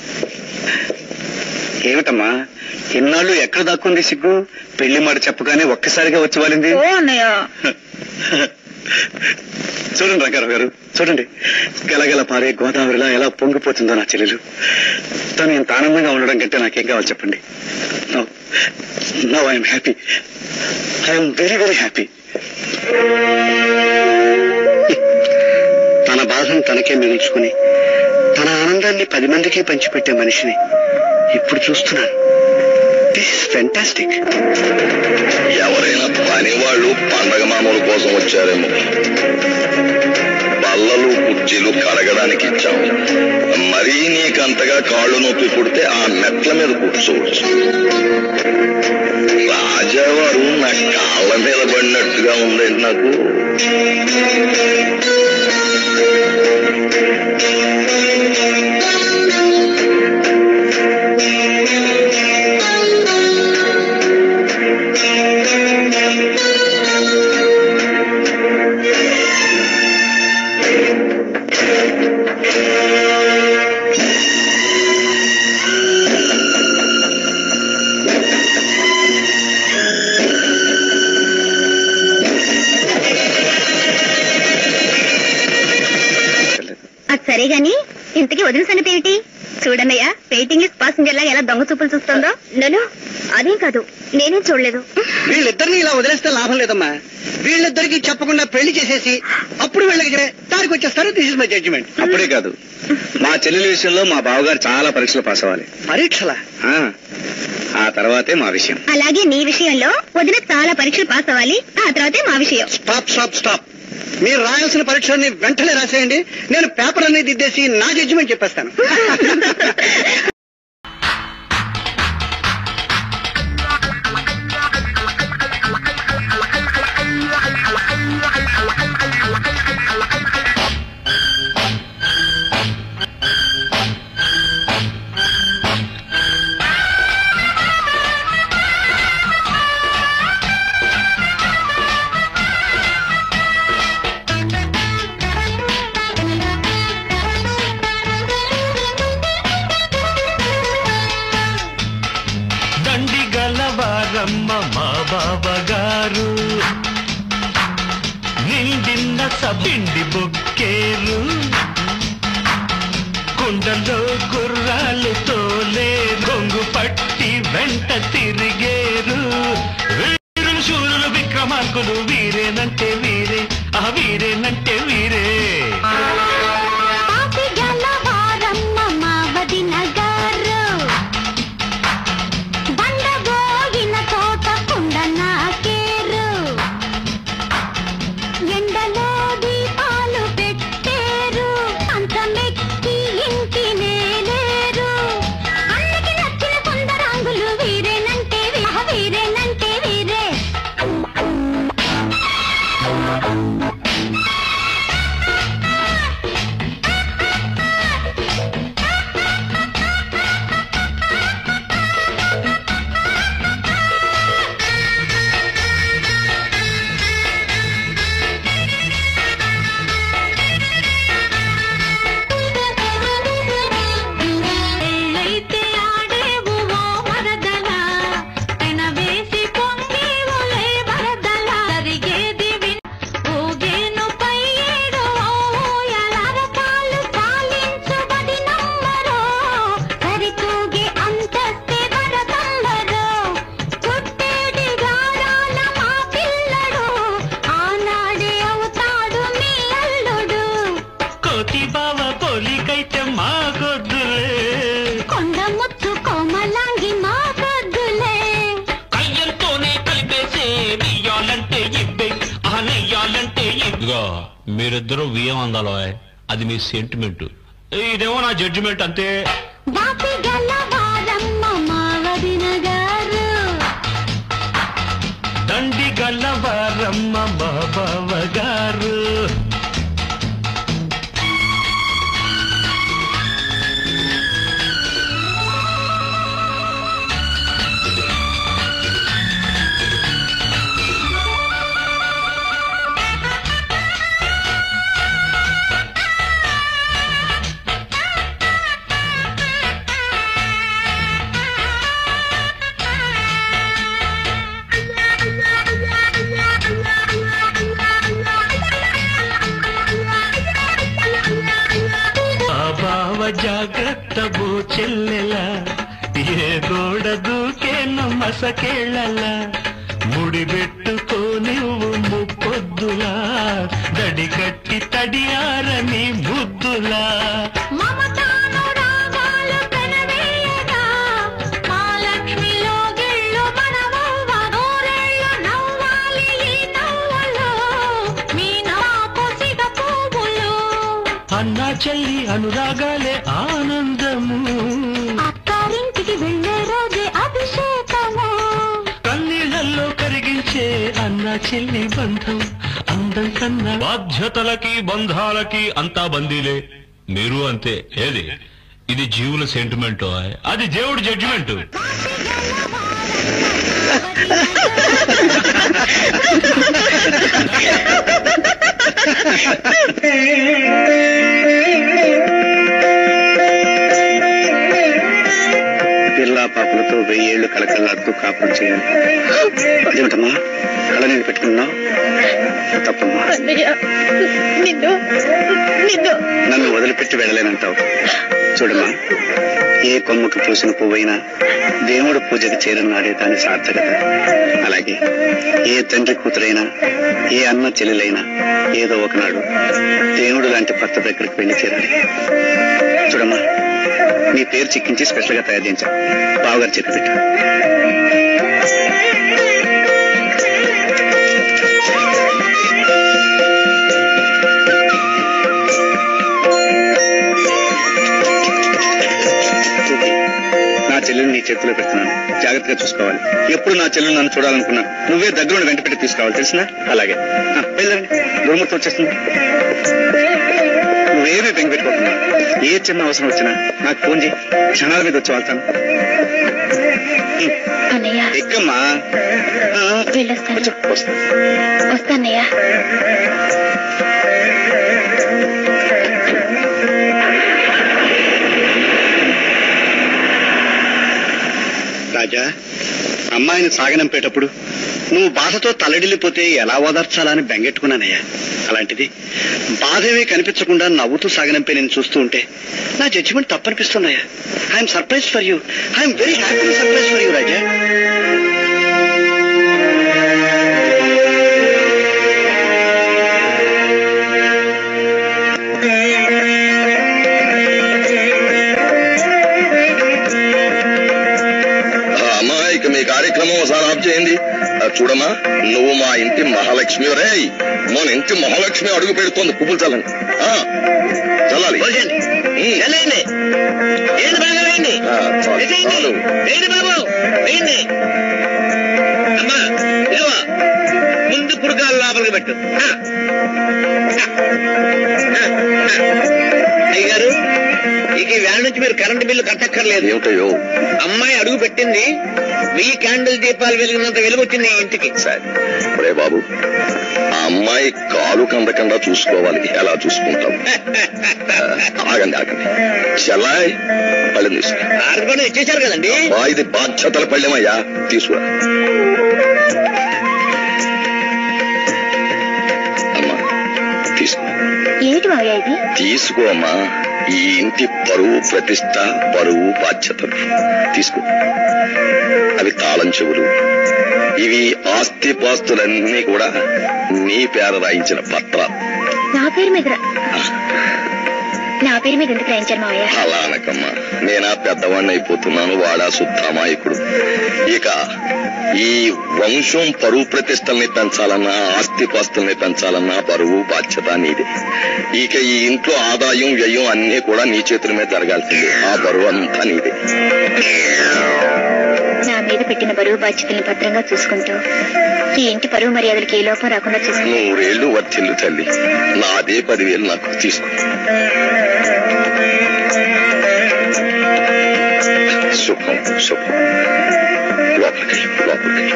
ఏమిటమ్మా ఇన్నాళ్ళు ఎక్కడ దాక్కుంది సిగ్గు పెళ్లి మాట చెప్పగానే ఒక్కసారిగా వచ్చి వాలింది ఓ అన్నయ్య చూడండి రంగారావు గారు చూడండి గలగల పారే గోదావరిలా ఎలా పొంగిపోతుందో నా చెల్లెలు తను ఇంత ఆనందంగా ఉండడం కంటే నాకేం కావాలి చెప్పండి no I'm happy I'm very very happy తన బాధను తనకే మిగుల్చుకుని తన ఆనందాన్ని పది మందికి పంచిపెట్టే మనిషిని ఇప్పుడు చూస్తున్నాను దిస్ ఇస్ ఫెంటాస్టిక్ ఎవరైనా పని వాళ్ళు పండగ మామూలు కోసం వచ్చారేమో బల్లలు కుర్చీలు కడగడానికి ఇచ్చాము మరీ నీకంతగా కాళ్ళు నొప్పి పుడితే ఆ మెట్ల మీద కూర్చోవచ్చు రాజావారు నా కాళ్ళ మీద పడినట్టుగా ఉందండి నాకు అది సరే గాని ఇంతకీ వదిన సంగతి ఏమిటి చూడన్నయ్య వెయిటింగ్ లిస్ట్ పాసింజర్ లాగా ఎలా దొంగ చూపులు చూస్తుందో నన్ను అదేం కాదు నేనేం చూడలేదు వీళ్ళిద్దరిని ఇలా వదిలేస్తే లాభం లేదమ్మా వీళ్ళిద్దరికి చెప్పకుండా పెళ్లి చేసేసి అప్పుడు వీళ్ళకి దారికి వచ్చేస్తారు దిస్ ఇస్ మై జడ్జిమెంట్ అప్పుడే కాదు మా చెల్లెల విషయంలో మా బావగారు చాలా పరీక్షలు పాస్ అవ్వాలి పరీక్షల ఆ, ఆ తర్వాతే మా విషయం అలాగే నీ విషయంలో వదిన చాలా పరీక్షలు పాస్ అవ్వాలి ఆ తర్వాతే మా విషయం స్టాప్ స్టాప్ స్టాప్ మీరు రాయాల్సిన పరీక్షల్ని వెంటనే రాసేయండి నేను పేపర్ అనేది దిద్దేసి నా జడ్జిమెంట్ చెప్పేస్తాను దండి గలవారమ్మ మా బాబగారు నిండిన్న సబిండి బొక్కేరు కుండలో గుర్రాలు తోలే గొంగు పట్టి వెంట తిరిగేరు వీరులు శూరులు విక్రమార్కులు వీరేనంటే వీరే ఆ వీరేనంటే వీరే పాపిగలవారమ్మ మా వదిన గారు బండబోగిన తోట కుండ మీరిద్దరూ వియ్యం అందాలో అది మీ సెంటిమెంట్ ఇదేమో నా జడ్జిమెంట్ అంతే వాపి గల్లవారమ్మ మావదిన గారు దండి గల్లవారమ్మ మా బావ గారు ఆ బావ జాగ్రత్త బో చెల్లెల ఏ గోడ దూకేన మసకేళ్ళల ముడిబెట్టుకోనివ్వు ముప్పొద్దులా దడి కట్టి తడియారని ముద్దులా మమతాను రాగాలు పెనవేయగా మా లక్ష్మిలో గిళ్ళు మనవవ్వ నూరేళ్ళు నవ్వాలి ఈ నవ్వులు మీ నాకు సిగ పువ్వులు అన్నా చెల్లి అనురాగాలే ఆనందము అత్తారింటికి వెళ్ళే రోజే అభిషేకము కన్నీళ్ళల్లో కరిగించే అన్న చెల్లి బంధం అందం కన్నా బాధ్యతలకి బంధాలకి అంతా బందీలే మీరు అంతే ఏది ఇది జీవుల సెంటిమెంట్ అది దేవుడి జడ్జిమెంట్ పిల్ల పాపలతో వెయ్యేళ్లు కలకల్లాడుతూ కాపురం చేయాలి అదేమిటమ్మా కళ నేను పెట్టుకున్నావు తప్పమ్మా నిన్ను నిన్ను నన్ను వదిలిపెట్టి వెళ్ళలేనంటావు చూడమ్మా ఏ కొమ్మకు పూసిన పువ్వైనా దేవుడు పూజకు చేరున్నాడే దాని సార్థకత అలాగే ఏ తండ్రి కూతురైనా ఏ అన్న చెల్లెలైనా ఏదో ఒకనాడు దేవుడు లాంటి భర్త దగ్గరికి వెళ్ళి చేరాలి చూడమ్మా నీ పేరు చిక్కించి స్పెషల్ గా తయారు చేయించాం బావగారు చేతి పెట్టు నా చెల్లెలు నీ చేతిలో పెడుతున్నాను జాగ్రత్తగా చూసుకోవాలి ఎప్పుడు నా చెల్లెలు నన్ను చూడాలనుకున్నా నువ్వే దగ్గర వెంట పెట్టి తీసుకురావాలి తెలిసిన అలాగే ఆ, వెళ్ళండి దుర్మూర్తి వచ్చేస్తుంది నువ్వేమీ బెంగ పెట్టుకోకుండా ఏ చిన్న అవసరం వచ్చినా నాకు ఫోన్ చేయి క్షణాల మీద వచ్చి వాళ్తాను అన్నయ్య ఎక్కమ్మా ఆ, వెళ్ళొస్తాను కూర్చో, వస్తా. వస్తానయ్య రాజా అమ్మాయిని సాగనంపేటప్పుడు నువ్వు బాధతో తలడిల్లిపోతే ఎలా ఓదార్చాలా అని బెంగెట్టుకున్నానయ్యా అలాంటిది బాధేమీ కనిపించకుండా నవ్వుతూ సాగనంపే నేను చూస్తూ ఉంటే నా జడ్జిమెంట్ తప్పనిపిస్తున్నాయా I'm surprise for you I'm very happy surprise for you Raja ఆ, అమ్మా ఇక మీ కార్యక్రమం ఒకసారి ఆఫ్ చేయండి ఆ, చూడమ్మా నువ్వు మా ఇంటి మహాలక్ష్మి రే మన ఇంటి మహాలక్ష్మి అడుగు పెడుతోంది పువ్వులు చల్లండి ఆ, చల్లాలి పోసేయండి. ఉమ్. వెళ్ళండి ఏంటి బాగా వేయండి ఆ, చాలు, వేసేయండి చాలు. వేయండి బాబు వేయండి అమ్మా ఇదిగో ముందు పురకాలు లోపలికి పెట్టు ఆ. ఆ, ఆ. అయ్యగారు ఇక ఈ వ్యాన్ నుంచి మీరు కరెంటు బిల్లు కట్టక్కర్లేదు ఏమిటయ్యో అమ్మాయి అడుగు పెట్టింది వెయ్యి క్యాండిల్ దీపాలు వెలిగినంత వెలుగు వచ్చింది ఈ ఇంటికి సరే ఒరే బాబు ఆ అమ్మాయి కాలు కందకుండా చూసుకోవాలి ఎలా చూసుకుంటాం ఆ, ఆగండి ఆగండి చెల్లాయ్ పళ్ళెం తీసుకురా ఆరు కూడా ఇచ్చేశారు కదండి బా, ఇది బాధ్యతల పళ్ళెమయ్యా తీసుకురా అమ్మా తీసుకో ఏమిటి మావయ్య ఇది తీసుకో అమ్మా ఈ ఇంటి పరువు ప్రతిష్ట బరువు బాధ్యతలు తీసుకో అవి తాళం చెవులు ఇవి ఆస్తి పాస్తులన్నీ కూడా నీ పేర రాయించిన పత్రాలు నా పేరు మీద రా- నా పేరు మీద ఎందుకు రాయించారు మావయ్య అలా అనకమ్మా నేనా పెద్దవాడిని అయిపోతున్నాను వాడా శుద్ధ అమాయకుడు ఇక ఈ వంశం పరువు ప్రతిష్టల్ని పెంచాలన్నా ఆస్తిపాస్తుల్ని పెంచాలన్నా బరువు బాధ్యత నీదే ఇక ఈ ఇంట్లో ఆదాయం వ్యయం అన్ని కూడా నీ చేతుల మీద జరగాల్సిందే ఆ బరువు అంతా నీదే నా మీద పెట్టిన బరువు బాధ్యతల్ని భద్రంగా చూసుకుంటూ ఈ ఇంటి పరువు మర్యాదలకి ఏ లోపం రాకుండా చూసుకుంటూ నూరేళ్లు వర్తిల్లు తల్లి నాదే పదివేలు నాకు తీసుకో శుభం శుభం లోపలికి లోపలికి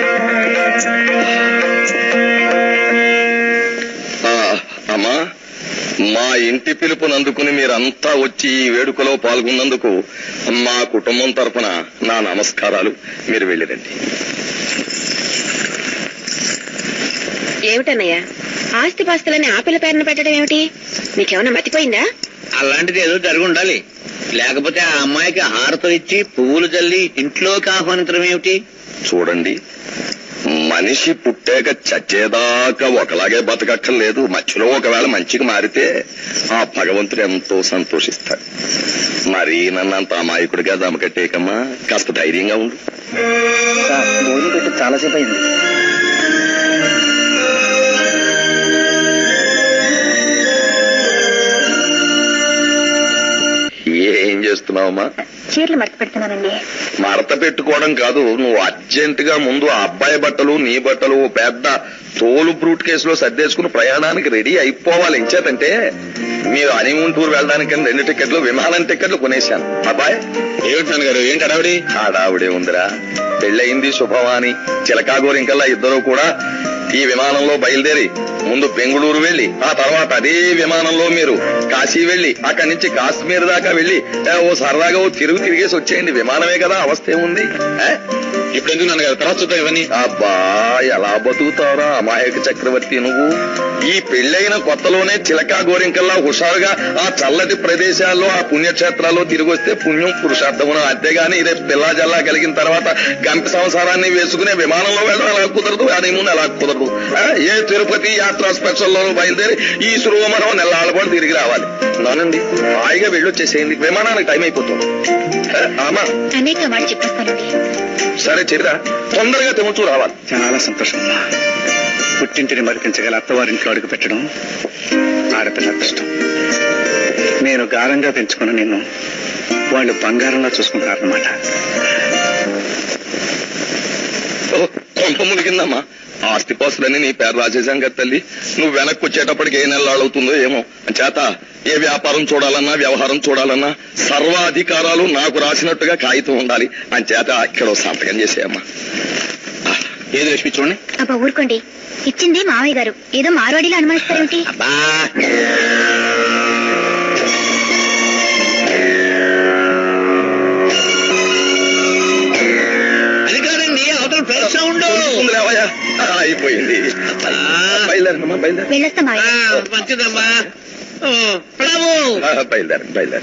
ఆ, అమ్మా మా ఇంటి పిలుపుని అందుకుని మీరంతా వచ్చి ఈ వేడుకలో పాల్గొన్నందుకు మా కుటుంబం తరపున నా నమస్కారాలు మీరు వెళ్ళిరండి ఏమిటన్నయ్యా ఆస్తి పాస్తులని ఆపిల పేరున పెట్టడం ఏమిటి నీకేమన్నా మతిపోయిందా అలాంటిది ఏదో జరిగి ఉండాలి లేకపోతే ఆ అమ్మాయికి హారతో ఇచ్చి పువ్వులు చల్లి ఇంట్లోకి ఆహ్వానించడం ఏమిటి చూడండి మనిషి పుట్టాక చచ్చేదాకా ఒకలాగే బతకక్కర్లేదు మధ్యలో ఒకవేళ మంచికి మారితే ఆ భగవంతుడు ఎంతో సంతోషిస్తాడు మరి నన్నంత అమాయకుడిగా దమకట్టేకమ్మా కాస్త ధైర్యంగా ఉండు భోజనం పెట్టి చాలాసేపు అయింది ఏం చేస్తున్నావమ్మా చీరలు మడత పెడుతున్నానండి మడత పెట్టుకోవడం కాదు నువ్వు అర్జెంట్ గా ముందు ఆ అబ్బాయి బట్టలు నీ బట్టలు ఓ పెద్ద తోలు బ్రూట్ కేసులో సర్దేసుకుని ప్రయాణానికి రెడీ అయిపోవాలి ఎంచేతంటే మీరు హనీమూన్ టూర్ వెళ్ళడానికి రెండు టికెట్లు విమానం టికెట్లు కొనేశాను అబ్బాయి ఏమిటి గారు ఏంటి అడావిడి హడావుడే ఉందిరా పెళ్ళయింది శుభవాని చిలకాగోరింకల్లా ఇద్దరు కూడా ఈ విమానంలో బయలుదేరి ముందు బెంగళూరు వెళ్లి ఆ తర్వాత అదే విమానంలో మీరు కాశీ వెళ్లి అక్కడి నుంచి కాశ్మీర్ దాకా వెళ్లి ఏ, ఓ సరదాగా ఓ తిరుగు తిరిగేసి వచ్చేయండి విమానమే కదా అవస్థ ఏముంది ఏ? ఇప్పుడు ఎందుకు నాన్నగారు తర్వాత చూద్దాం ఇవన్నీ అబ్బా ఎలా బతుకుతావురా అమాయక చక్రవర్తి నువ్వు ఈ పెళ్ళైన కొత్తలోనే చిలకా గోరింకల్లా హుషారుగా ఆ చల్లటి ప్రదేశాల్లో ఆ పుణ్యక్షేత్రాల్లో తిరిగి వస్తే పుణ్యం పురుషార్థమున అంతేగాని రేపు పిల్లా జల్లా కలిగిన తర్వాత గంప సంసారాన్ని వేసుకునే విమానంలో వెళ్ళడం ఎలా కుదరదు హనీమూన్ ఎలా కుదరదు ఆ, ఏ తిరుపతి యాత్రా స్పెషల్ లో బయలుదేరి ఈ సురువమనం నెల పాటు తిరిగి రావాలి నానండి హాయిగా వెళ్ళొచ్చేసేయండి విమానానికి టైం అయిపోతుంది ఆ, ఆమా అనేక మాట చెప్పేస్తానండి సరే చెరిరా తొందరగా తెముచూ రావాలి చాలా సంతోషం పుట్టింటిని మరిపించగల అత్తవారింట్లో అడుగు పెట్టడం ఆడపిల్ల అదృష్టం నేను గారంగా పెంచుకున్న నిన్ను వాళ్ళు బంగారంలా చూసుకుంటారన్నమాట ఓ, కొంప మునిగిందమ్మా ఆస్తిపాస్తులన్నీ నీ పేరు రాసేశాం కదా తల్లి నువ్వు వెనక్కి వచ్చేటప్పటికి ఏ నెలలాడవుతుందో ఏమో చేత ఏ వ్యాపారం చూడాలన్నా వ్యవహారం చూడాలన్నా సర్వాధికారాలు నాకు రాసినట్టుగా కాగితం ఉండాలి అని చేత ఇక్కడ ఓ సంతకం చేసేయమ్మా ఏది లక్ష్మి చూడండి అబ్బా ఊరుకోండి ఇచ్చింది మావయ్య గారు ఏదో మారోడిలో అనుమానిస్తారేమిటి అబ్బా అది కాదండి అవతల ప్లేస్ సౌండ్ ఉంది లేవయ్యా. ఆ, అయిపోయింది బయలుదేరమ్మా బయలుదేరు వెళ్ళొస్తా మావయ్య మంచిదమ్మా ఓ, ప్రణాము ఆ, బయలుదేరండి బయలుదేరు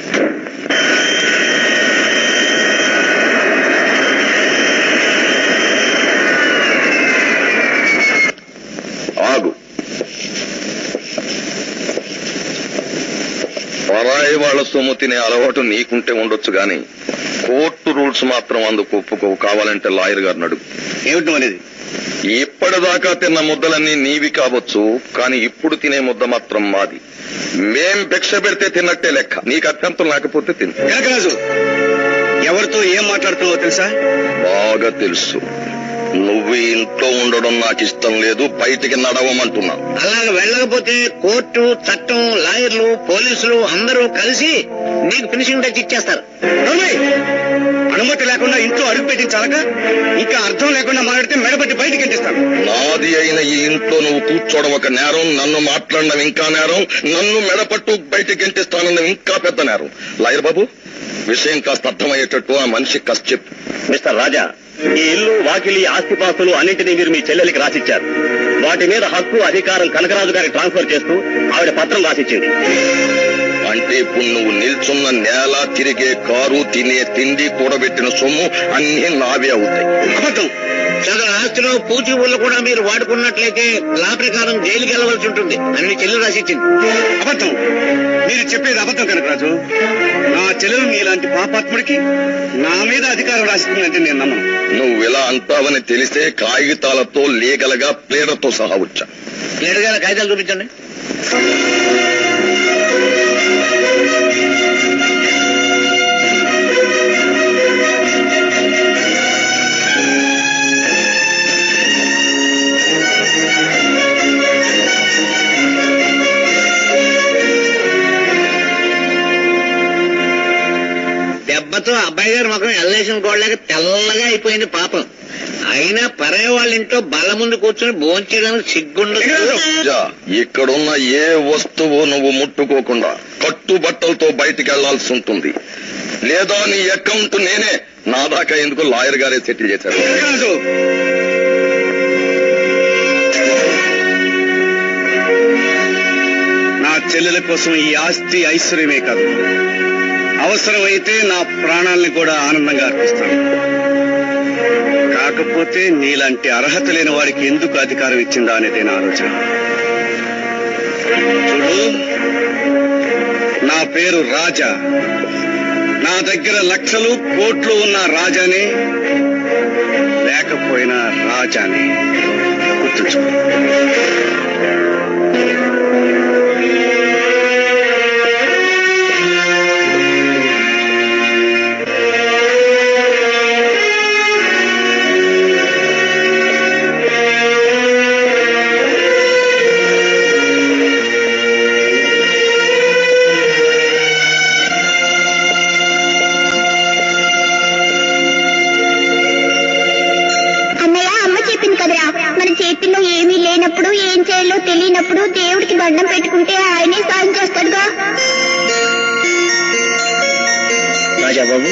ఆగు పరాయి వాళ్ళ సొమ్ము తినే అలవాటు నీకుంటే ఉండొచ్చు గాని కోర్టు రూల్స్ మాత్రం అందుకు ఒప్పుకోవు కావాలంటే లాయర్ గారిని అడుగు ఏమిటి నువ్వు అనేది ఇప్పటిదాకా తిన్న ముద్దలన్నీ నీవి కావచ్చు కానీ ఇప్పుడు తినే ముద్ద మాత్రం మాది మేం భిక్ష పెడితే తిన్నట్టే లెక్క నీకు అభ్యంతరం లేకపోతే తిను కనకరాజు ఎవరితో ఏం మాట్లాడుతున్నావో తెలుసా బాగా తెలుసు నువ్వు ఈ ఇంట్లో ఉండడం నాకు ఇష్టం లేదు బయటికి నడవమంటున్నా అలాగ వెళ్ళకపోతే కోర్టు చట్టం లాయర్లు పోలీసులు అందరూ కలిసి నీకు ఫినిషింగ్ టచ్ ఇచ్చేస్తారు నోర్మయ్! అనుమతి లేకుండా ఇంట్లో అడుగు పెట్టించాలక ఇంకా అర్థం లేకుండా మాట్లాడితే మెడబట్టి బయటికి ఎంటిస్తాను నాది అయిన ఈ ఇంట్లో నువ్వు కూర్చోవడం ఒక నేరం నన్ను మాట్లాడడం ఇంకా నేరం నన్ను మెడపట్టు బయటికి గెంటిస్తానడం ఇంకా పెద్ద నేరం లాయర్ బాబు విషయం కాస్త అర్థమయ్యేటట్టు ఆ మనిషికి కాస్త చెప్పు మిస్టర్ రాజా ఈ ఇల్లు వాకిలి ఆస్తిపాస్తులు అన్నింటినీ మీరు మీ చెల్లెలికి రాసిచ్చారు వాటి మీద హక్కు అధికారం కనకరాజు గారికి ట్రాన్స్ఫర్ చేస్తూ ఆవిడ పత్రం రాసిచ్చింది అంటే ఇప్పుడు నువ్వు నిల్చున్న నేల తిరిగే కారు తినే తిండి కూడబెట్టిన సొమ్ము అన్ని నావే అవుతాయి అబద్ధం సగం ఆస్తిలో పూచి ఊళ్ళు కూడా మీరు వాడుకున్నట్లయితే లా ప్రకారం జైలుకి వెళ్ళవలసి ఉంటుంది అని నీ చెల్లి రాసిచ్చింది అబద్ధం మీరు చెప్పేది అబద్ధం కనకరాజు నా చెల్లెలు మీలాంటి పాపాత్ముడికి నా మీద అధికారం రాసిస్తుందంటే నేను నమ్మను నువ్వు ఇలా అంటావని తెలిస్తే కాగితాలతో లీగల్ గా ప్లేడర్తో సహా వచ్చా లేడుగా కాగితాలు చూపించండి దెబ్బతో అబ్బాయి గారి ముఖం ఎల్లేసిన గోడలాగా తెల్లగా అయిపోయింది పాపం అయినా పరాయి వాళ్ళ ఇంట్లో బల్ల ముందు కూర్చొని భోంచేయడానికి సిగ్గుండదు యా, ఇక్కడున్న ఏ వస్తువు నువ్వు ముట్టుకోకుండా కట్టుబట్టలతో బయటికి వెళ్లాల్సి ఉంటుంది లేదా నీ అకౌంట్ నేనే నా దాకా ఎందుకు లాయర్ గారే సెటిల్ చేశారు కనకరాజు నా చెల్లెల కోసం ఈ ఆస్తి ఐశ్వర్యమే కాదు అవసరమైతే నా ప్రాణాల్ని కూడా ఆనందంగా అర్పిస్తాను కాకపోతే నీలాంటి అర్హత లేని వాడికి ఎందుకు అధికారం ఇచ్చిందా అనేది నా ఆలోచన చూడు నా పేరు రాజా నా దగ్గర లక్షలు కోట్లు ఉన్న రాజానే లేకపోయినా రాజానే గుర్తుంచుకో అన్నయ్య అమ్మ చెప్పింది కదరా మన చేతిలో ఏమీ లేనప్పుడు ఏం చేయాలో తెలియనప్పుడు దేవుడికి దండం పెట్టుకుంటే ఆయనే సాయం చేస్తాడుగా రాజాబాబు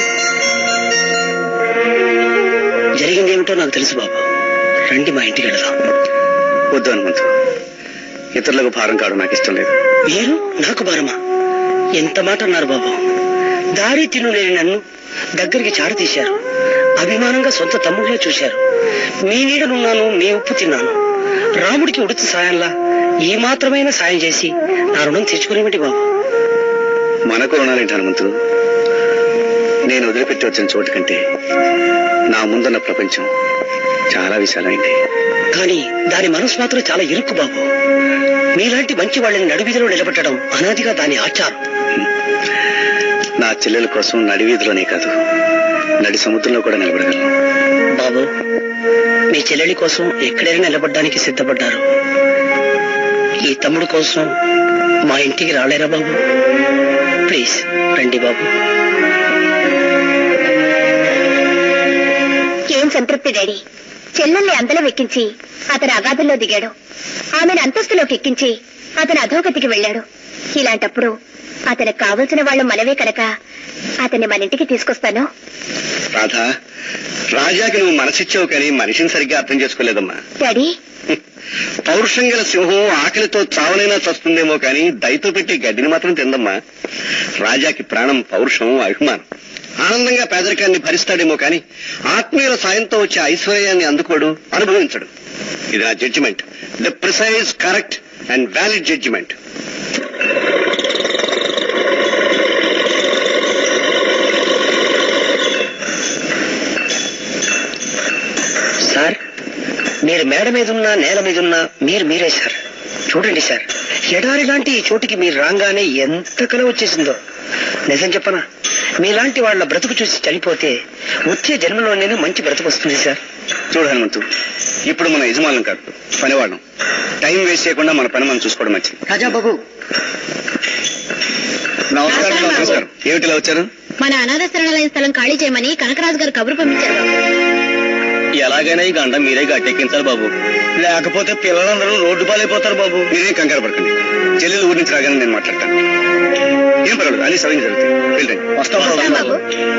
జరిగిందేమిటో నాకు తెలుసు బాబు రండి మా ఇంటికి వెళదాం వద్దు హనుమంతు ఇతరులకు భారం కావడం నాకు ఇష్టం లేదు మీరు నాకు భారమా ఎంత మాట అన్నారు బాబు దారి తినులేని నన్ను దగ్గరికి చారు తీశారు అభిమానంగా సొంత తమ్ముడిలో చూశారు మీ నీడనున్నాను మీ ఉప్పు తిన్నాను రాముడికి ఉడుతు సాయంలా ఈ మాత్రమైన సాయం చేసి నా రుణం తీర్చుకునేమిటి బాబు మనకు రుణాలేంటి హనుమంతు నేను వదిలిపెట్టి వచ్చిన చోటు కంటే నా ముందున్న ప్రపంచం చాలా విశాలమైంది కానీ దాని మనసు మాత్రం చాలా ఇరుక్కు బాబు మీలాంటి మంచి వాళ్ళని నడువీధిలో నిలబెట్టడం అనాదిగా దాని ఆచారం నా చెల్లెల కోసం నడివీధిలోనే కాదు నడి సముద్రంలో కూడా నిలబడగలను బాబు మీ చెల్లెలి కోసం ఎక్కడైనా నిలబడడానికి సిద్ధపడ్డారు ఈ తమ్ముడు కోసం మా ఇంటికి రాలేరా బాబు ప్లీజ్ రండి బాబు ఏం సంతృప్తి డాడీ చెల్లెల్ని అంతలో వెక్కించి అతను అగాధంలో దిగాడు ఆమెను అంతస్తులోకి ఎక్కించి అతను అధోగతికి వెళ్ళాడు ఇలాంటప్పుడు అతనికి కావలసిన వాళ్ళు మనవే కనుక అతన్ని మన ఇంటికి తీసుకొస్తాను రాధా రాజాకి నువ్వు మనసిచ్చావు కానీ మనిషిని సరిగ్గా అర్థం చేసుకోలేదమ్మా డాడీ పౌరుషం గల సింహం ఆకలితో చావనైనా చస్తుందేమో కానీ దయతో పెట్టి గడ్డిని మాత్రం తిందమ్మా రాజాకి ప్రాణం పౌరుషం అభిమానం ఆనందంగా పేదరికాన్ని భరిస్తాడేమో కానీ ఆత్మీయుల సాయంతో వచ్చే ఐశ్వర్యాన్ని అందుకోడు అనుభవించడు ఇది నా judgement the precise correct and valid judgement sir మీరు మేడ మీద ఉన్నా నేల మీద ఉన్నా మీరు మీరే సార్ చూడండి సార్ ఎడారి లాంటి ఈ చోటికి మీరు రాగానే ఎంత కల వచ్చేసిందో నిజం చెప్పనా మీలాంటి వాళ్ళ బ్రతుకు చూసి చనిపోతే వచ్చే జన్మలోనే మంచి బ్రతుకు వస్తుంది సార్ చూడు హనుమంతు ఇప్పుడు మన యజమానులం కాదు పనివాళ్ళం టైం వేస్ట్ చేయకుండా మన పని మనం చూసుకోవడం మంచిది రాజాబాబు నమస్కారం నమస్కారం ఏమిటి ఇలా వచ్చారు మన అనాథ శరణాలయ స్థలం ఖాళీ చేయమని కనకరాజు గారు కబురు పంపించారు ఎలాగైనా ఈ గంట మీరే గట్టెక్కించాలి బాబు లేకపోతే పిల్లలందరూ రోడ్డు పాలైపోతారు బాబు మీరేం కంగారు పడకండి చెల్లెలు ఊరి నుంచి రాగానే నేను మాట్లాడతాను ఏం పర్వాలేదు అన్ని సరైన జరుగుతాయి వెళ్ళండి వస్తాం బాబు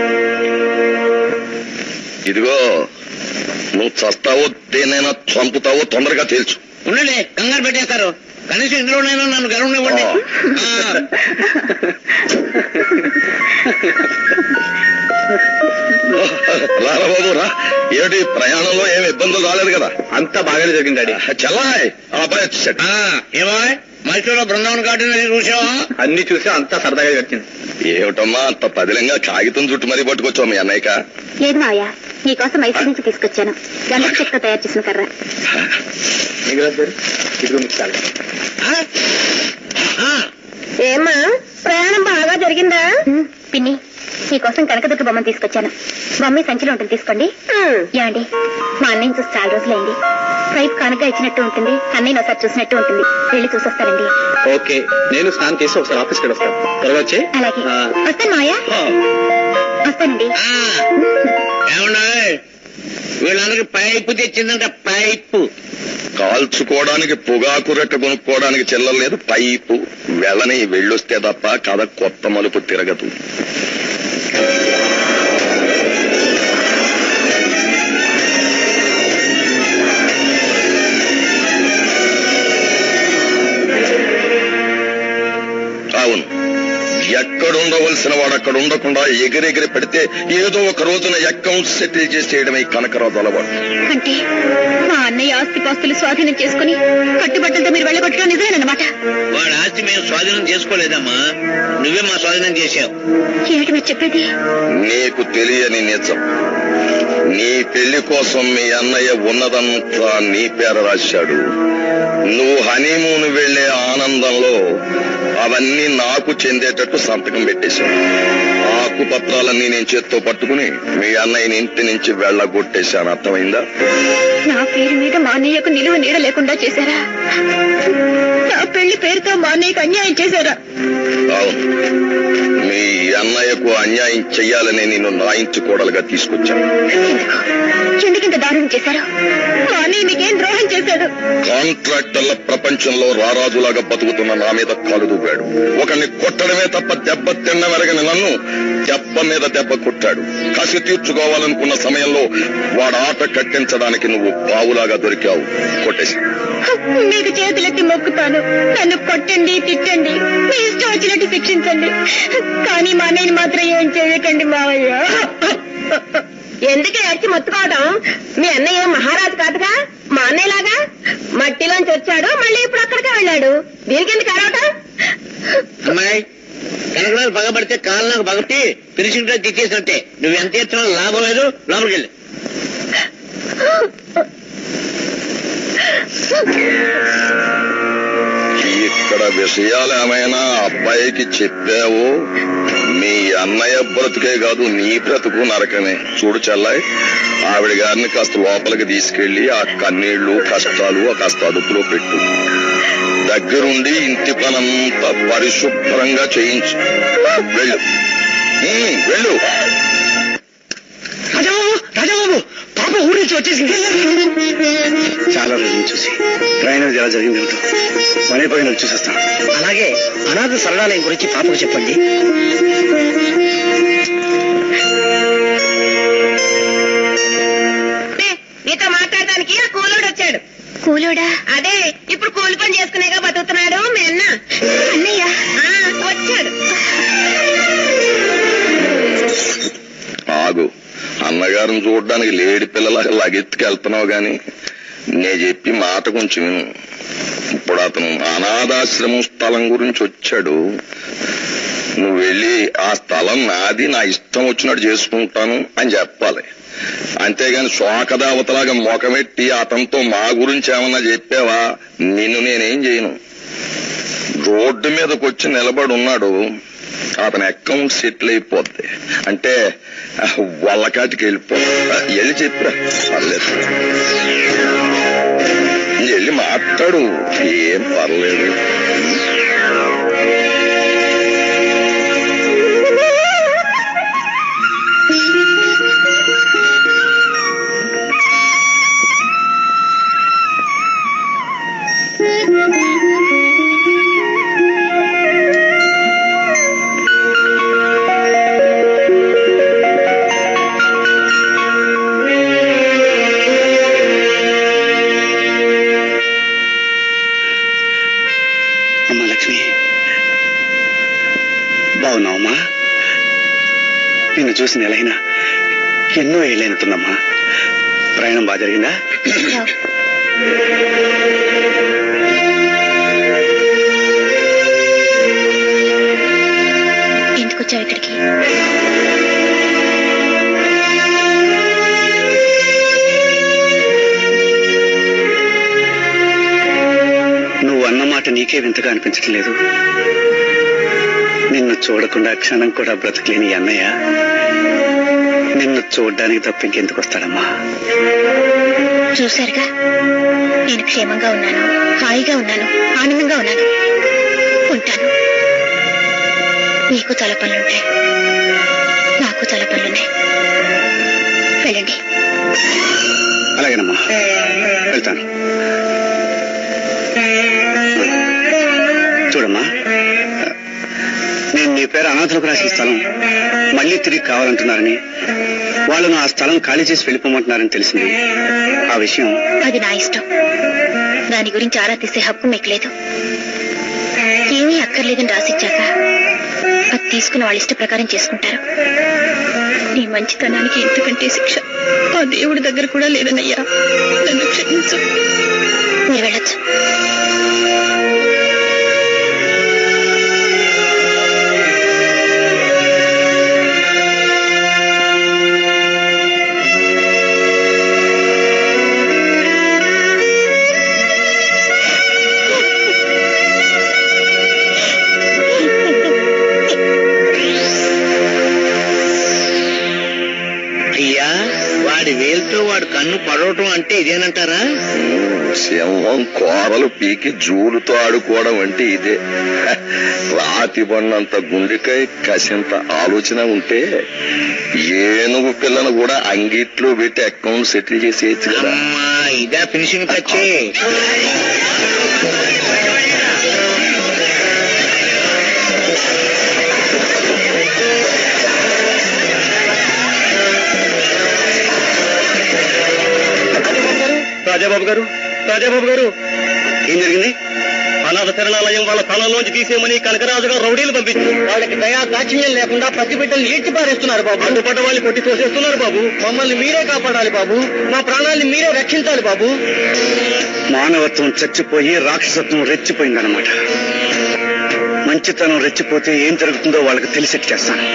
ఇదిగో నువ్వు చస్తావో దేనైనా చంపుతావో తొందరగా తేల్చు ఉండండి కంగారు పెట్టేస్తారు కనీసం ఇందులోనైనా నన్ను గర్వనివ్వండి ఆ. ఆ. రారా బాబు రా ఏమిటి ప్రయాణంలో ఏమి ఇబ్బందులు రాలేదు కదా అంతా బాగానే జరిగింది డాడీ చల్లాయ్ ఆ అబ్బాయి వచ్చేసాడు ఏమో మైసూరులో బృందావన్ గార్డెన్ అది చూసావా అన్ని చూసి అంతా సరదాగా గడిచింది ఏమిటమ్మా అంత పదిలంగా కాగితం చుట్టూ మరీ పట్టుకొచ్చావు మీ అన్నయ్యక లేదు మావయ్య నీకోసం మైసూర్ నుంచి తీసుకొచ్చాను గంధ చెక్క తయారు చేసిన కర్ర మీకు రాదు సార్ ఇదిగో మీకు చాలు ఏమ్మా ప్రయాణం బాగా జరిగిందా పిన్ని మీకోసం కనకదుర్గ బొమ్మను తీసుకొచ్చాను బొమ్మ ఈ సంచిలో ఉంటుంది తీసుకోండి ఏమండి మా అన్నయ్యని చూసి చాలా రోజులైంది వైపు కానుక ఇచ్చినట్టు ఉంటుంది అన్నయ్యని ఒకసారి చూసినట్టు ఉంటుంది వెళ్ళి చూసొస్తానండి ఓకే నేను స్నానం చేసి ఒకసారి ఆఫీస్కి వస్తాను తర్వాత వచ్చి అలాగే ఆ, వస్తాను మాయా వస్తానండి ఏమన్నా వీళ్ళందరికి పైపు తెచ్చిందంట పైపు కాల్చుకోవడానికి పొగాకు రెట్ట కొనుక్కోవడానికి చిల్లలేదు పైపు వెళ్ళని వెళ్ళొస్తే తప్ప కథ కొత్త మలుపు తిరగదు అవును ఎక్కడుండవలసిన వాడు అక్కడ ఉండకుండా ఎగిరెగిరి పెడితే ఏదో ఒక రోజున అకౌంట్ సెటిల్ చేసేయడమే ఈ కనకరాజు అలవాటు అంటే మా అన్నయ్య ఆస్తిపాస్తులు స్వాధీనం చేసుకుని కట్టుబట్టలతో మీరు వెళ్ళగొట్టడం నిజమేనమాట వాడి ఆస్తి మేము స్వాధీనం చేసుకోలేదమ్మా నువ్వే మా స్వాధీనం చేశావు ఏమిటి మీరు చెప్పేది నీకు తెలియని నిజం నీ పెళ్లి కోసం మీ అన్నయ్య ఉన్నదంతా నీ పేర రాశాడు నువ్వు హనీమూన్ వెళ్లే ఆనందంలో అవన్నీ నాకు చెందేటట్టు సంతకం పెట్టేశాడు ఆకు పత్రాలన్నీ నేను చేత్తో పట్టుకుని మీ అన్నయ్యని ఇంటి నుంచి వెళ్ళగొట్టేశాను అర్థమైందా నా పేరు మీద మా అన్నయ్యకు నిలువ నీడ లేకుండా చేశారా నా పెళ్లి పేరుతో మా అన్నయ్యకు అన్యాయం చేశారా అవును మీ అన్నయ్యకు అన్యాయం చెయ్యాలని నేను నాయించుకోడలుగా తీసుకొచ్చాను ఎందుకు ఎందుకింత దారుణం చేశారు మా అన్నయ్య మీకేం ద్రోహం చేశాడు కాంట్రాక్టర్ల ప్రపంచంలో రారాజులాగా బతుకుతున్న నా మీద కాలు దూపాడు ఒకరిని కొట్టడమే తప్ప దెబ్బ తిన్న వెరగని నన్ను దెబ్బ మీద దెబ్బ కొట్టాడు కసి తీర్చుకోవాలనుకున్న సమయంలో వాడు ఆట కట్టించడానికి నువ్వు పావులాగా దొరికావు కొట్టేసి మీకు చేతులెత్తి మొక్కుతాను నన్ను కొట్టండి తిట్టండి మీ ఇష్టం వచ్చినట్టు శిక్షించండి కానీ మా అన్నయ్యని మాత్రం ఏం చేయకండి మావయ్య ఎందుకు ఏడ్చి మొత్తుకోవడం మీ అన్నయ్య మహారాజు కాదుగా మా అన్నయ్యలాగా మట్టిలోంచి వచ్చాడు మళ్ళీ ఇప్పుడు అక్కడికే వెళ్ళాడు దీనికి ఎందుకు అరవటం అమ్మాయి కనకరాలు పగబడితే కాలు నాకు పగట్టి ఫినిషింగ్ టచ్ ఇచ్చేసినట్టే నువ్వు ఎంత ఇచ్చినా లాభం లేదు లోపలికి వెళ్ళి ఇక్కడ విషయాలు ఏమైనా అబ్బాయికి చెప్పావు మీ అన్నయ్య బ్రతుకే కాదు నీ బ్రతుకు నరకమే చూడు చెల్లాయి ఆవిడ గారిని కాస్త లోపలికి తీసుకెళ్లి ఆ కన్నీళ్లు కష్టాలు ఆ కాస్త అదుపులో పెట్టు దగ్గరుండి ఇంటి పనంతా పరిశుభ్రంగా చేయించు వెళ్ళు ఉమ్, వెళ్ళు రాజాబాబు రాజాబాబు పాప ఊరి నుంచి వచ్చేసింది చాలా రోజులు చూసి ప్రయాణం ఎలా జరిగింది ఏమిటో పని పోయిన చూసేస్తాను అలాగే అనాథ సరళాలయం గురించి పాపకు చెప్పండి నీతో మాట్లాడడానికి ఆ కూలోడు వచ్చాడు కూలోడా అదే ఇప్పుడు కూలి పని చేసుకునేగా బతుకుతున్నాడు మీ అన్న అన్నయ్య వచ్చాడు ఆగు అన్నగారిని చూడడానికి లేడి పిల్లలాగా లగెత్తుకెళ్తున్నావు గాని నే చెప్పి మాట కొంచెం విను ఇప్పుడు అతను అనాథాశ్రమం స్థలం గురించి వచ్చాడు నువ్వు వెళ్ళి ఆ స్థలం నాది నా ఇష్టం వచ్చినట్టు చేసుకుంటాను అని చెప్పాలి అంతేగాని శోకదావతలాగా మొకమెట్టి అతనితో మా గురించి ఏమన్నా చెప్పావా నిన్ను నేనేం చేయను రోడ్డు మీదకి వచ్చి నిలబడి ఉన్నాడు అతని అకౌంట్ సెటిల్ అయిపోద్ది అంటే వాళ్ళకాటికి వెళ్ళిపో వెళ్ళి చెప్పిరా పర్లేదు వెళ్ళి మాట్లాడు ఏం పర్లేదు అమ్మా లక్ష్మి బాగున్నావమ్మా నిన్ను నిన్ను చూసి నెలైనా ఎన్నో ఏళ్ళైనట్టుందమ్మా ప్రయాణం బాగా జరిగిందా ఎందుకు వచ్చావు ఇక్కడికి నువ్వు అన్నమాట నీకే వింతగా అనిపించటం లేదు నిన్ను చూడకుండా క్షణం కూడా బ్రతకలేని ఈ అన్నయ్య నిన్ను చూడడానికి తప్ప ఇంకెందుకు వస్తాడమ్మా చూశారుగా నేను క్షేమంగా ఉన్నాను హాయిగా ఉన్నాను ఆనందంగా ఉన్నాను ఉంటాను మీకు చాలా పనులుంటాయి నాకు చాలా పనులున్నాయి వెళ్ళండి అలాగేనమ్మా వెళ్తాను చూడమ్మా నేను నీ పేరు అనాథలకు రాసిన స్థలం మళ్ళీ తిరిగి కావాలంటున్నారని వాళ్ళను ఆ స్థలం ఖాళీ చేసి వెళ్ళిపోమంటున్నారని తెలిసింది ఆ విషయం అది నా ఇష్టం దాని గురించి ఆరా తీసే హక్కు మీకు లేదు ఏమీ అక్కర్లేదని రాసిచ్చాక అది తీసుకున్న వాళ్ళ ఇష్ట ప్రకారం చేసుకుంటారు నీ మంచితనానికి ఎంతకంటే శిక్ష ఆ దేవుడి దగ్గర కూడా లేదనయ్యా నన్ను క్షమించు మీరు వెళ్ళొచ్చు అయ్యా వాడి వేలుతో వాడు కన్ను పడవటం అంటే ఇదేనంటారా సింహం కోరలు పీకి జూలుతో ఆడుకోవడం అంటే ఇదే హ, రాతి బండంత గుండెకాయ కసింత ఆలోచన ఉంటే ఏనుగు పిల్లను కూడా అంగిట్లో పెట్టి అకౌంట్ సెటిల్ చేసేయచ్చు కదా అమ్మా ఇదా ఫినిషింగ్ టచ్చే రాజాబాబు గారు రాజాబాబు గారు ఏం జరిగింది అనాథ శరణాలయం వాళ్ళ స్థలంలోంచి తీసేయమని కనకరాజు గారు రౌడీలు పంపించారు వాళ్ళకి దయా దాక్షిణ్యం లేకుండా ప్రతి బిడ్డలు ఈడ్చి పారేస్తున్నారు బాబు అడ్డుపడ్డ వాళ్ళని కొట్టి తోసేస్తున్నారు బాబు మమ్మల్ని మీరే కాపాడాలి బాబు మా ప్రాణాల్ని మీరే రక్షించాలి బాబు మానవత్వం చచ్చిపోయి రాక్షసత్వం రెచ్చిపోయిందన్నమాట మంచితనం రెచ్చిపోతే ఏం జరుగుతుందో వాళ్ళకి తెలిసేట్టు చేస్తాను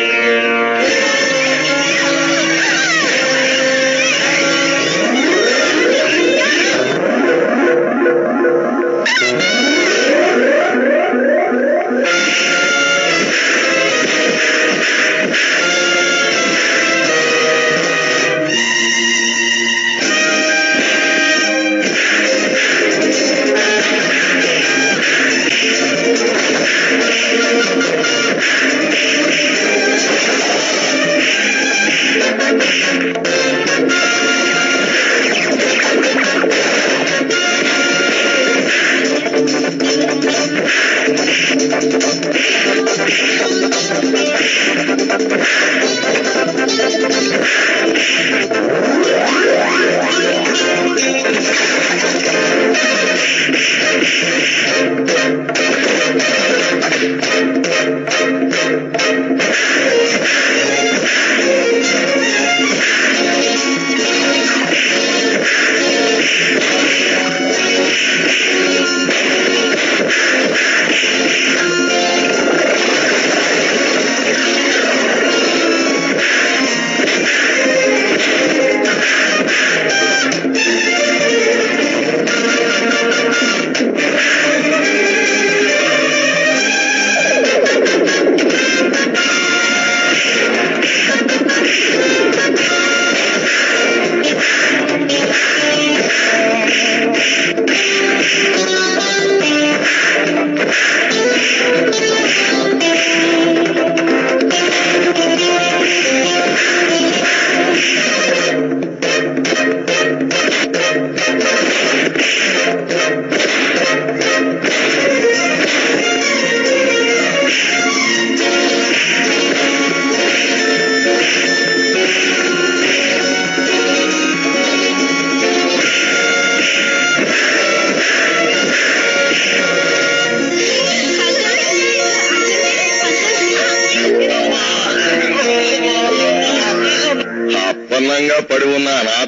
ఆ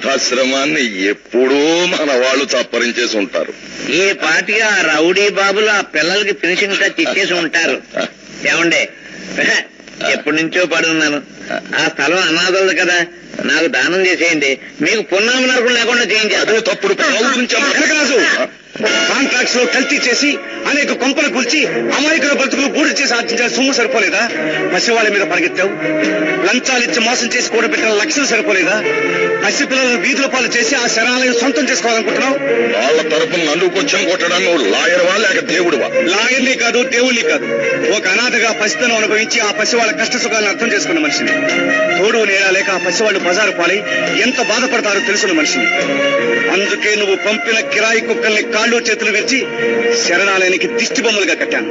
అనాథాశ్రమాన్ని ఎప్పుడూ మన వాళ్ళు చప్పరించేసి ఉంటారు ఈ పాటిగా ఆ రౌడీ బాబులు ఆ పిల్లలకి ఫినిషింగ్ టచ్ ఇచ్చేసి ఉంటారు ఏమండే ఎప్పటి నుంచో పడున్నాను ఆ స్థలం అనాథలది కదా నాకు దానం చేసేయండి మీకు పున్నామ నరకం లేకుండా చేయించారు అదే తప్పుడు పిల్లల గురించి అమ్మ. కనకరాజు కాంట్రాక్ట్స్ లో కల్తీ చేసి అనేక కొంపలు కూల్చి అమాయకుల బతుకులు బూడి చేసి ఆర్జించిన సొమ్ము సరిపోలేదా పసివాళ్ళ మీద పరిగెత్తావు లంచాలు ఇచ్చి మోసం చేసి కూడబెట్టిన లక్షలు సరిపోలేదా పసి పిల్లలను వీధుల పాలు చేసి ఆ శరాలను సొంతం చేసుకోవాలనుకుంటున్నావు వాళ్ళ తరపున నన్ను కొంచెం కొట్టడానికి నువ్వు లాయర్వా లేక దేవుడివా లాయర్ని కాదు దేవుణ్ణి కాదు ఒక అనాథగా పసితనం అనుభవించి ఆ పసివాళ్ళ కష్ట సుఖాలను అర్థం చేసుకున్న మనిషిని తోడు నేడా లేక ఆ పసివాళ్ళు బజారు పాలై ఎంత బాధపడతారో తెలుసున్న మనిషిని అందుకే నువ్వు పంపిన కిరాయి కుక్కల్ని కాళ్ళు చేతులు విరిచి శరణాలయానికి దిష్టి బొమ్మలుగా కట్టాను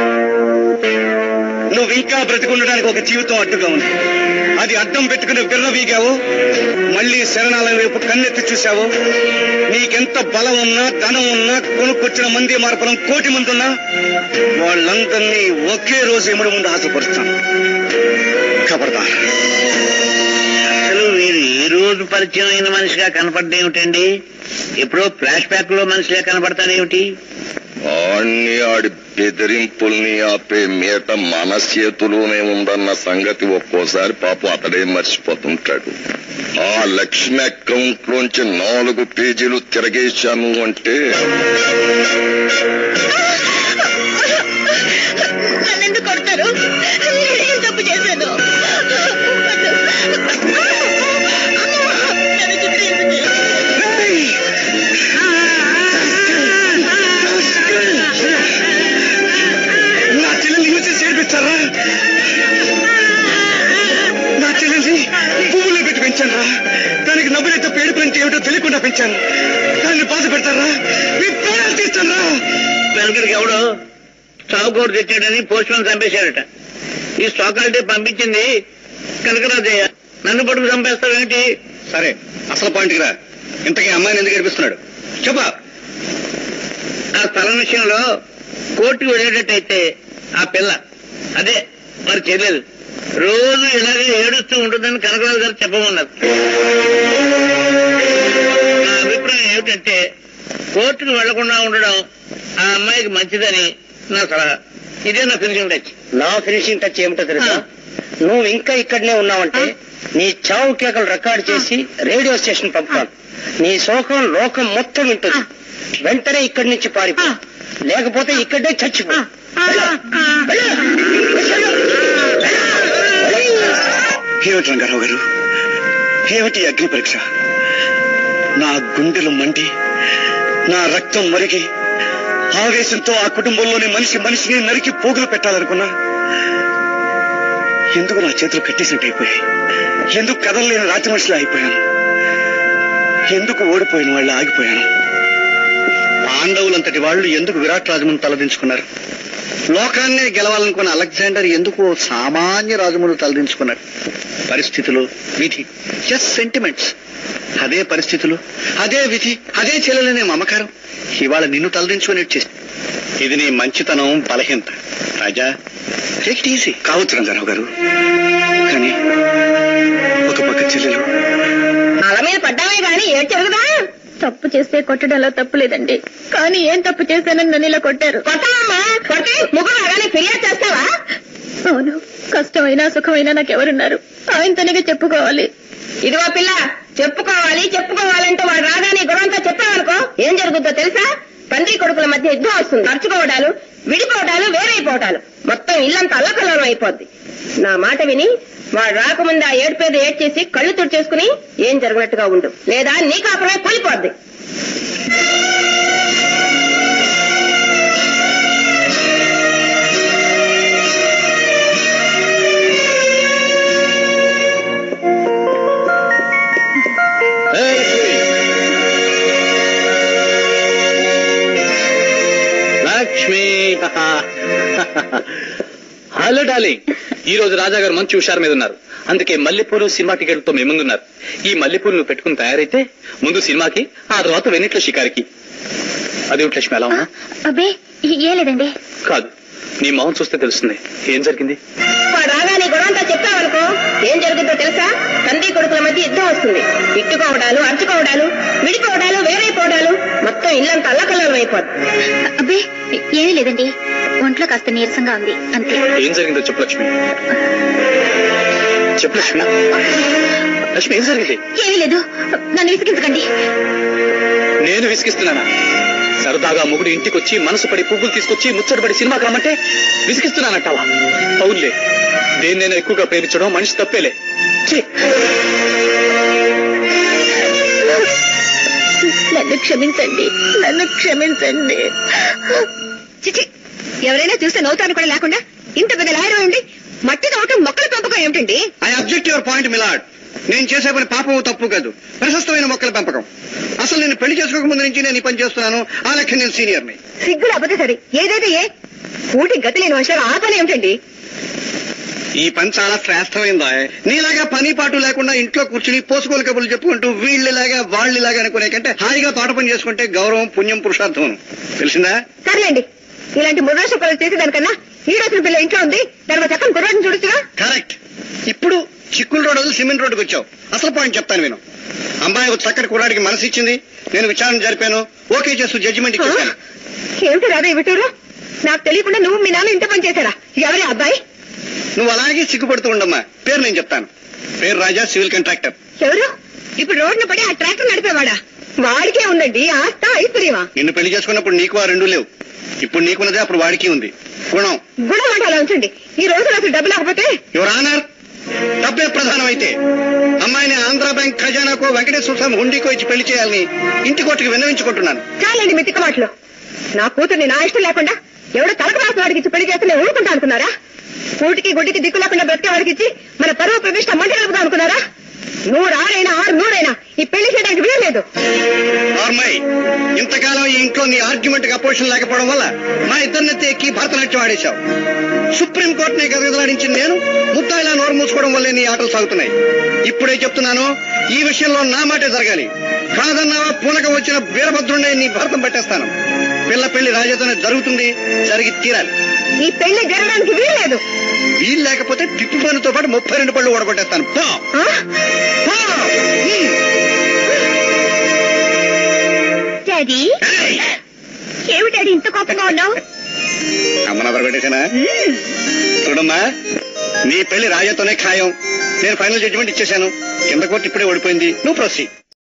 నువ్వు ఇంకా బ్రతికుండడానికి ఒక జీవితం అడ్డుగా ఉంది అది అడ్డం పెట్టుకుని విర్రవీగావు మళ్ళీ శరణాలయం వైపు కన్నెత్తి చూశావు నీకెంత బలం ఉన్నా ధనం ఉన్నా కొనుక్కొచ్చిన మంది మార్పులం కోటి మంది ఉన్నా వాళ్ళందరినీ ఒకే రోజు ఎముడి ముందు హాజరుపరుస్తాను ఖబర్దార్ అసలు మీరు ఈ రోజు పరిచయం అయిన మనిషిగా కనపడ్డేమిటండి ఎప్పుడో ఫ్లాష్ బ్యాక్ లో మనిషిగా కనపడతాడేమిటి ఆణ్ణి ఆడి బెదిరింపుల్ని ఆపే మీట మన చేతిలోనే ఉందన్న సంగతి ఒక్కోసారి పాపం అతడే మర్చిపోతుంటాడు ఆ లక్ష్మి అకౌంట్ లోంచి నాలుగు పేజీలు తిరగేశాను అంటే నన్నెందుకు కొడతారు నేనేం తప్పు చేశాను నన్ను చుట్టూ ఎందుకు నా చెల్లెల్ని హింస చేర్పించారా నా చెల్లెల్ని పువ్వులో పెట్టి పెంచాను రా దానికి నవ్వులే తప్ప ఏడుపులంటే ఏమిటో తెలియకుండా పెంచాను దాన్ని బాధ పెడతారా మీ ప్రాణాలు తీస్తాను రా వెనకడికి ఎవడో చావుకోడు తెచ్చాడని పోస్ట్ మ్యాన్ చంపేశాడట ఈ స్టాకాలిటీ పంపించింది కనకరాజయ్య నన్ను పట్టుకు చంపేస్తావేంటి సరే అసలు పాయింట్కి రా ఇంతకీ అమ్మాయిని ఎందుకు ఏడిపిస్తున్నాడు చెప్పా ఆ స్థలం విషయంలో కోర్టుకు వెళ్ళేటట్టయితే ఆ పిల్ల అదే మరి చెల్లెలు రోజు ఇలాగే ఏడుస్తూ ఉంటుందని కనకరాజు గారు చెప్పమన్నారు నా అభిప్రాయం ఏమిటంటే కోర్టుకు వెళ్లకుండా ఉండడం ఆ అమ్మాయికి మంచిదని నా సలహా ఇదే నా ఫినిషింగ్ టచ్ నా ఫినిషింగ్ టచ్ ఏమిటో తెలుసా ఆ. నువ్వు ఇంకా ఇక్కడనే ఉన్నావంటే నీ చావు కేకలు రికార్డ్ చేసి రేడియో స్టేషన్ పంపుతాను నీ శోకం లోకం మొత్తం వింటుంది వెంటనే ఇక్కడి నుంచి పారిపో లేకపోతే ఇక్కడే చచ్చిపో వెళ్ళు. వెళ్ళు. ఏమిటి రంగారావు గారు ఏమిటి ఈ అగ్ని పరీక్ష నా గుండెలు మండి నా రక్తం మరిగి ఆవేశంతో ఆ కుటుంబంలోని మనిషి మనిషిని నరికి పోగులు పెట్టాలనుకున్నా ఎందుకు నా చేతులు కట్టేసినట్టు అయిపోయాయి ఎందుకు కదలలేని రాతి మనిషిలా అయిపోయాను ఎందుకు ఓడిపోయిన వాళ్ళు ఆగిపోయాను పాండవులంతటి వాళ్ళు ఎందుకు విరాట్ రాజమును తలదించుకున్నారు లోకాన్నే గెలవాలనుకున్న అలెగ్జాండర్ ఎందుకు సామాన్య రాజమును తలదించుకున్నాడు పరిస్థితులు విధి జస్ట్ సెంటిమెంట్స్ అదే పరిస్థితులు అదే విధి అదే చెల్లెలనే మమకారం ఇవాళ నిన్ను తలదించుకుని చేసి ఇది నీ మంచితనం బలహీనత రాజా టేక్ ఇట్ ఈజీ కావచ్చు రంగారావు గారు కానీ ఒక పక్క చెల్లెలు అల మీద పడ్డామే గాని ఏం జరుగుదా తప్పు చేస్తే కొట్టడంలో తప్పు లేదండి కానీ ఏం తప్పు చేశానని నన్ను ఇలా కొట్టారు కొట్టావమ్మా కొట్టి ముగ్గురు అలానే ఫిర్యాదు చేస్తావా అవును కష్టమైనా సుఖమైనా నాకెవరున్నారు ఆయనతోనే చెప్పుకోవాలి ఇదిగో పిల్ల చెప్పుకోవాలి చెప్పుకోవాలంటే వాడు రాగానే గొడవంతా చెప్పావనుకో ఏం జరుగుతుందో తెలుసా తండ్రి కొడుకుల మధ్య యుద్ధం వస్తుంది ఖర్చుకోవడాలు విడిపోవడాలు వేరైపోవడాలు మొత్తం ఇల్లంతా అల్లకల్లోలం అయిపోద్ది నా మాట విని వాడు రాకముందు ఆ ఏడుపేద ఏడ్చేసి కళ్ళు తుడిచేసుకుని ఏం జరిగినట్టుగా ఉండు లేదా నీ కాపురమే కూలిపోద్ది లక్ష్మి హలో డార్లింగ్ ఈ రోజు రాజా గారు మంచి హుషారు మీద ఉన్నారు అందుకే మల్లెపూలు సినిమా టికెట్లతో మీ ముందున్నారు ఈ మల్లెపూలు నువ్వు పెట్టుకుని తయారైతే ముందు సినిమాకి ఆ తర్వాత వెన్నిట్ల షికారికి అదేమిటి లక్ష్మి ఎలా ఉన్నా అబ్బే ఏం లేదండి కాదు నీ మొహం చూస్తే తెలుస్తుంది ఏం జరిగింది వాడు బాగా నీ గొడవంతా చెప్పావనుకో ఏం జరుగుతుందో తెలుసా తండ్రి కొడుకుల మధ్య యుద్ధం వస్తుంది ఇట్టుకోవడాలు అరుచుకోవడాలు విడిపోవడాలు వేరైపోవడాలు మొత్తం ఇల్లంతా అల్లకల్లం అయిపోద్ది అబ్బే ఏమీ లేదండి ఒంట్లో కాస్త నీరసంగా ఉంది అంతే ఏం జరిగిందో చెప్పు లక్ష్మి చెప్పు లక్ష్మి లక్ష్మి ఏం జరిగింది ఏమీ లేదు నన్ను విసిగించకండి నేను విసిగిస్తున్నానా సరదాగా మొగుడు ఇంటికి వచ్చి మనసు పడి పువ్వులు తీసుకొచ్చి ముచ్చటపడి సినిమాకి రమ్మంటే విసిగిస్తున్నానంటావా అవునులే దేన్ని నేను ఎక్కువగా ప్రేమించడం మనిషి తప్పేలే ఛీ! నన్ను క్షమించండి నన్ను క్షమించండి చిచి ఎవరైనా చూస్తే నవ్వుతాను కూడా లేకుండా ఇంత పెద్ద లాయర్ ఉండి మట్టి తవ్వటం మొక్కల పెంపకం ఏమిటండి I object your point milord నేను చేసే పని పాపము తప్పు కాదు ప్రశస్తమైన మొక్కల పెంపకం అసలు నేను పెళ్లి చేసుకోక ముందు నుంచి నేను ఈ పని చేస్తున్నాను ఆ లెక్క నేను సీనియర్ని సిగ్గు లేకపోతే సరే ఏదైతే ఏ కూటి గతి లేని మనుషులు ఆ పని ఏమిటండి ఈ పని చాలా శ్రేష్టమైందా నీలాగా పని పాటు లేకుండా ఇంట్లో కూర్చుని పోసుకోలు కబుర్లు చెప్పుకుంటూ వీళ్ళలాగా వాళ్ళలాగా అనుకునే కంటే హాయిగా తోట పని చేసుకుంటే గౌరవం పుణ్యం పురుషార్థం తెలిసిందా సర్లేండి ఇలాంటి ముద్రాశ పనులు చేసేదానికన్నా ఈ రోజున పిల్ల ఇంట్లో ఉంది దాని చక్కని కుర్రాడిని చూడొచ్చుగా కరెక్ట్ ఇప్పుడు చిక్కుల రోడ్ వదిలి సిమెంట్ రోడ్డుకి వచ్చావు అసలు పాయింట్ చెప్తాను నేను అమ్మాయి ఒక చక్కటి కుర్రాడికి మనసు ఇచ్చింది నేను విచారణ జరిపాను ఓకే చేస్తూ జడ్జిమెంట్ ఇచ్చేసాను ఏమిటి రాదా ఈ విటూరు నాకు తెలియకుండా నువ్వు మీ నాన్న ఇంత పని చేశారా ఎవరి అబ్బాయి నువ్వు అలాగే సిగ్గుపడుతూ ఉండమ్మా పేరు నేను చెప్తాను పేరు రాజా సివిల్ కాంట్రాక్టర్ ఎవరు ఇప్పుడు రోడ్డున పడి ఆ ట్రాక్టర్ నడిపేవాడా వాడికే ఉందండి ఆస్త ఐశ్వర్యమా నిన్ను పెళ్లి చేసుకున్నప్పుడు నీకు ఆ రెండు లేవు ఇప్పుడు నీకున్నదే అప్పుడు వాడికి ఉంది గుణం గుణం అంటే అలా ఉంచండి ఈ రోజు అసలు డబ్బు లేకపోతే యువర్ ఆనర్ డబ్బే ప్రధానమైతే అమ్మాయిని ఆంధ్ర బ్యాంక్ ఖజానాకో వెంకటేశ్వర స్వామి హుండీకో ఇచ్చి పెళ్లి చేయాలని ఇంటి కోర్టుకు విన్నవించుకుంటున్నాను చాలండి మీ తిక్కమాటలు నా కూతుర్ని నా ఇష్టం లేకుండా ఎవడో తలకు రాసిన వాడికి ఇచ్చి పెళ్లి చేస్తే నేను ఊరుకుంటా అనుకున్నారా కూటికి గుడ్డికి దిక్కు లేకుండా బ్రతికే వాడికి ఇచ్చి మన పరువు ప్రతిష్ట మంట కలుపుతా అనుకున్నారా నూరు ఆరైనా ఆరు నూరైనా ఈ పెళ్లి చేయడానికి వీల్లేదు నార్మల్ ఇంతకాలం ఈ ఇంట్లో నీ ఆర్గ్యుమెంట్ కి అపోజిషన్ లేకపోవడం వల్ల మా ఇద్దరినెత్తి ఎక్కి భరతనాట్యం ఆడేశావు సుప్రీం కోర్టునే గదగదలాడించింది నేను ముద్దాయిలా నోరు మూసుకోవడం వల్లే నీ ఆటలు సాగుతున్నాయి ఇప్పుడే చెప్తున్నాను ఈ విషయంలో నా మాటే జరగాలి కాదన్నావా పూనకం వచ్చిన వీరభద్రుండే నీ భరతం పెట్టేస్తాను పిల్ల పెళ్లి రాజధాని జరుగుతుంది జరిగి తీరాలి ఈ పెళ్లి జరగడానికి వీల్లేదు వీలు లేకపోతే తిప్పు పనుతో పాటు ముప్పై రెండు పళ్ళు ఓడగొట్టేస్తాను పో. ఆ? పో. హ్మ్. డాడీ ఏయ్! ఏమి డాడీ ఇంత కోపంగా ఉన్నావు అమ్మ నదర పెట్టేశానా చూడమ్మా నీ పెళ్లి రాజాతోనే ఖాయం నేను ఫైనల్ జడ్జిమెంట్ ఇచ్చేశాను కింద కోర్టు ఇప్పుడే ఓడిపోయింది నువ్వు ప్రొసీ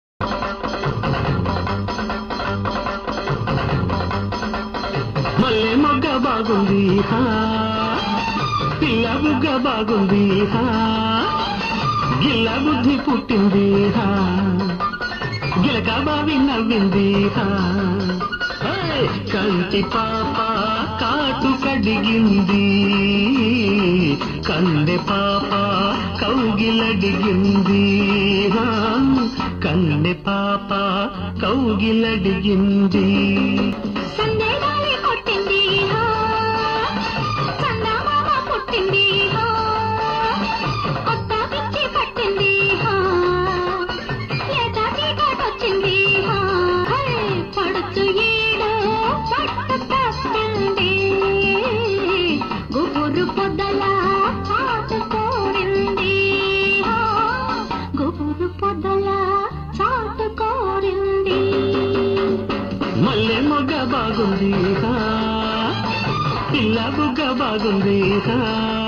మల్లె మొగ్గ బాగుంది హా పిల్ల బుగ్గ బాగుంది హా గిల్ల బుద్ధి పుట్టింది హా గిలక బావి నవ్వింది హా ఏయ్! కంటి పాప కాటు కడిగింది కందె పాప కౌగిలడిగింది హా కన్నె పాప కౌగిలడిగింది సందేగాలి కొట్టింది హా చందమామ పుట్టింది హా కొత్త పిచ్చి పట్టింది హా లేత చీకటొచ్చింది హా హే, పడుచు ఈడు పట్టు తప్పింది గుబురు పొదల చాటుకోరింది హా గుబురు పొదల చాటుకోరింది మల్లె మొగ్గ బాగుంది హా పిల్ల బుగ్గ బాగుంది హా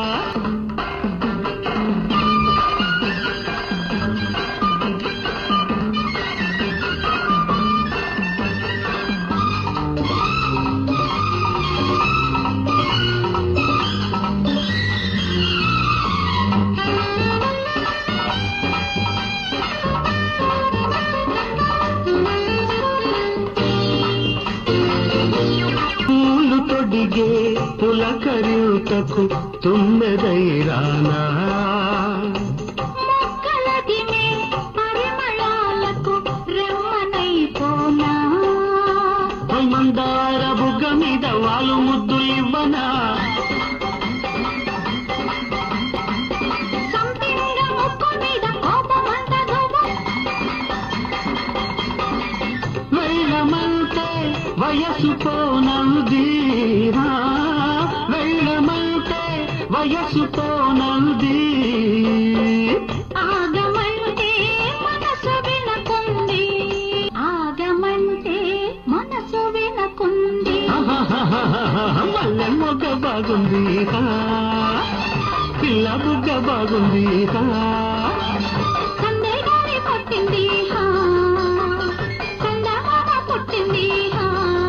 పూలు తొడిగే పులకరియుటకు తుమ్మెదైరానా మొక్కలదినే పరిమళాలకు రెమ్మనైపోనా మందార బుగ్గ మీద వాళ్ళు ముద్దు ఇవ్వనా సంపింగ ముక్కు మీద కోపమంత నువ్వు వెళ్ళమంటే వయసు పోనంది హా, వెళ్ళమంటే వయసుతోనంది ఆగమంటే మనసు వినకుంది ఆగమంటే మనసు వినకుంది మల్లె మొగ్గ బాగుంది హా. పిల్ల బుగ్గ బాగుంది హా. సందేగానే పుట్టింది హా సందమామ పుట్టింది హా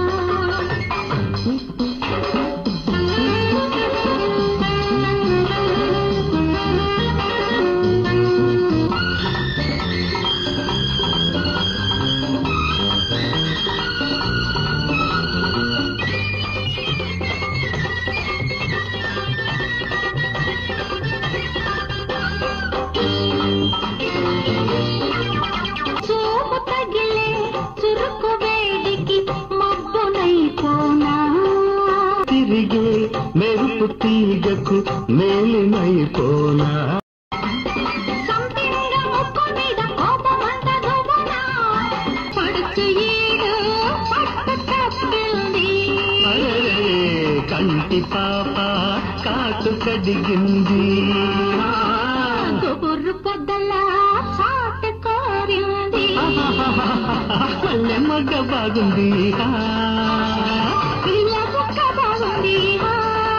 చూపు తగిలే చురుకు వేడికి మబ్బునైపోనా తిరిగే మెరుపు తీగకు మేలిమైపోనా సంపింగ ముక్కు మీద కోపమంత దువ్వునా పడుచు ఈడు పట్టు తప్పింది అరెరే, కంటి పాప కాటు కడిగింది గుబుర్రు పెద్దలా చాటు కోరింది మల్లె మొగ్గ బాగుంది హా. పిల్ల బుక్క బాగుంది హా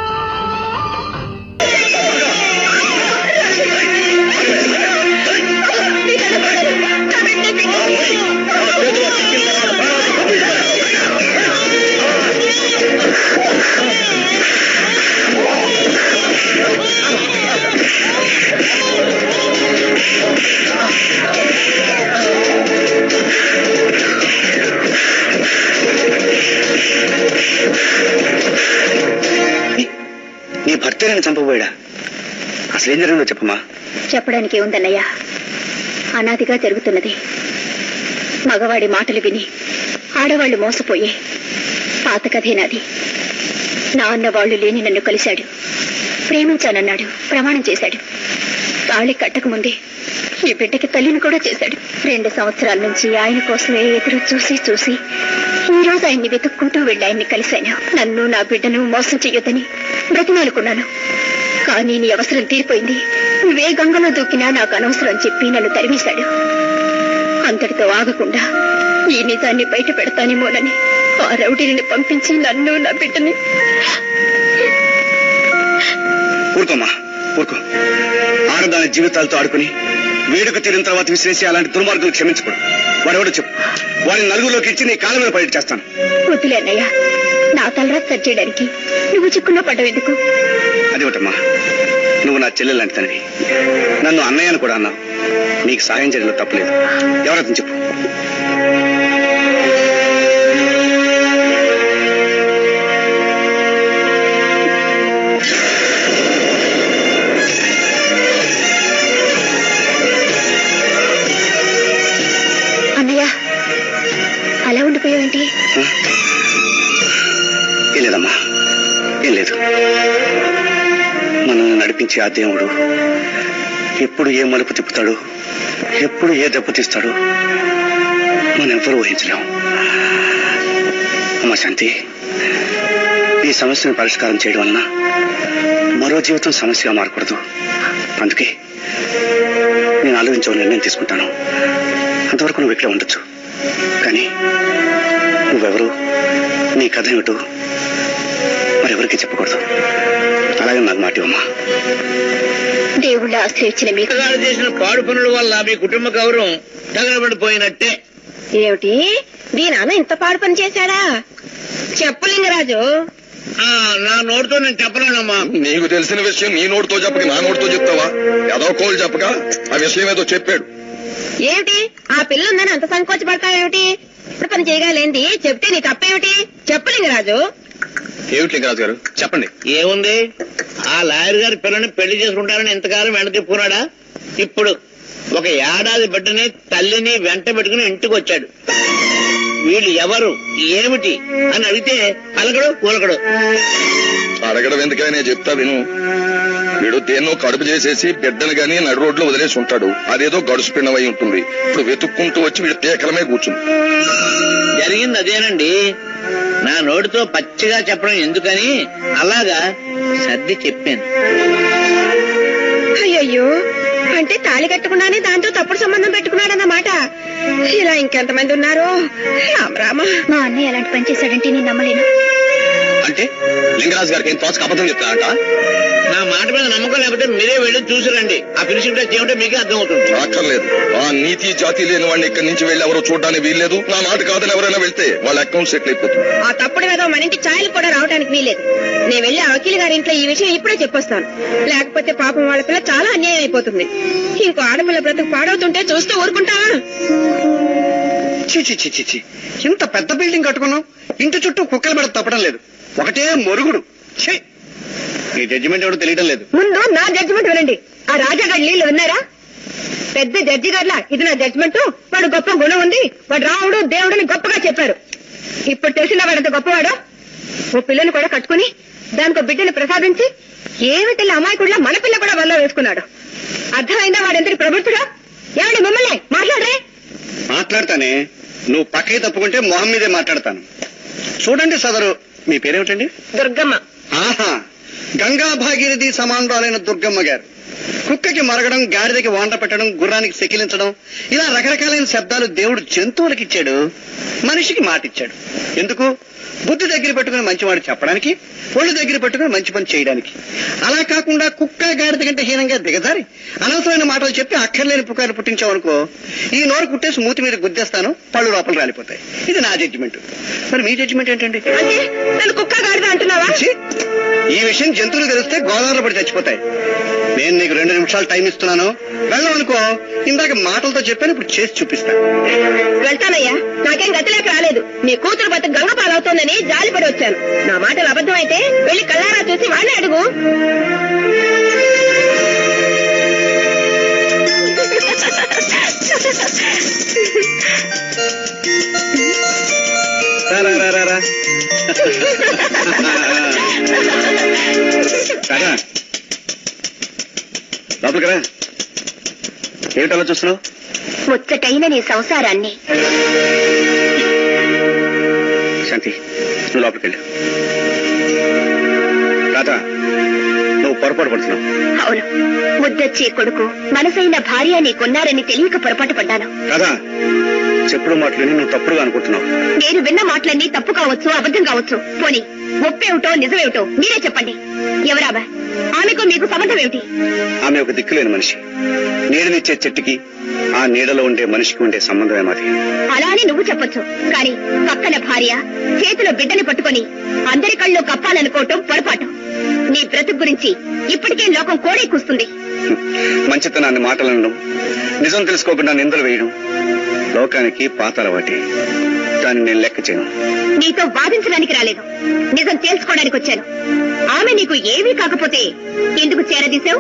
నీ భర్త నేను చంపబోయాడా అసలు ఏం జరిగిందో చెప్పమ్మా చెప్పడానికి ఏముందన్నయ్యా అనాదిగా జరుగుతున్నది మగవాడి మాటలు విని ఆడవాళ్లు మోసపోయే పాత కథే నాది నా అన్న వాళ్ళు లేని నన్ను కలిశాడు ప్రేమించానన్నాడు ప్రమాణం చేశాడు తాళి కట్టకముందే ఈ బిడ్డకి తల్లిని కూడా చేశాడు రెండు సంవత్సరాల నుంచి ఆయన కోసమే ఎదురు చూసి చూసి ఈ రోజు ఆయన్ని వెతుక్కుంటూ వెళ్ళి ఆయన్ని కలిశాను నన్ను నా బిడ్డను మోసం చెయ్యొద్దని బ్రతిమాలుకున్నాను కానీ నీ అవసరం తీరిపోయింది నువ్వే గంగలో దూకినా నాకు అనవసరం అని చెప్పి నన్ను తరిమేశాడు అంతటితో ఆగకుండా ఈ నిజాన్ని బయట పెడతానేమోనని ఆ రౌడీని పంపించి నన్ను నా బిడ్డని ఊరుకోమ్మా ఊరుకో ఆడదాని జీవితాలతో ఆడుకుని వేడుక తీరిన తర్వాత విసిరేసి అలాంటి దుర్మార్గులు క్షమించకూడదు వాడెవడో చెప్పు వాడిని నలుగురిలోకి ఇచ్చి నీ కాళ్ళ మీద పడి చేస్తాను వద్దులే అన్నయ్య నా తలరాత సరి చేయడానికి నువ్వు చిక్కున్న పడ్డం ఎందుకు అదేమిటమ్మా నువ్వు నా చెల్లెలు లాంటి తనవి నన్ను అన్నయ్య అని కూడా అన్నావు నీకు సాయం చేయడంలో తప్పలేదు ఎవరైతే చెప్పు అన్నయ్య అలా ఉండిపోయావేంటి ఏం లేదమ్మా ఏం లేదు మనల్ని నడిపించే ఆ దేవుడు ఎప్పుడు ఏ మలుపు తిప్పుతాడు ఎప్పుడు ఏ దెబ్బ తీస్తాడు మనం ఎవ్వరూ ఊహించలేం అమ్మా శాంతి ఈ సమస్యను పరిష్కారం చేయడం వలన మరో జీవితం సమస్యగా మారకూడదు అందుకే నేను ఆలోచించే నిర్ణయం తీసుకుంటాను అంతవరకు నువ్వు ఇక్కడే ఉండొచ్చు కానీ నువ్వెవరు నీ కథ ఏమిటో మరెవరికి చెప్పకూడదు అలాగే నాకు మాట ఇవ్వమ్మా దేవుళ్ళ ఆశ్రయించిన మీకు గారు చేసిన పాడు పనుల వల్ల మీ కుటుంబ గౌరవం తగలబడిపోయినట్టే ఏమిటి మీ నాన్న ఇంత పాడు పని చేశాడా చెప్పు లింగరాజు ఆ, నా నోటితో నేను చెప్పలేనమ్మా నీకు తెలిసిన విషయం నీ నోటితో చెప్పక నా నోటితో చెప్తావా ఏదో కోళ్ళు చెప్పక ఆ విషయం ఏదో చెప్పాడు ఏమిటి ఆ పిల్ల ఉందని అంత సంకోచపడతావేమిటి ఇప్పుడు పని చేయగలేంది చెప్తే నీ తప్పేమిటి చెప్పు లింగరాజు ఏమిటి లింగరాజు గారు చెప్పండి ఏముంది ఆ లాయర్ గారి పిల్లని పెళ్లి చేసుకుంటారని ఎంతకాలం వెంట తిప్పుకున్నాడా ఇప్పుడు ఒక ఏడాది బిడ్డని తల్లిని వెంట పెట్టుకుని ఇంటికి వచ్చాడు వీళ్ళు ఎవరు ఏమిటి అని అడిగితే పలకడు కూలకడు అడగడం ఎందుకని నేను చెప్తా విను వీడు దేన్నో కడుపు చేసేసి బిడ్డను గాని నడు రోడ్లో వదిలేసి ఉంటాడు అదేదో గడుసు పిండమై ఉంటుంది ఇప్పుడు వెతుక్కుంటూ వచ్చి వీడు పేకలమే కూర్చుంది జరిగింది అదేనండి నా నోటితో పచ్చిగా చెప్పడం ఎందుకని అలాగా సర్ది చెప్పాను అయ్యయ్యో అంటే తాళి కట్టకుండానే దాంతో తప్పుడు సంబంధం పెట్టుకున్నాడన్నమాట ఇలా ఇంకెంతమంది ఉన్నారో రామ రామ మా అన్నయ్య అలాంటి పని చేశాడంటే నేను నమ్మలేను అంటే లింగరాజు గారికి ఏం తోచక అబద్ధం చెప్తారంట నా మాట మీద నమ్మకం లేకపోతే మీరే వెళ్ళి చూసిరండి ఆ ఫినిషింగ్ టచ్ ఏమిటో మీకే అర్థం అవుతుంది అక్కర్లేదు ఆ నీతి జాతి లేని వాడిని ఇక్కడి నుంచి వెళ్ళి ఎవరో చూడడానికి వీల్లేదు నా మాట కాదని ఎవరైనా వెళ్తే వాళ్ళ అకౌంట్ సెటిల్ అయిపోతుంది ఆ తప్పుడు మీద మన ఇంటి ఛాయలు కూడా రావడానికి వీలేదు నేను వెళ్ళి ఆ వకీల్ గారి ఇంట్లో ఈ విషయం ఇప్పుడే చెప్పొస్తాను లేకపోతే పాపం వాళ్ళ పిల్ల చాలా అన్యాయం అయిపోతుంది ఇంకో ఆడపిల్ల బ్రతుకు పాడవుతుంటే చూస్తూ ఊరుకుంటావా చి చి చి చి చి ఇంత పెద్ద బిల్డింగ్ కట్టుకున్నాం ఇంటి చుట్టూ కుక్కలు పెడ తప్పడం లేదు ఒకటే మొరుగుడు ఛీ నీ జడ్జిమెంట్ ఎవడో తెలియడం లేదు ముందు నా జడ్జిమెంట్ వినండి ఆ రాజాగారి నీళ్లు విన్నారా పెద్ద జడ్జి గారిలా ఇది నా జడ్జిమెంట్ వాడు గొప్ప గుణం ఉంది వాడు రావుడు దేవుడని గొప్పగా చెప్పారు ఇప్పుడు తెలిసిన వాడు ఎంత గొప్పవాడో ఓ పిల్లని కూడా కట్టుకుని దానికి ఒక బిడ్డని ప్రసాదించి ఏమిటి అమాయకుడిలా మన పిల్ల కూడా వల్ల వేసుకున్నాడు అర్థమైందా వాడెంతటి ప్రభుత్వడా ఏమండి మిమ్మల్ని మాట్లాడరే మాట్లాడతానే నువ్వు పక్కకి తప్పుకుంటే మొహం మీదే మాట్లాడతాను చూడండి సదరు మీ పేరేమిటండి దుర్గమ్మ ఆహా గంగా భాగీరథి సమానురాలైన దుర్గమ్మ గారు కుక్కకి మరగడం గాడిదకి వంట పెట్టడం గుర్రానికి సెకిలించడం ఇలా రకరకాలైన శబ్దాలు దేవుడు జంతువులకి ఇచ్చాడు మనిషికి మాటిచ్చాడు ఎందుకు బుద్ధి దగ్గర పెట్టుకుని మంచివాడు చెప్పడానికి ఒళ్ళు దగ్గర పెట్టుకుని మంచి పని చేయడానికి అలా కాకుండా కుక్క గాడిద కంటే హీనంగా దిగజారి అనవసరమైన మాటలు చెప్పి అక్కర్లేని పుకారు పుట్టించావనుకో ఈ నోరు కుట్టేసి మూతి మీద గుద్దేస్తాను పళ్ళు లోపల రాలిపోతాయి ఇది నా జడ్జిమెంట్ మరి మీ జడ్జిమెంట్ ఏంటండి అంటే నన్ను కుక్క గాడిద అంటున్నావా ఛీ! ఈ విషయం జంతువులు తెలిస్తే గోదావరిలో పడి చచ్చిపోతాయి నేను నీకు రెండు నిమిషాలు టైం ఇస్తున్నాను వెళ్ళమనుకో ఇందాక మాటలతో చెప్పాను ఇప్పుడు చేసి చూపిస్తాను వెళ్తానయ్యా నాకేం గతి లేక రాలేదు నీ కూతురు బతుకు గంగ పాలవుతోందని జాలిపడి వచ్చాను నా మాటలు అబద్ధమైతే వెళ్ళి కళ్ళారా చూసి వాడిని అడుగు రా, రా, రా, రా, రా. రాగా. లోపలికి రా ఏమిటలా చూస్తున్నావు ముచ్చటైన నీ సంసారాన్ని శాంతి నువ్వు లోపలికి వెళ్ళు రాధా నువ్వు పొరపాటు పడుతున్నావు అవును ముద్దొచ్చే కొడుకు మనసైన భార్య నీకున్నారని తెలియక పొరపాటు పడ్డాను రాధా చెప్పుడు మాటలని నువ్వు తప్పుడుగా అనుకుంటున్నావు నేను విన్న మాటలన్నీ తప్పు కావచ్చు అబద్ధం కావచ్చు పోనీ ఒప్పేమిటో నిజమేమిటో మీరే చెప్పండి ఎవరాబా ఆమెకు మీకు సంబంధం ఏమిటి ఆమె ఒక దిక్కులేని మనిషి నీడనిచ్చే చెట్టుకి ఆ నీడలో ఉండే మనిషికి ఉండే సంబంధమే మాది అలా అని నువ్వు చెప్పొచ్చు కానీ పక్కన భార్య చేతిలో బిడ్డని పట్టుకొని అందరి కళ్ళు కప్పాలనుకోవటం పొరపాటు నీ బ్రతుకు గురించి ఇప్పటికే లోకం కోడే కూస్తుంది మంచితనాన్ని మాటలనడం నిజం తెలుసుకోకుండా నిందలు వేయడం లోకానికి పాతాలవాటి దాన్ని నేను లెక్క చేయను నీతో వాదించడానికి రాలేదు నిజం తెలుసుకోవడానికి వచ్చాను ఆమె నీకు ఏమీ కాకపోతే ఎందుకు చేరదీశావు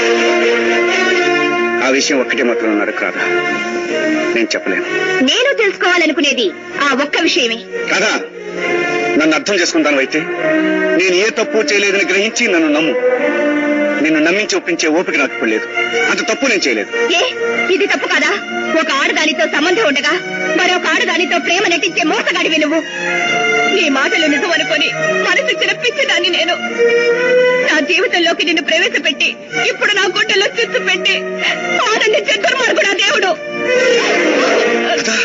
ఆ విషయం ఒక్కటే మాత్రం ఉన్నాడు కాదా నేను చెప్పలేను నేను తెలుసుకోవాలనుకునేది ఆ ఒక్క విషయమే కాదా నన్ను అర్థం చేసుకుంటాను అయితే నేను ఏ తప్పు చేయలేదని గ్రహించి నన్ను నమ్ము నిన్ను నమ్మించి ఒప్పించే ఓపిక నాకు ఇప్పుడు లేదు అంత తప్పు నేను చేయలేదు ఏ ఇది తప్పు కాదా ఒక ఆడదానితో సంబంధం ఉండగా మరొక ఆడదానితో ప్రేమ నటించే మోసగాడివి నువ్వు నీ మాటలు నిజం అనుకొని మనసిచ్చిన పిచ్చిదాన్ని నేను నా జీవితంలోకి నిన్ను ప్రవేశపెట్టి ఇప్పుడు నా గుండెల్లో చిచ్చు పెట్టి ఆనందించే దుర్మార్గుడా దేవుడు రాధా!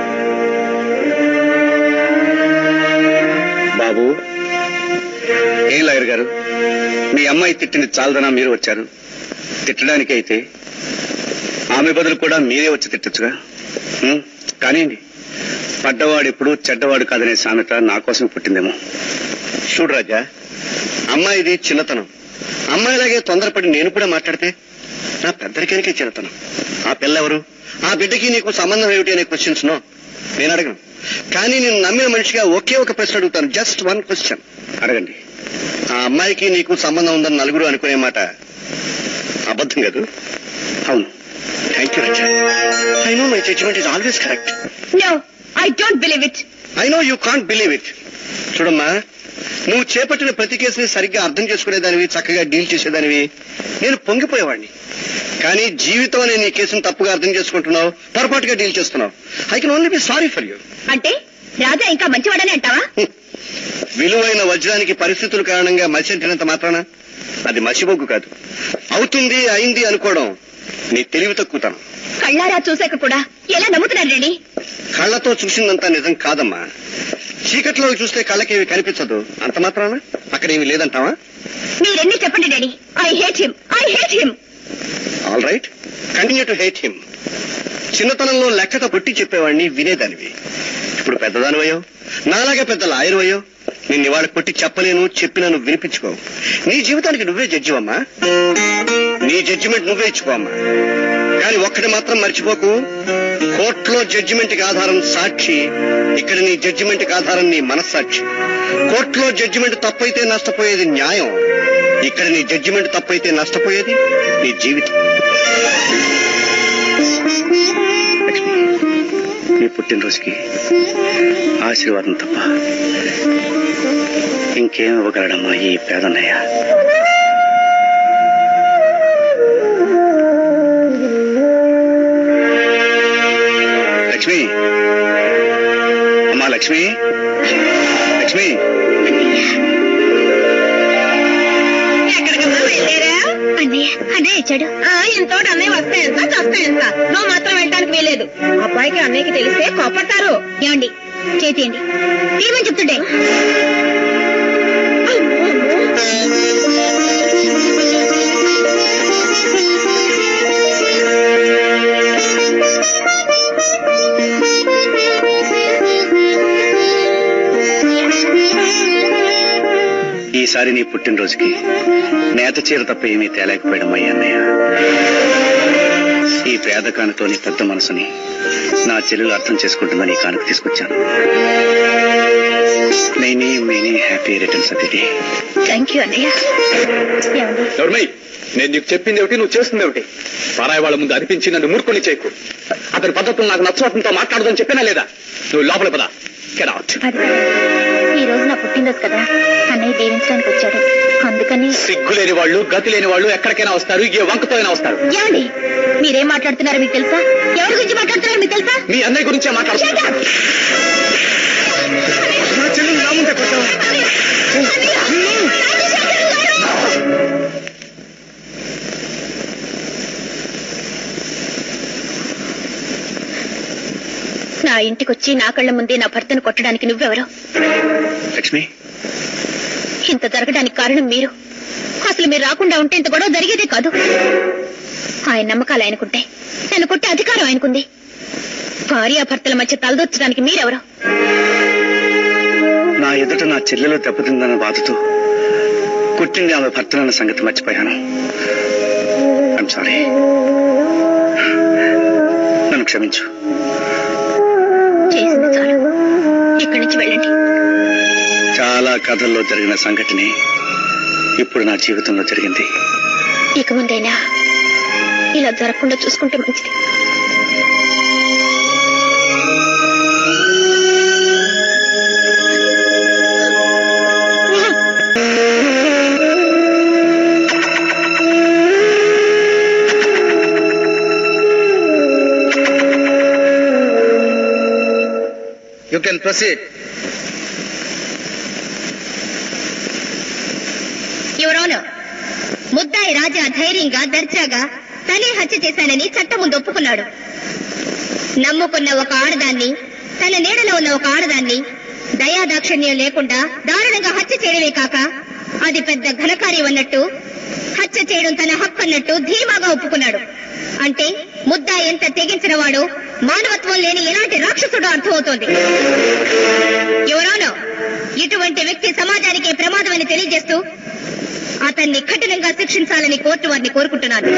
బాబు ఏం లాయర్ గారు మీ అమ్మాయి తిట్టింది చాలదనా మీరు వచ్చారు తిట్టడానికి అయితే ఆమె బదులు కూడా మీరే వచ్చి తిట్టచ్చుగా ఉం? కానివ్వండి పడ్డవాడు ఎప్పుడు చెడ్డవాడు కాదనే సామెత నా కోసం పుట్టిందేమో చూడు రాజా అమ్మాయిది చిన్నతనం అమ్మాయిలాగే తొందరపడి నేను కూడా మాట్లాడితే నా పెద్దరికానికే చిన్నతనం ఆ పిల్ల ఎవరు ఆ బిడ్డకి నీకు సంబంధం ఏమిటి అనే క్వశ్చన్స్ నో నేను అడగను కానీ నేను నమ్మిన మనిషిగా ఒకే ఒక ప్రశ్న అడుగుతాను జస్ట్ వన్ క్వశ్చన్ అడగండి ఆ అమ్మాయికి నీకు సంబంధం ఉందని నలుగురు అనుకునే మాట అబద్ధం కాదు అవును thank you Raja I know my judgement is always correct no I don't believe it I know you can't believe it చూడమ్మా నువ్వు చేపట్టిన ప్రతి కేసుని సరిగ్గా అర్థం చేసుకునేదానివి చక్కగా డీల్ చేసేదానివి నేను పొంగిపోయేవాడిని కానీ జీవితం అనే నీ కేసును తప్పుగా అర్థం చేసుకుంటున్నావు పొరపాటుగా డీల్ చేస్తున్నావు I can only be sorry for you అంటే రాజా ఇంకా మంచివాడని అంటావా విలువైన వజ్రానికి పరిస్థితుల కారణంగా మసింటినంత మాత్రాన అది మసిబొగ్గు కాదు అవుతుంది అయింది అనుకోవడం నీ తెలివి తక్కువతనం కళ్ళారా చూసాక కూడా ఎలా నమ్ముతున్నారు డాడీ కళ్ళతో చూసిందంతా నిజం కాదమ్మా చీకట్లో చూస్తే కళ్ళకేవి కనిపించదు అంత మాత్రాన అక్కడేమి లేదంటావా మీరెన్ని చెప్పండి daddy I hate him I hate him all right continue to hate him చిన్నతనంలో లెక్కతో పుట్టి చెప్పేవాడిని వినేదానివి ఇప్పుడు పెద్దదానివయ్యో నాలాగే పెద్ద లాయర్ అయ్యో నిన్ను ఇవాళ కొట్టి చెప్పలేను చెప్పినను వినిపించుకోవు నీ జీవితానికి నువ్వే జడ్జివమ్మా నీ జడ్జిమెంట్ నువ్వే ఇచ్చుకోమ్మా కానీ ఒక్కటి మాత్రం మర్చిపోకు కోర్టులో జడ్జిమెంట్ కి ఆధారం సాక్షి ఇక్కడ నీ జడ్జిమెంట్ కి ఆధారం నీ మనస్సాక్షి కోర్టులో జడ్జిమెంట్ తప్పైతే నష్టపోయేది న్యాయం ఇక్కడ నీ జడ్జిమెంట్ తప్పైతే నష్టపోయేది నీ జీవితం లక్ష్మి, నీ పుట్టినరోజుకి ఆశీర్వాదం తప్ప ఇంకేం ఇవ్వగలడమ్మా ఈ పేదన్నయ్య లక్ష్మి అమ్మా లక్ష్మి లక్ష్మి అన్నయ్య అన్నయ్య ఇచ్చాడు ఎంతో అన్నయ్య వస్తే ఎంత చస్తే ఎంత నువ్వు మాత్రం వెళ్ళడానికి వీలేదు అబ్బాయికి అన్నయ్యకి తెలిస్తే కోపడతారు ఏమండి చేతియండి తీయమని చెప్తుండే ఈసారి నీ పుట్టినరోజుకి నేత చీర తప్ప ఏమీ తేలేకపోయాడమ్మయ్య అన్నయ్య ఈ పేద కానుకలోని పెద్ద మనసుని నా చెల్లెలు అర్థం చేసుకుంటుందని ఈ కానుక తీసుకొచ్చాను many many happy returns of the day thank you అన్నయ్య ఏమండి నోర్మయ్ నేను నీకు చెప్పింది ఏమిటి నువ్వు చేస్తుంది ఏమిటి పరాయి వాళ్ళ ముందు అనిపించి నన్ను మూర్ఖుని చేయకు అతని పద్ధతులు నాకు నచ్చవడంతో మాట్లాడదని చెప్పినా లేదా నువ్వు లోపల పదా Get out. అది ఈ రోజు నా పుట్టినరోజు కదా అన్నయ్య దీవించడానికి వచ్చాడు అందుకని సిగ్గు లేని వాళ్ళు గతి లేని వాళ్ళు ఎక్కడికైనా వస్తారు ఏ వంకతో అయినా వస్తారు ఏమండి మీరేం మాట్లాడుతున్నారో మీకు తెలుసా ఎవరి గురించి మాట్లాడుతున్నారో మీకు తెలుసా మీ అన్నయ్య గురించే మాట్లాడుతున్నారు నా ఇంటికొచ్చి నా కళ్ళ ముందే నా భర్తను కొట్టడానికి నువ్వెవరో లక్ష్మి ఇంత జరగడానికి కారణం మీరు అసలు మీరు రాకుండా ఉంటే ఇంత గొడవ జరిగేదే కాదు ఆయన నమ్మకాలు ఆయనకుంటే నన్ను కొట్టే అధికారం ఆయనకుంది భార్యాభర్తల మధ్య తలదొచ్చడానికి మీరెవరో నా ఎదుట నా చెల్లెలు దెబ్బతిందన్న బాధతో కుట్టింది ఆమె భర్తనన్న సంగతి మర్చిపోయాను ఐమ్ సారీ నన్ను క్షమించు చేసింది చాలు ఇక్కడి నుంచి వెళ్ళండి చాలా కథల్లో జరిగిన సంఘటనే ఇప్పుడు నా జీవితంలో జరిగింది ఇక ముందైనా ఇలా జరగకుండా చూసుకుంటే మంచిది యూ కెన్ ప్రొసీడ్ ఎవరోనో ముద్దాయి రాజా ధైర్యంగా దర్జాగా తనే హత్య చేశానని చట్టం ముందు ఒప్పుకున్నాడు నమ్ముకున్న ఒక ఆడదాన్ని తన నీడలో ఉన్న ఒక ఆడదాన్ని దయాదాక్షిణ్యం లేకుండా దారుణంగా హత్య చేయడమే కాక అది పెద్ద ఘనకార్యం అన్నట్టు హత్య చేయడం తన హక్కు అన్నట్టు ధీమాగా ఒప్పుకున్నాడు అంటే ముద్దా ఎంత తెగించిన వాడో మానవత్వం లేని ఎలాంటి రాక్షసుడో అర్థమవుతోంది ఎవరోనో ఇటువంటి వ్యక్తి సమాజానికి ప్రమాదమని తెలియజేస్తూ అతన్ని కఠినంగా శిక్షించాలని కోర్టు వారిని కోరుకుంటున్నాను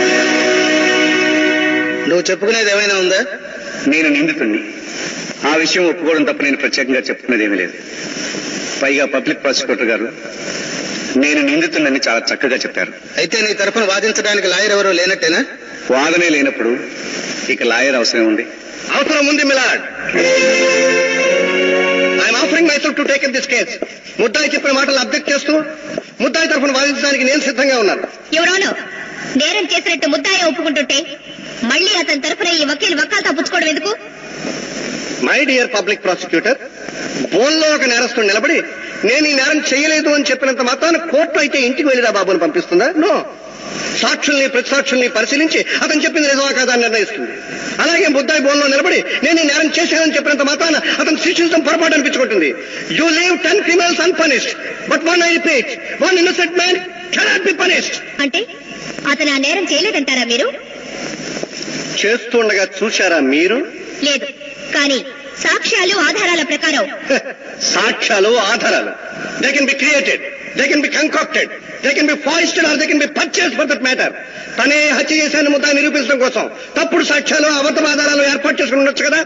నువ్వు చెప్పుకునేది ఏమైనా ఉందా నేను నిందితుణ్ణి ఆ విషయం ఒప్పుకోవడం తప్ప నేను ప్రత్యేకంగా చెప్పుకునేది ఏమీ లేదు పైగా పబ్లిక్ ప్రాసిక్యూటర్ గారు నేను నిందితున్నని చాలా చక్కగా చెప్పారు అయితే నీ తరఫున వాదించడానికి లాయర్ ఎవరో లేనట్టేనా వాదనే లేనప్పుడు ఇక లాయర్ అవసరం ఉంది అవసరం ఉంది milord I'm offering myself to take in this case ముద్దాయి చెప్పిన మాటలు అబ్జెక్ట్ చేస్తూ ముద్దాయి తరఫున వాదించడానికి నేను సిద్ధంగా ఉన్నాను ఎవరోనో నేరం చేసినట్టు ముద్దాయి ఒప్పుకుంటుంటే మళ్ళీ అతని తరఫున ఈ వకీల్ వకాల్ తప్పుకోవడం ఎందుకు మై డియర్ పబ్లిక్ ప్రాసిక్యూటర్ బోన్లో ఒక నేరస్తుడు నిలబడి నేను ఈ నేరం చేయలేదు అని చెప్పినంత మాత్రాన కోర్టు అయితే ఇంటికి వెళ్ళిరా బాబుని పంపిస్తుందా నో సాక్షుల్ని ప్రతిసాక్షుల్ని పరిశీలించి అతను చెప్పింది నిజమా కాదా అని నిర్ణయిస్తుంది అలాగే బుద్ధాయి బోన్లో నిలబడి నేను ఈ నేరం చేశానని చెప్పినంత మాత్రాన అతను శిక్షించడం పొరపాటు అనిపించుకుంటుంది you leave ten criminals unpunished but one I repeat one innocent man cannot be punished అంటే అతను ఆ నేరం చేయలేదంటారా మీరు చేస్తుండగా చూశారా మీరు లేదు కానీ సాక్ష్యాలు ఆధారాల ప్రకారం సాక్ష్యాలు ఆధారాలు they can be created they can be concocted they can be foisted or they can be purchase for that matter తనే హత్య చేశాను ముద్దా నిరూపించడం కోసం తప్పుడు సాక్ష్యాలు అబద్ధ ఆధారాలు ఏర్పాటు చేసుకుని ఉండొచ్చు కదా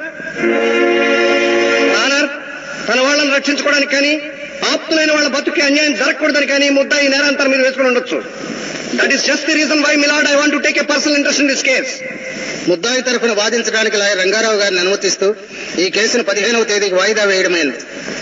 ఆనర్ తన వాళ్ళని రక్షించుకోవడానికి కానీ ఆప్తులైన వాళ్ళ బతుకి అన్యాయం జరగకూడదని కానీ ముద్దా ఈ నేరాంతరం మీద వేసుకుని ఉండొచ్చు that is just the reason why milord I want to take a personal interest in this case ముద్దాయి తరఫున వాదించడానికి లాయర్ రంగారావు గారిని అనుమతిస్తూ ఈ కేసును పదిహేనవ తేదీకి వాయిదా వేయడమైంది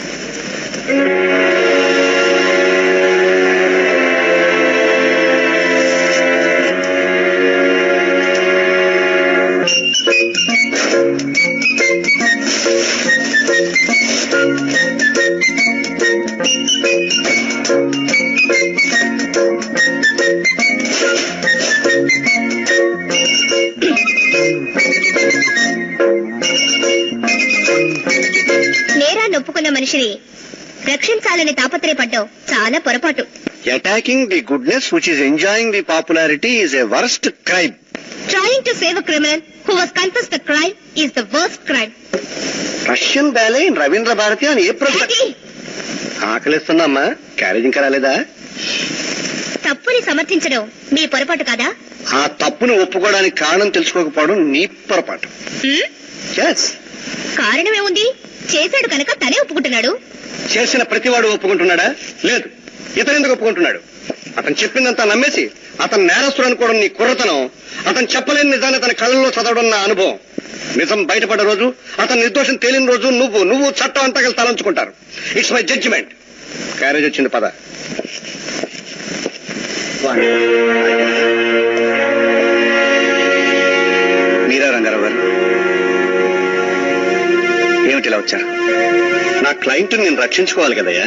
నేరాన్ని ఒప్పుకున్న మనిషిని రక్షించాలని తాపత్రయపడ్డావు చాలా పొరపాటు attacking the goodness which is enjoying the popularity is a worst crime trying to save a criminal who was confess the crime is the worst crime Russian ballet in Rabindra Bharati అని ఏ ప్రొఫెసర్ ఆకలిస్తున్నామ్మా క్యారేజ్ ఇంకా రాలేదా తప్పుని సమర్థించడం మీ పొరపాటు కాదా ఆ తప్పును ఒప్పుకోవడానికి కారణం తెలుసుకోకపోవడం నీ పొరపాటు హ్మ్? ఎస్ కారణమేముంది చేశాడు కనుక తనే ఒప్పుకుంటున్నాడు చేసిన ప్రతివాడు ఒప్పుకుంటున్నాడా లేదు ఇతను ఎందుకు ఒప్పుకుంటున్నాడు అతను చెప్పిందంతా నమ్మేసి అతను నేరస్తుడు అనుకోవడం నీ కుర్రతనం అతను చెప్పలేని నిజాన్ని తన కళ్ళల్లో చదవడం నా అనుభవం నిజం బయటపడ్డ రోజు అతను నిర్దోషం తేలిన రోజు నువ్వు నువ్వు చట్టం అంతా కలిసి తలంచుకుంటారు ఇట్స్ మై జడ్జిమెంట్ క్యారేజ్ వచ్చింది పద మీరా రంగారావు గారు ఏమిటి ఇలా వచ్చారు నా క్లయింట్ నేను రక్షించుకోవాలి కదయ్యా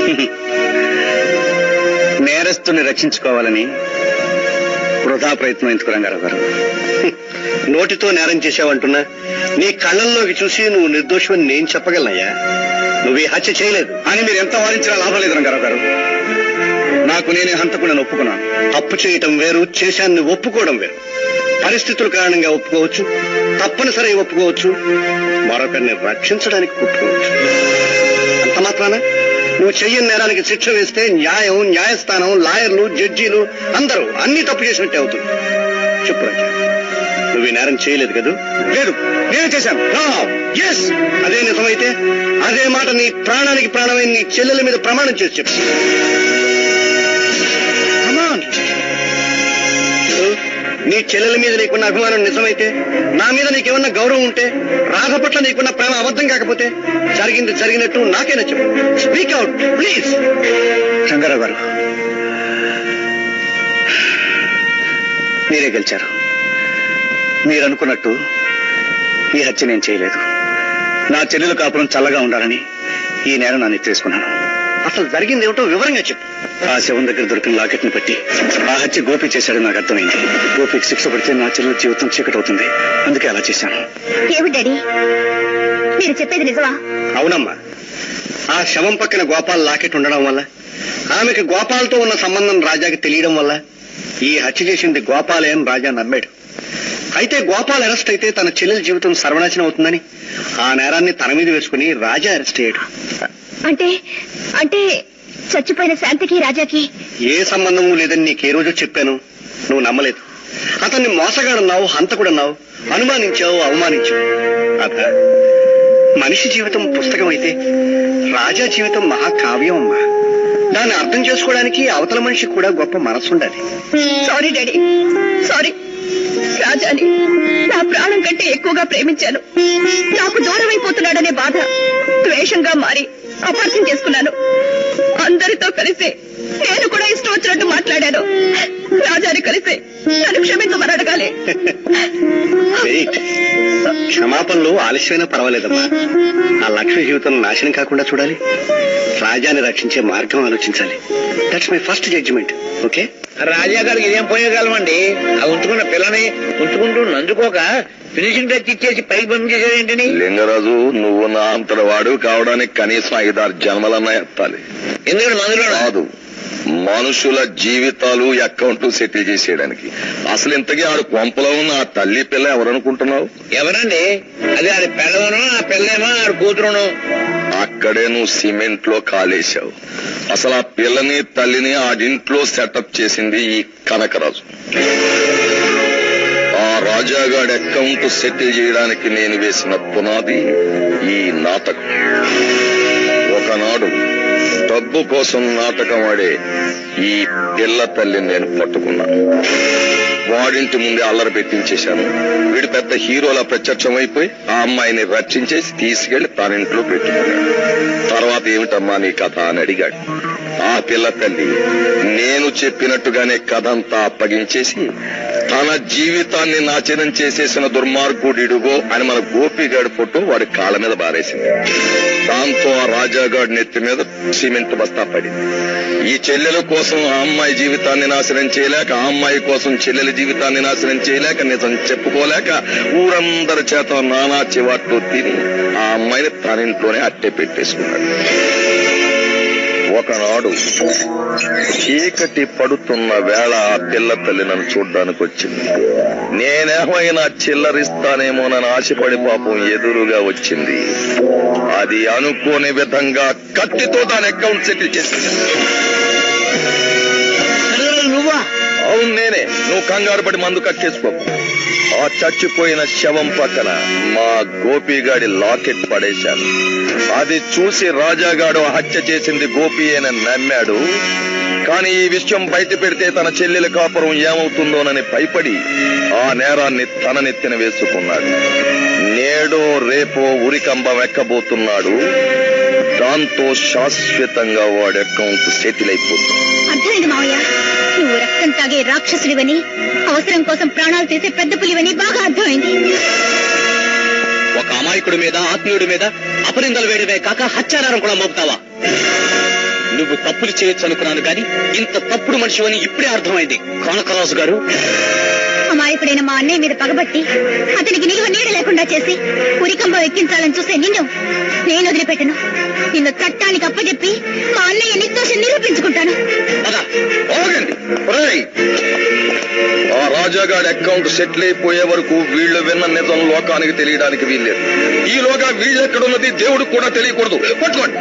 నేరస్తుని రక్షించుకోవాలని వృధా ప్రయత్నం ఎందుకు రంగారావు గారు నోటితో నేరం చేశావంటున్నా నీ కళ్ళల్లోకి చూసి నువ్వు నిర్దోషమని నేను చెప్పగలనయ్యా నువ్వు ఈ హత్య చేయలేదు అని మీరు ఎంత వాదించినా లాభం లేదు రంగారావు గారు నాకు నేనే హంతకుండా ఒప్పుకున్నాను తప్పు చేయటం వేరు చేశాన్ని ఒప్పుకోవడం వేరు పరిస్థితుల కారణంగా ఒప్పుకోవచ్చు తప్పనిసరి ఒప్పుకోవచ్చు మరొకరిని రక్షించడానికి ఒప్పుకోవచ్చు అంత మాత్రాన నువ్వు చెయ్యని నేరానికి శిక్ష వేస్తే న్యాయం న్యాయస్థానం లాయర్లు జడ్జీలు అందరూ అన్ని తప్పు చేసినట్టే అవుతుంది చెప్పు రాజా నువ్వు ఈ నేరం చేయలేదు కదూ లేదు నేను చేశాను ఎస్ అదే నిజమైతే అదే మాట నీ ప్రాణానికి ప్రాణమైన నీ చెల్లెల మీద ప్రమాణం చేసి చెప్పు Come on. నీ చెల్లెల మీద నీకున్న అభిమానం నిజమైతే నా మీద నీకేమన్నా గౌరవం ఉంటే రాధ పట్ల నీకున్న ప్రేమ అబద్ధం కాకపోతే జరిగింది జరిగినట్టు నాకైనా చెప్పు స్పీక్ అవుట్ ప్లీజ్ శంకరరావు గారు మీరే గెలిచారు మీరు అనుకున్నట్టు ఈ హత్య నేను చేయలేదు నా చెల్లెలు కాపురం చల్లగా ఉండాలని ఈ నేరం నన్ను ఎత్తేసుకున్నాను అసలు జరిగింది ఏమిటో వివరంగా చెప్పు ఆ శవం దగ్గర దొరికిన లాకెట్ ని బట్టి ఆ హత్య గోపి చేశాడని నాకు అర్థమైంది గోపికి శిక్ష పడితే నా చెల్లెల జీవితం చీకటి అవుతుంది అందుకే అలా చేశాను ఏమి డాడీ మీరు చెప్పేది నిజమా అవునమ్మా ఆ శవం పక్కన గోపాల్ లాకెట్ ఉండడం వల్ల ఆమెకి గోపాల్తో ఉన్న సంబంధం రాజాకి తెలియడం వల్ల ఈ హత్య చేసింది గోపాలే అని రాజా నమ్మాడు అయితే గోపాల్ అరెస్ట్ అయితే తన చెల్లెల జీవితం సర్వనాశనం అవుతుందని ఆ నేరాన్ని తన మీద వేసుకుని రాజా అరెస్ట్ అయ్యాడు అంటే అంటే చచ్చిపోయిన శాంతికి రాజాకి ఏ సంబంధం లేదని నీకు ఏ రోజు చెప్పాను నువ్వు నమ్మలేదు అతన్ని మోసగాడన్నావు హంతకుడన్నావు అనుమానించావు అవమానించావు అదా మనిషి జీవితం పుస్తకం అయితే రాజా జీవితం మహాకావ్యం అమ్మా దాన్ని అర్థం చేసుకోవడానికి అవతల మనిషి కూడా గొప్ప మనసు ఉండాలి సారీ డాడీ సారీ రాజాని నా ప్రాణం కంటే ఎక్కువగా ప్రేమించాను నాకు దూరం అయిపోతున్నాడనే బాధ ద్వేషంగా మారి అపార్థం చేసుకున్నాను అందరితో కలిసి నేను కూడా ఇష్టం వచ్చినట్టు మాట్లాడాను రాజాని కలిసి నన్ను క్షమించమని అడగాలి వెయిట్ క్షమాపణలు ఆలస్యమైనా పర్వాలేదమ్మా ఆ లక్ష్మి జీవితం నాశనం కాకుండా చూడాలి రాజాని రక్షించే మార్గం ఆలోచించాలి that's my first judgement okay Raja గారికి ఇదేం పోయేయగలమండి ఆ ఉంచుకున్న పిల్లని ఉంచుకుంటూ నందుకోక ఫినిషింగ్ టచ్ ఇచ్చేసి పైకి పంపించేసారేంటని లింగరాజు నువ్వు నా అంతట వాడు కావడానికి కనీసం ఐదారు జన్మలన్నా ఎత్తాలి ఎందుకంటే మందులో కాదు మనుషుల జీవితాలు అకౌంట్ సెటిల్ చేసేయడానికి అసలు ఇంతకీ ఆడు కొంపలో ఉన్న ఆ తల్లి పిల్ల ఎవరనుకుంటున్నావు ఎవరండి అది ఆడి పిల్లవను ఆ పిల్లేమో ఆడి కూతురును అక్కడే నువ్వు సిమెంట్ లో కాలేశావు అసలు ఆ పిల్లని తల్లిని ఆడింట్లో సెటప్ చేసింది ఈ కనకరాజు ఆ రాజాగాడి అకౌంట్ సెటిల్ చేయడానికి నేను వేసిన పునాది ఈ నాటకం ఒకనాడు డబ్బు కోసం నాటకం ఆడే ఈ పిల్ల తల్లిని నేను పట్టుకున్నాను వాడింటి ముందే అల్లరి పెట్టించేశాను వీడు పెద్ద హీరోలా ప్రత్యక్షమైపోయి ఆ అమ్మాయిని రక్షించేసి తీసుకెళ్లి తన ఇంట్లో పెట్టుకున్నాడు తర్వాత ఏమిటమ్మా నీ కథ అని అడిగాడు ఆ పిల్ల తల్లి నేను చెప్పినట్టుగానే కథ అంతా అప్పగించేసి తన జీవితాన్ని నాశనం చేసేసిన దుర్మార్గుడిడుగో అని మన గోపిగాడి ఫోటో వాడి కాళ్ళ మీద బారేసింది దాంతో ఆ రాజాగాడి నెత్తి మీద సిమెంట్ బస్తా పడింది ఈ చెల్లెల కోసం ఆ అమ్మాయి జీవితాన్ని నాశనం చేయలేక ఆ అమ్మాయి కోసం చెల్లెల జీవితాన్ని నాశనం చేయలేక నిజం చెప్పుకోలేక ఊరందరి చేత నానా చివాట్లు తిని ఆ అమ్మాయిని తన ఇంట్లోనే అట్టె పెట్టేసుకున్నాడు ఒకనాడు చీకటి పడుతున్న వేళ ఆ పిల్ల తల్లి నన్ను చూడ్డానికి వచ్చింది నేనేమైనా చిల్లరిస్తానేమోనని ఆశపడి పాపం ఎదురుగా వచ్చింది అది అనుకోని విధంగా కత్తితో దాని అకౌంట్ సెటిల్ చేసింది నువ్వా అవును నేనే నువ్వు కంగారు పడి మందు కక్కేసుకోకు ఆ చచ్చిపోయిన శవం పక్కన మా గోపిగాడి లాకెట్ పడేశాను అది చూసి రాజాగాడు హత్య చేసింది గోపి అని నమ్మాడు కానీ ఈ విషయం బయట పెడితే తన చెల్లెల కాపురం ఏమవుతుందోనని భయపడి ఆ నేరాన్ని తన నెత్తిన వేసుకున్నాడు నేడో రేపో ఉరికంబం ఎక్కబోతున్నాడు దాంతో శాశ్వతంగా వాడి అకౌంట్ సెటిల్ అయిపోతుంది అర్థమైంది మావయ్య నువ్వు రక్తం తాగే రాక్షసుడివని అవసరం కోసం ప్రాణాలు తీసే పెద్ద పులివని బాగా అర్థమైంది ఒక అమాయకుడి మీద ఆత్మీయుడి మీద అపనిందలు వేయడమే కాక హత్యారారం కూడా మోపుతావా నువ్వు తప్పులు చేయొచ్చు అనుకున్నాను కానీ ఇంత తప్పుడు మనిషి అని ఇప్పుడే అర్థమైంది కనకరాజు గారు అమాయకుడైన మా అన్నయ్య మీద పగబట్టి అతనికి నిలువ నీడ లేకుండా చేసి ఉరికంబం ఎక్కించాలని చూసే నిన్ను నేను వదిలిపెట్టను నిన్ను చట్టానికి అప్పచెప్పి మా అన్నయ్య నిర్దోషం నిరూపించుకుంటాను ఆగండి ఒరేయ్! ఆ రాజాగాడి అకౌంట్ సెటిల్ అయిపోయే వరకు వీళ్ళు విన్న నిజం లోకానికి తెలియడానికి వీల్లేదు ఈలోగా వీళ్ళెక్కడున్నది దేవుడికి కూడా తెలియకూడదు పట్టుకోండి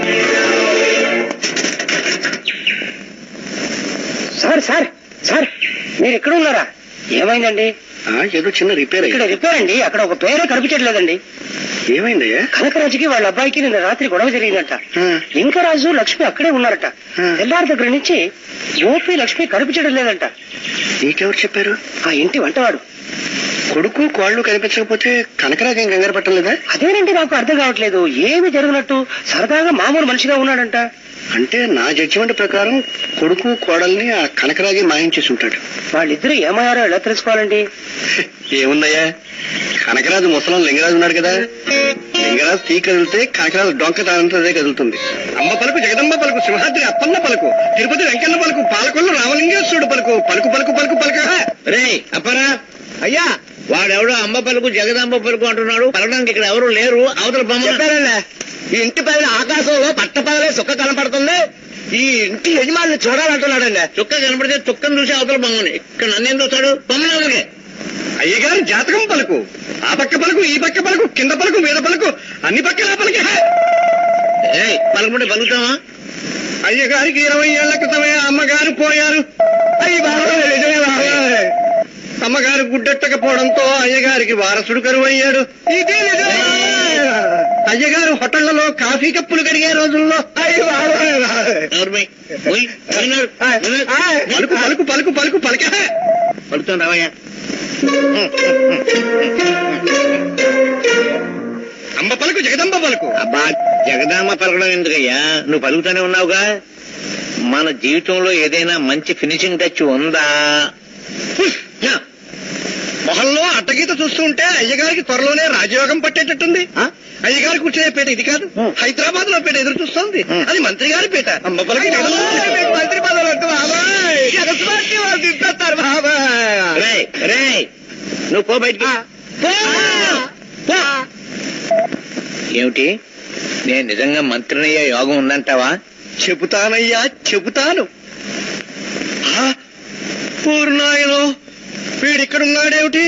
సార్ సార్ సార్ మీరు ఎక్కడ ఉన్నారా ఏమైందండి ఏదో చిన్న రిపేర్ ఇక్కడ రిపేర్ అండి అక్కడ ఒక పేరే కనిపించట్లేదండి ఏమైందయ్యా కనకరాజుకి వాళ్ళ అబ్బాయికి నిన్న రాత్రి గొడవ జరిగిందంట లింకరాజు లక్ష్మి అక్కడే ఉన్నారట తెల్లారి దగ్గర నుంచి గోపి లక్ష్మి కనిపించడం లేదంట నీకెవరు చెప్పారు ఆ ఇంటి వంటవాడు కొడుకు కోళ్ళు కనిపించకపోతే కనకరాజు ఏం కంగారు పట్టలేదా అదేనండి నాకు అర్థం కావట్లేదు ఏమి జరిగినట్టు సరదాగా మామూలు మనిషిగా ఉన్నాడంట అంటే నా జడ్జిమెంట్ ప్రకారం కొడుకు కోడల్ని ఆ కనకరాజే మాయం చేసి ఉంటాడు వాళ్ళిద్దరూ ఏమయ్యారో ఎలా తెలుసుకోవాలండి ఏముందయ్యా కనకరాజు ముసలం లింగరాజు ఉన్నాడు కదా లింగరాజు తీ కదిలితే కనకరాజు డొంక తానంతదే కదులుతుంది అమ్మ పలుకు జగదమ్మ పలుకు సింహాద్రి అప్పన్న పలుకు తిరుపతి వెంకన్న పలుకు పాలకొల్లు రామలింగేశ్వరుడు పలుకు పలుకు పలుకు పలుకు పలుక రే అప్పరా అయ్యా వాడెవడో అమ్మ పలుకు జగదాంబ పలుకు అంటున్నాడు పలకడానికి ఇక్కడ ఎవరు లేరు అవతల బొమ్మ ఈ ఇంటి పైన ఆకాశంలో పట్టపగలే సుఖ కనపడుతుంది ఈ ఇంటి యజమాని చూడాలంటున్నాడండి చుక్క కనపడితే చుక్కను చూసి అవతల బొమ్మని ఇక్కడ నన్నేం చూస్తాడు బొమ్మలోకి అయ్యగారు జాతకం పలుకు ఆ పక్క పలుకు ఈ పక్క పలుకు కింద పలుకు మీద పలుకు అన్ని పక్కల పలికే ఏయ్ పలుకుంటే పలుకుతావా అయ్యగారికి ఇరవై ఏళ్ల క్రితమే అమ్మగారు పోయారు అయ్యి బాబాయ్, నిజమే బాబాయ్. అమ్మగారు గుడ్డెట్టకపోవడంతో అయ్యగారికి వారసుడు కరువయ్యాడు ఇదే నిజమే. అయ్యగారు హోటళ్లలో కాఫీ కప్పులు కడిగే రోజుల్లో అయ్యి బాబాయ్, బాబాయ్. నోర్మై పోయి పోయినాడు. ఆయ్, పలుకు పలుకు పలుకు పలుకు పలికే పలుకుతాను రావయ్యా అమ్మ పలుకు జగదంబ పలుకు అబ్బా జగదాంబ పలకడం ఎందుకయ్యా నువ్వు పలుకుతానే ఉన్నావుగా మన జీవితంలో ఏదైనా మంచి ఫినిషింగ్ టచ్ ఉందా మొహంలో అడ్డగీత చూస్తుంటే అయ్యగారికి త్వరలోనే రాజయోగం పట్టేటట్టుంది ఆ? అయ్యగారు కూర్చునే పేట ఇది కాదు హైదరాబాద్ లో పేట ఎదురు చూస్తోంది అది మంత్రి గారి పేట అమ్మపలకి మంత్రి పదవులు వద్దు బాబాయ్. ఎగస్మార్టి వాళ్ళు తింటారు బాబాయ్. రే రే నువ్వు పో బయటికి పో! పో! ఏమిటి నేను నిజంగా మంత్రినయ్యే యోగం ఉందంటావా చెబుతానయ్యా చెబుతాను ఆ, పూర్ణాయను వీడిక్కడున్నాడేమిటి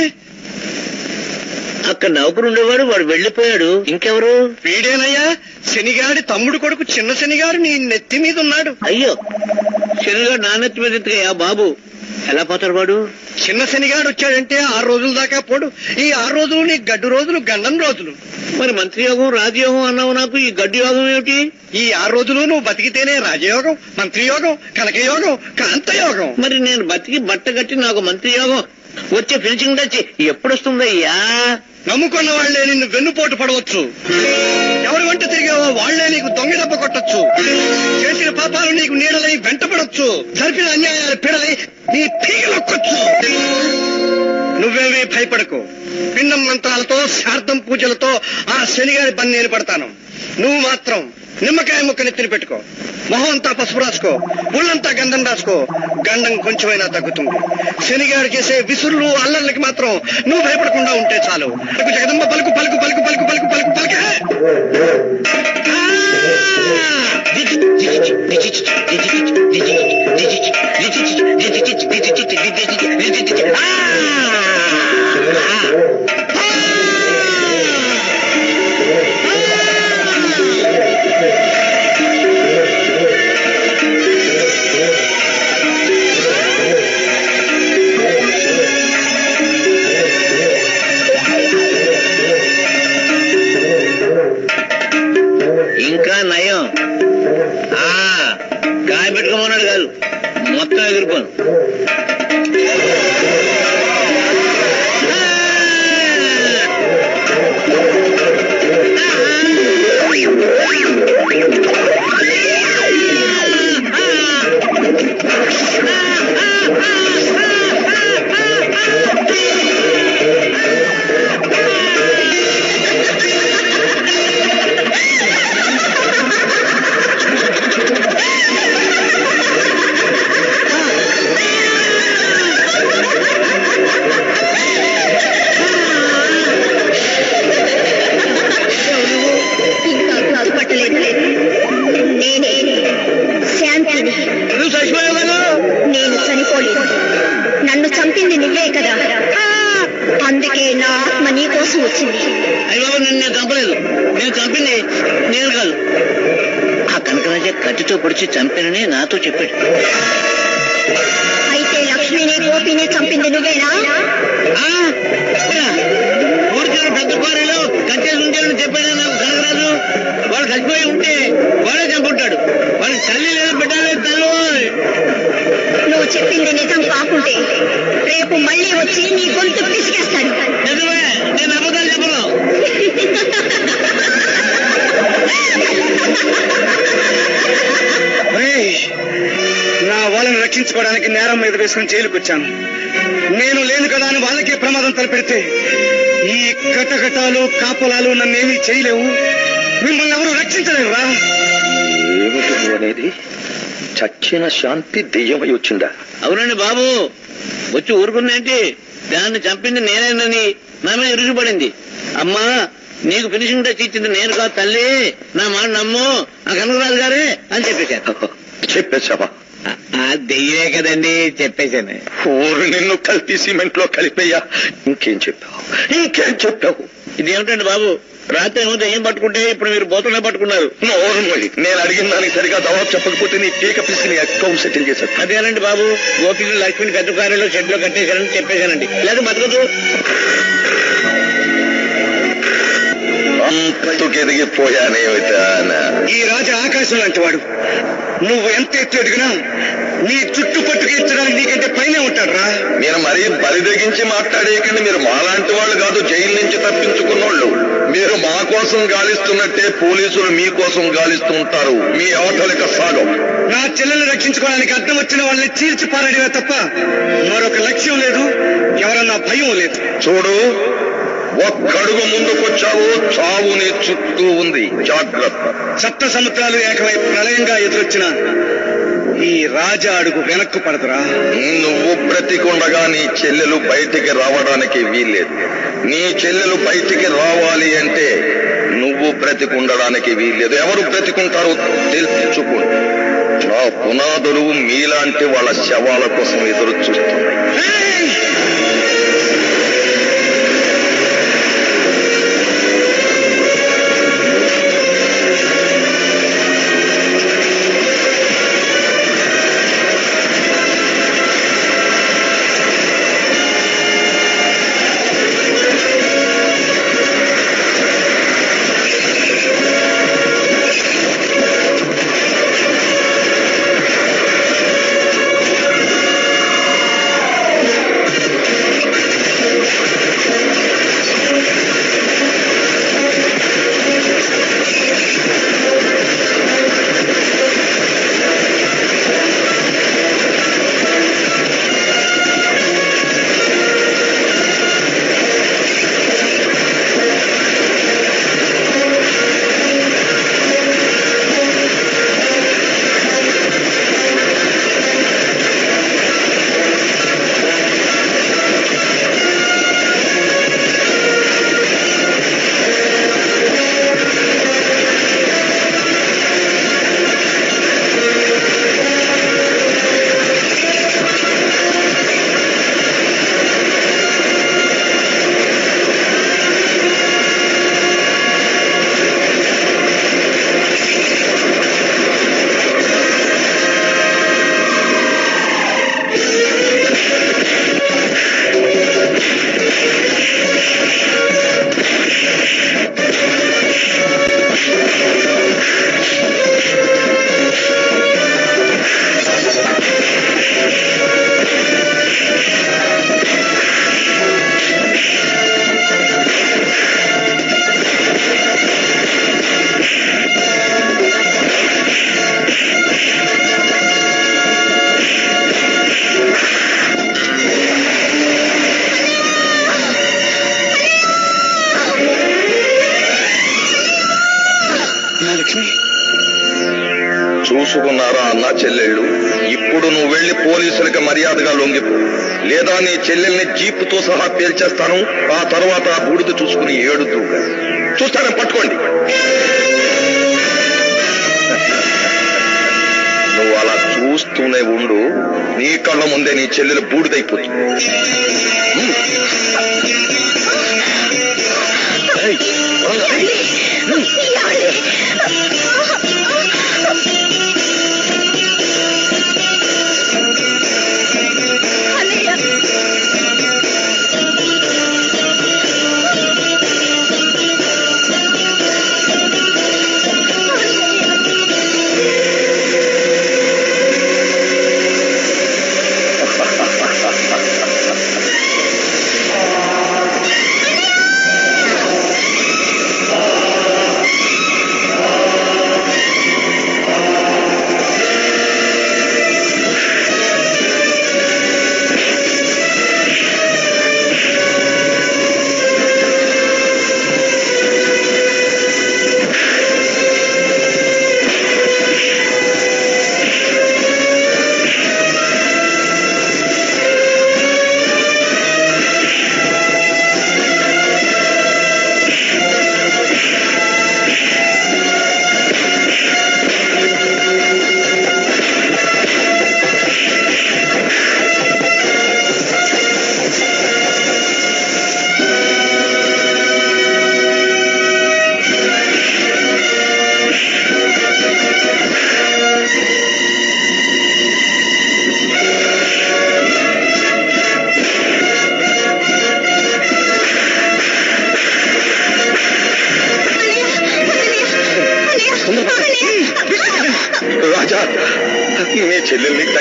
అక్కడ నౌకరు ఉండేవాడు వాడు వెళ్ళిపోయాడు ఇంకెవరు వీడేనయ్యా శనిగాడి తమ్ముడు కొడుకు చిన్న శనిగాడు నీ నెత్తి మీద ఉన్నాడు అయ్యో శనిగా నాన్నెత్తి మీద ఎత్తుకయ్యా బాబు ఎలా పోతాడు వాడు చిన్న శనిగాడు వచ్చాడంటే ఆరు రోజుల దాకా పోడు ఈ ఆరు రోజులు నీ గడ్డు రోజులు గండం రోజులు మరి మంత్రి యోగం రాజయోగం అన్నావు నాకు ఈ గడ్డి యోగం ఏమిటి ఈ ఆరు రోజులు నువ్వు బతికితేనే రాజయోగం మంత్రి యోగం కనకయోగం కాంతయోగం మరి నేను బతికి బట్ట కట్టి నాకు మంత్రి యోగం వచ్చే ఫినిషింగ్ వచ్చి ఎప్పుడు వస్తుందయ్యా నమ్ముకున్న వాళ్లే నిన్ను వెన్నుపోటు పడవచ్చు ఎవరి వెంట తిరిగావో వాళ్లే నీకు దొంగ దెబ్బ కొట్టచ్చు చేసిన పాపాలు నీకు నీడలై వెంటపడొచ్చు జరిపిన అన్యాయాలు పిడలై నీ పీగలొక్కొచ్చు నువ్వేమీ భయపడకు పిండం మంత్రాలతో శార్థం పూజలతో ఆ శనిగారి పని నేను పడతాను నువ్వు మాత్రం నిమ్మకాయ ముక్క నెత్తిని పెట్టుకో మొహం అంతా పసుపు రాసుకో ఒళ్ళంతా గంధం రాసుకో గండం కొంచెమైనా తగ్గుతుంది శనిగారు చేసే విసురులు అల్లర్లకి మాత్రం నువ్వు భయపడకుండా ఉంటే చాలు పలుకు జగదంబ పలుకు పలుకు పలుకు పలుకు పలుకు పలుకు పలుకే ఇంకా నయం ఆ గాయ పెట్టుకోమన్నాడు కాదు మొత్తం ఎగిరిపోను ఇంకా బాగుపట్టలేదు నేనే శాంతిని నువ్వు చచ్చిపోయావు కదా నేను చనిపోలేదు నన్ను చంపింది నువ్వే కదా అందుకే నా ఆత్మ నీ కోసం వచ్చింది అయ్యో నిన్ను నేను చంపలేదు నేను చంపింది నేను కాదు ఆ కనకరాజ కత్తితో పొడిచి చంపానని నాతో చెప్పాడు అయితే లక్ష్మిని గోపిని చంపింది నువ్వేనా ఆ, ఊరికే పెద్ద కోరిలో కట్టేసి ఉంచాడని చెప్పాడు నాకు కనకరాజు వాడు చచ్చిపోయి ఉంటే వాడే చంపుంటాడు వాడికి తల్లి లేదు బిడ్డ లేదు తల్లి నువ్వు చెప్పింది నిజం కాకుంటే రేపు మళ్ళీ వచ్చి నీ గొంతు పిసికేస్తాను నిజమే నేను అబద్ధాలు చెప్పను ఒరేయ్, నా వాళ్ళని రక్షించుకోవడానికి నేరం మీద వేసుకుని జైలుకి వచ్చాను నేను లేను కదా అని వాళ్ళకే ప్రమాదం తలపెడితే ఈ కటకటాలు కాపలాలు నన్నేమీ చేయలేవు మిమ్మల్ని ఎవరు రక్షించలేరురా ఏమిటి నువ్వు అనేది చచ్చిన శాంతి దెయ్యమై వచ్చిందా అవునండి బాబు వచ్చి ఊరుకుందేంటి దాన్ని చంపింది నేనేనని నా మీద ఇరుగుపడింది అమ్మా నీకు ఫినిషింగ్ టచ్ ఇచ్చింది నేను కాదు తల్లి నా మాట నమ్ము ఆ కనకరాజు గారే అని చెప్పేశాను చెప్పేశావా ఆ- ఆ దెయ్యే కదండి చెప్పేశాను ఊరు నిన్ను కలిపి సిమెంట్ లో కలిపేయ్యా ఇంకేం చెప్పావు ఇంకేం చెప్పావు ఇదేమిటండి బాబు రాత్రి ఏమో దెయ్యం పట్టుకుంటే ఇప్పుడు మీరు బోతలే పట్టుకున్నారు నోరు మూయి. నేను అడిగిన దానికి సరిగా జవాబు చెప్పకపోతే నీ పీక పిసికి నీ అకౌంట్ సెటిల్ చేశాను అదేనండి బాబు గోపిని లక్ష్మిని పెద్ద కారులో షెడ్ లో కట్టేశారని చెప్పేశానండి లేదా బతకదు అంతకు ఎదిగిపోయానేమిటా ఈ రాజు ఆకాశం లాంటి వాడు నువ్వు ఎంత ఎత్తు ఎదిగినా నీ చుట్టు పట్టుకెచ్చడానికి నీకంటే పైనే ఉంటాడురా మీరు మరీ బరిదగించి మాట్లాడేయకండి మీరు మాలాంటి వాళ్ళు కాదు జైలు నుంచి తప్పించుకున్నోళ్ళు మీరు మా కోసం గాలిస్తున్నట్టే పోలీసులు మీ కోసం గాలిస్తూ ఉంటారు మీ అవతలిక సాగం నా చెల్లెల్ని రక్షించుకోవడానికి అర్థం వచ్చిన వాళ్ళని చీల్చి పారడమే తప్ప మరొక లక్ష్యం లేదు ఎవరన్నా భయం లేదు చూడు ఒక్కడుగు ముందుకొచ్చావు చావు నీ చుట్టూ ఉంది జాగ్రత్త సప్త సముద్రాలు ఏకమై ప్రళయంగా ఎదురొచ్చిన ఈ రాజా అడుగు వెనక్కు పడదురా నువ్వు బ్రతికుండగా నీ చెల్లెలు బయటికి రావడానికి వీల్లేదు నీ చెల్లెలు బయటికి రావాలి అంటే నువ్వు బ్రతికుండడానికి వీల్లేదు ఎవరు బ్రతికుంటారో తెలుసుకోండి నా పునాదులు మీలాంటి వాళ్ళ శవాల కోసం ఎదురు చూస్తున్నాయి లక్ష్మి చూసుకున్నారా అన్న చెల్లెళ్ళు ఇప్పుడు నువ్వు వెళ్లి పోలీసులకి మర్యాదగా లొంగిపో లేదా నీ చెల్లెల్ని జీపుతో సహా పేల్చేస్తాను ఆ తర్వాత ఆ బూడిద చూసుకుని ఏడుద్దుగా చూస్తాను పట్టుకోండి నువ్వు అలా చూస్తూనే ఉండు నీ కళ్ళ ముందే నీ చెల్లెలు బూడిదైపోతుంది హ్మ్. ఏయ్, త్వరగా.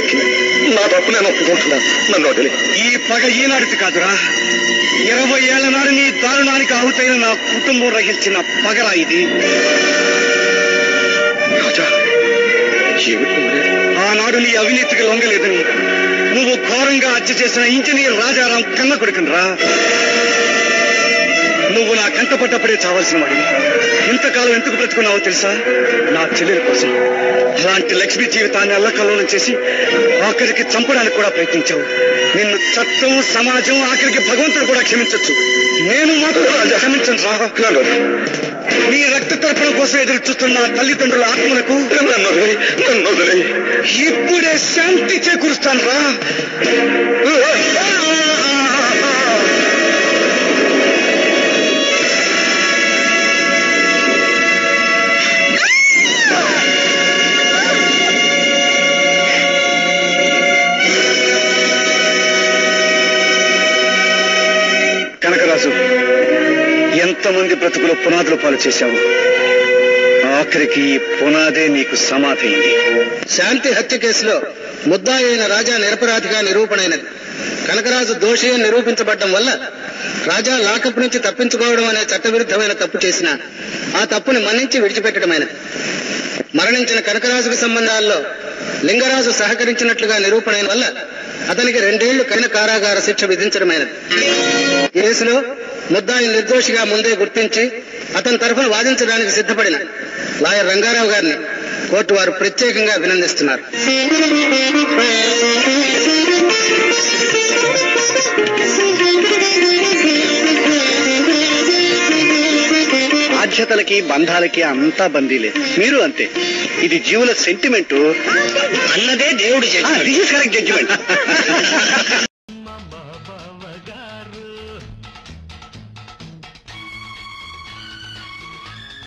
దక్కింది నా తప్పు నేను ఒప్పుకుంటున్నాను నన్ను వదిలి ఈ పగ ఈనాటిది కాదురా ఇరవై ఏళ్ల నాడు నీ దారుణానికి ఆహుతైన నా కుటుంబం రగిల్చిన పగరా ఇది రాజా ఏమిటి మరి? ఆనాడు నీ అవినీతికి లొంగలేదని నువ్వు ఘోరంగా హత్య చేసిన ఇంజనీర్ రాజారాం కన్న కొడుకునరా నువ్వు నా కంట పడ్డప్పుడే చావాల్సిన వాడివి ఇంతకాలం ఎందుకు బ్రతుకున్నావో తెలుసా నా చెల్లెల కోసం అలాంటి లక్ష్మి జీవితాన్ని అల్లకల్లోలం చేసి ఆఖరికి చంపడానికి కూడా ప్రయత్నించావు నిన్ను చట్టం సమాజం ఆఖరికి భగవంతుడు కూడా క్షమించొచ్చు నేను మాత్రం క్షమించను రా నన్ను వదిలి. నీ రక్త తర్పణ కోసం ఎదురు చూస్తున్న తల్లిదండ్రుల ఆత్మలకు నన్ను వదిలి. నన్ను వదిలి. ఇప్పుడే శాంతి చేకూరుస్తాను రా కనకరాజు ఎంతమంది బ్రతుకులు పునాదులు పాలు చేశావు ఆఖరికి ఈ పునాదే నీకు సమాధైంది శాంతి హత్య కేసులో ముద్దాయి అయిన రాజా నిరపరాధిగా నిరూపణైనది కనకరాజు దోషి అని నిరూపించబడడం వల్ల రాజా లాకప్ నుంచి తప్పించుకోవడం అనే చట్టవిరుద్ధమైన తప్పు చేసిన ఆ తప్పుని మన్నించి విడిచిపెట్టడమైనది మరణించిన కనకరాజుకు సంబంధాల్లో లింగరాజు సహకరించినట్లుగా నిరూపణైన వల్ల అతనికి రెండేళ్లు కఠిన కారాగార శిక్ష విధించడమైనది ఈ కేసులో ముద్దాయి నిర్దోషిగా ముందే గుర్తించి అతని తరఫున వాదించడానికి సిద్ధపడిన లాయర్ రంగారావు గారిని కోర్టు వారు ప్రత్యేకంగా అభినందిస్తున్నారు బాధ్యతలకి బంధాలకి అంతా బందీలే మీరు అంతే ఇది జీవుల సెంటిమెంట్ అన్నదే దేవుడు దిస్ కరెక్ట్ జడ్జిమెంట్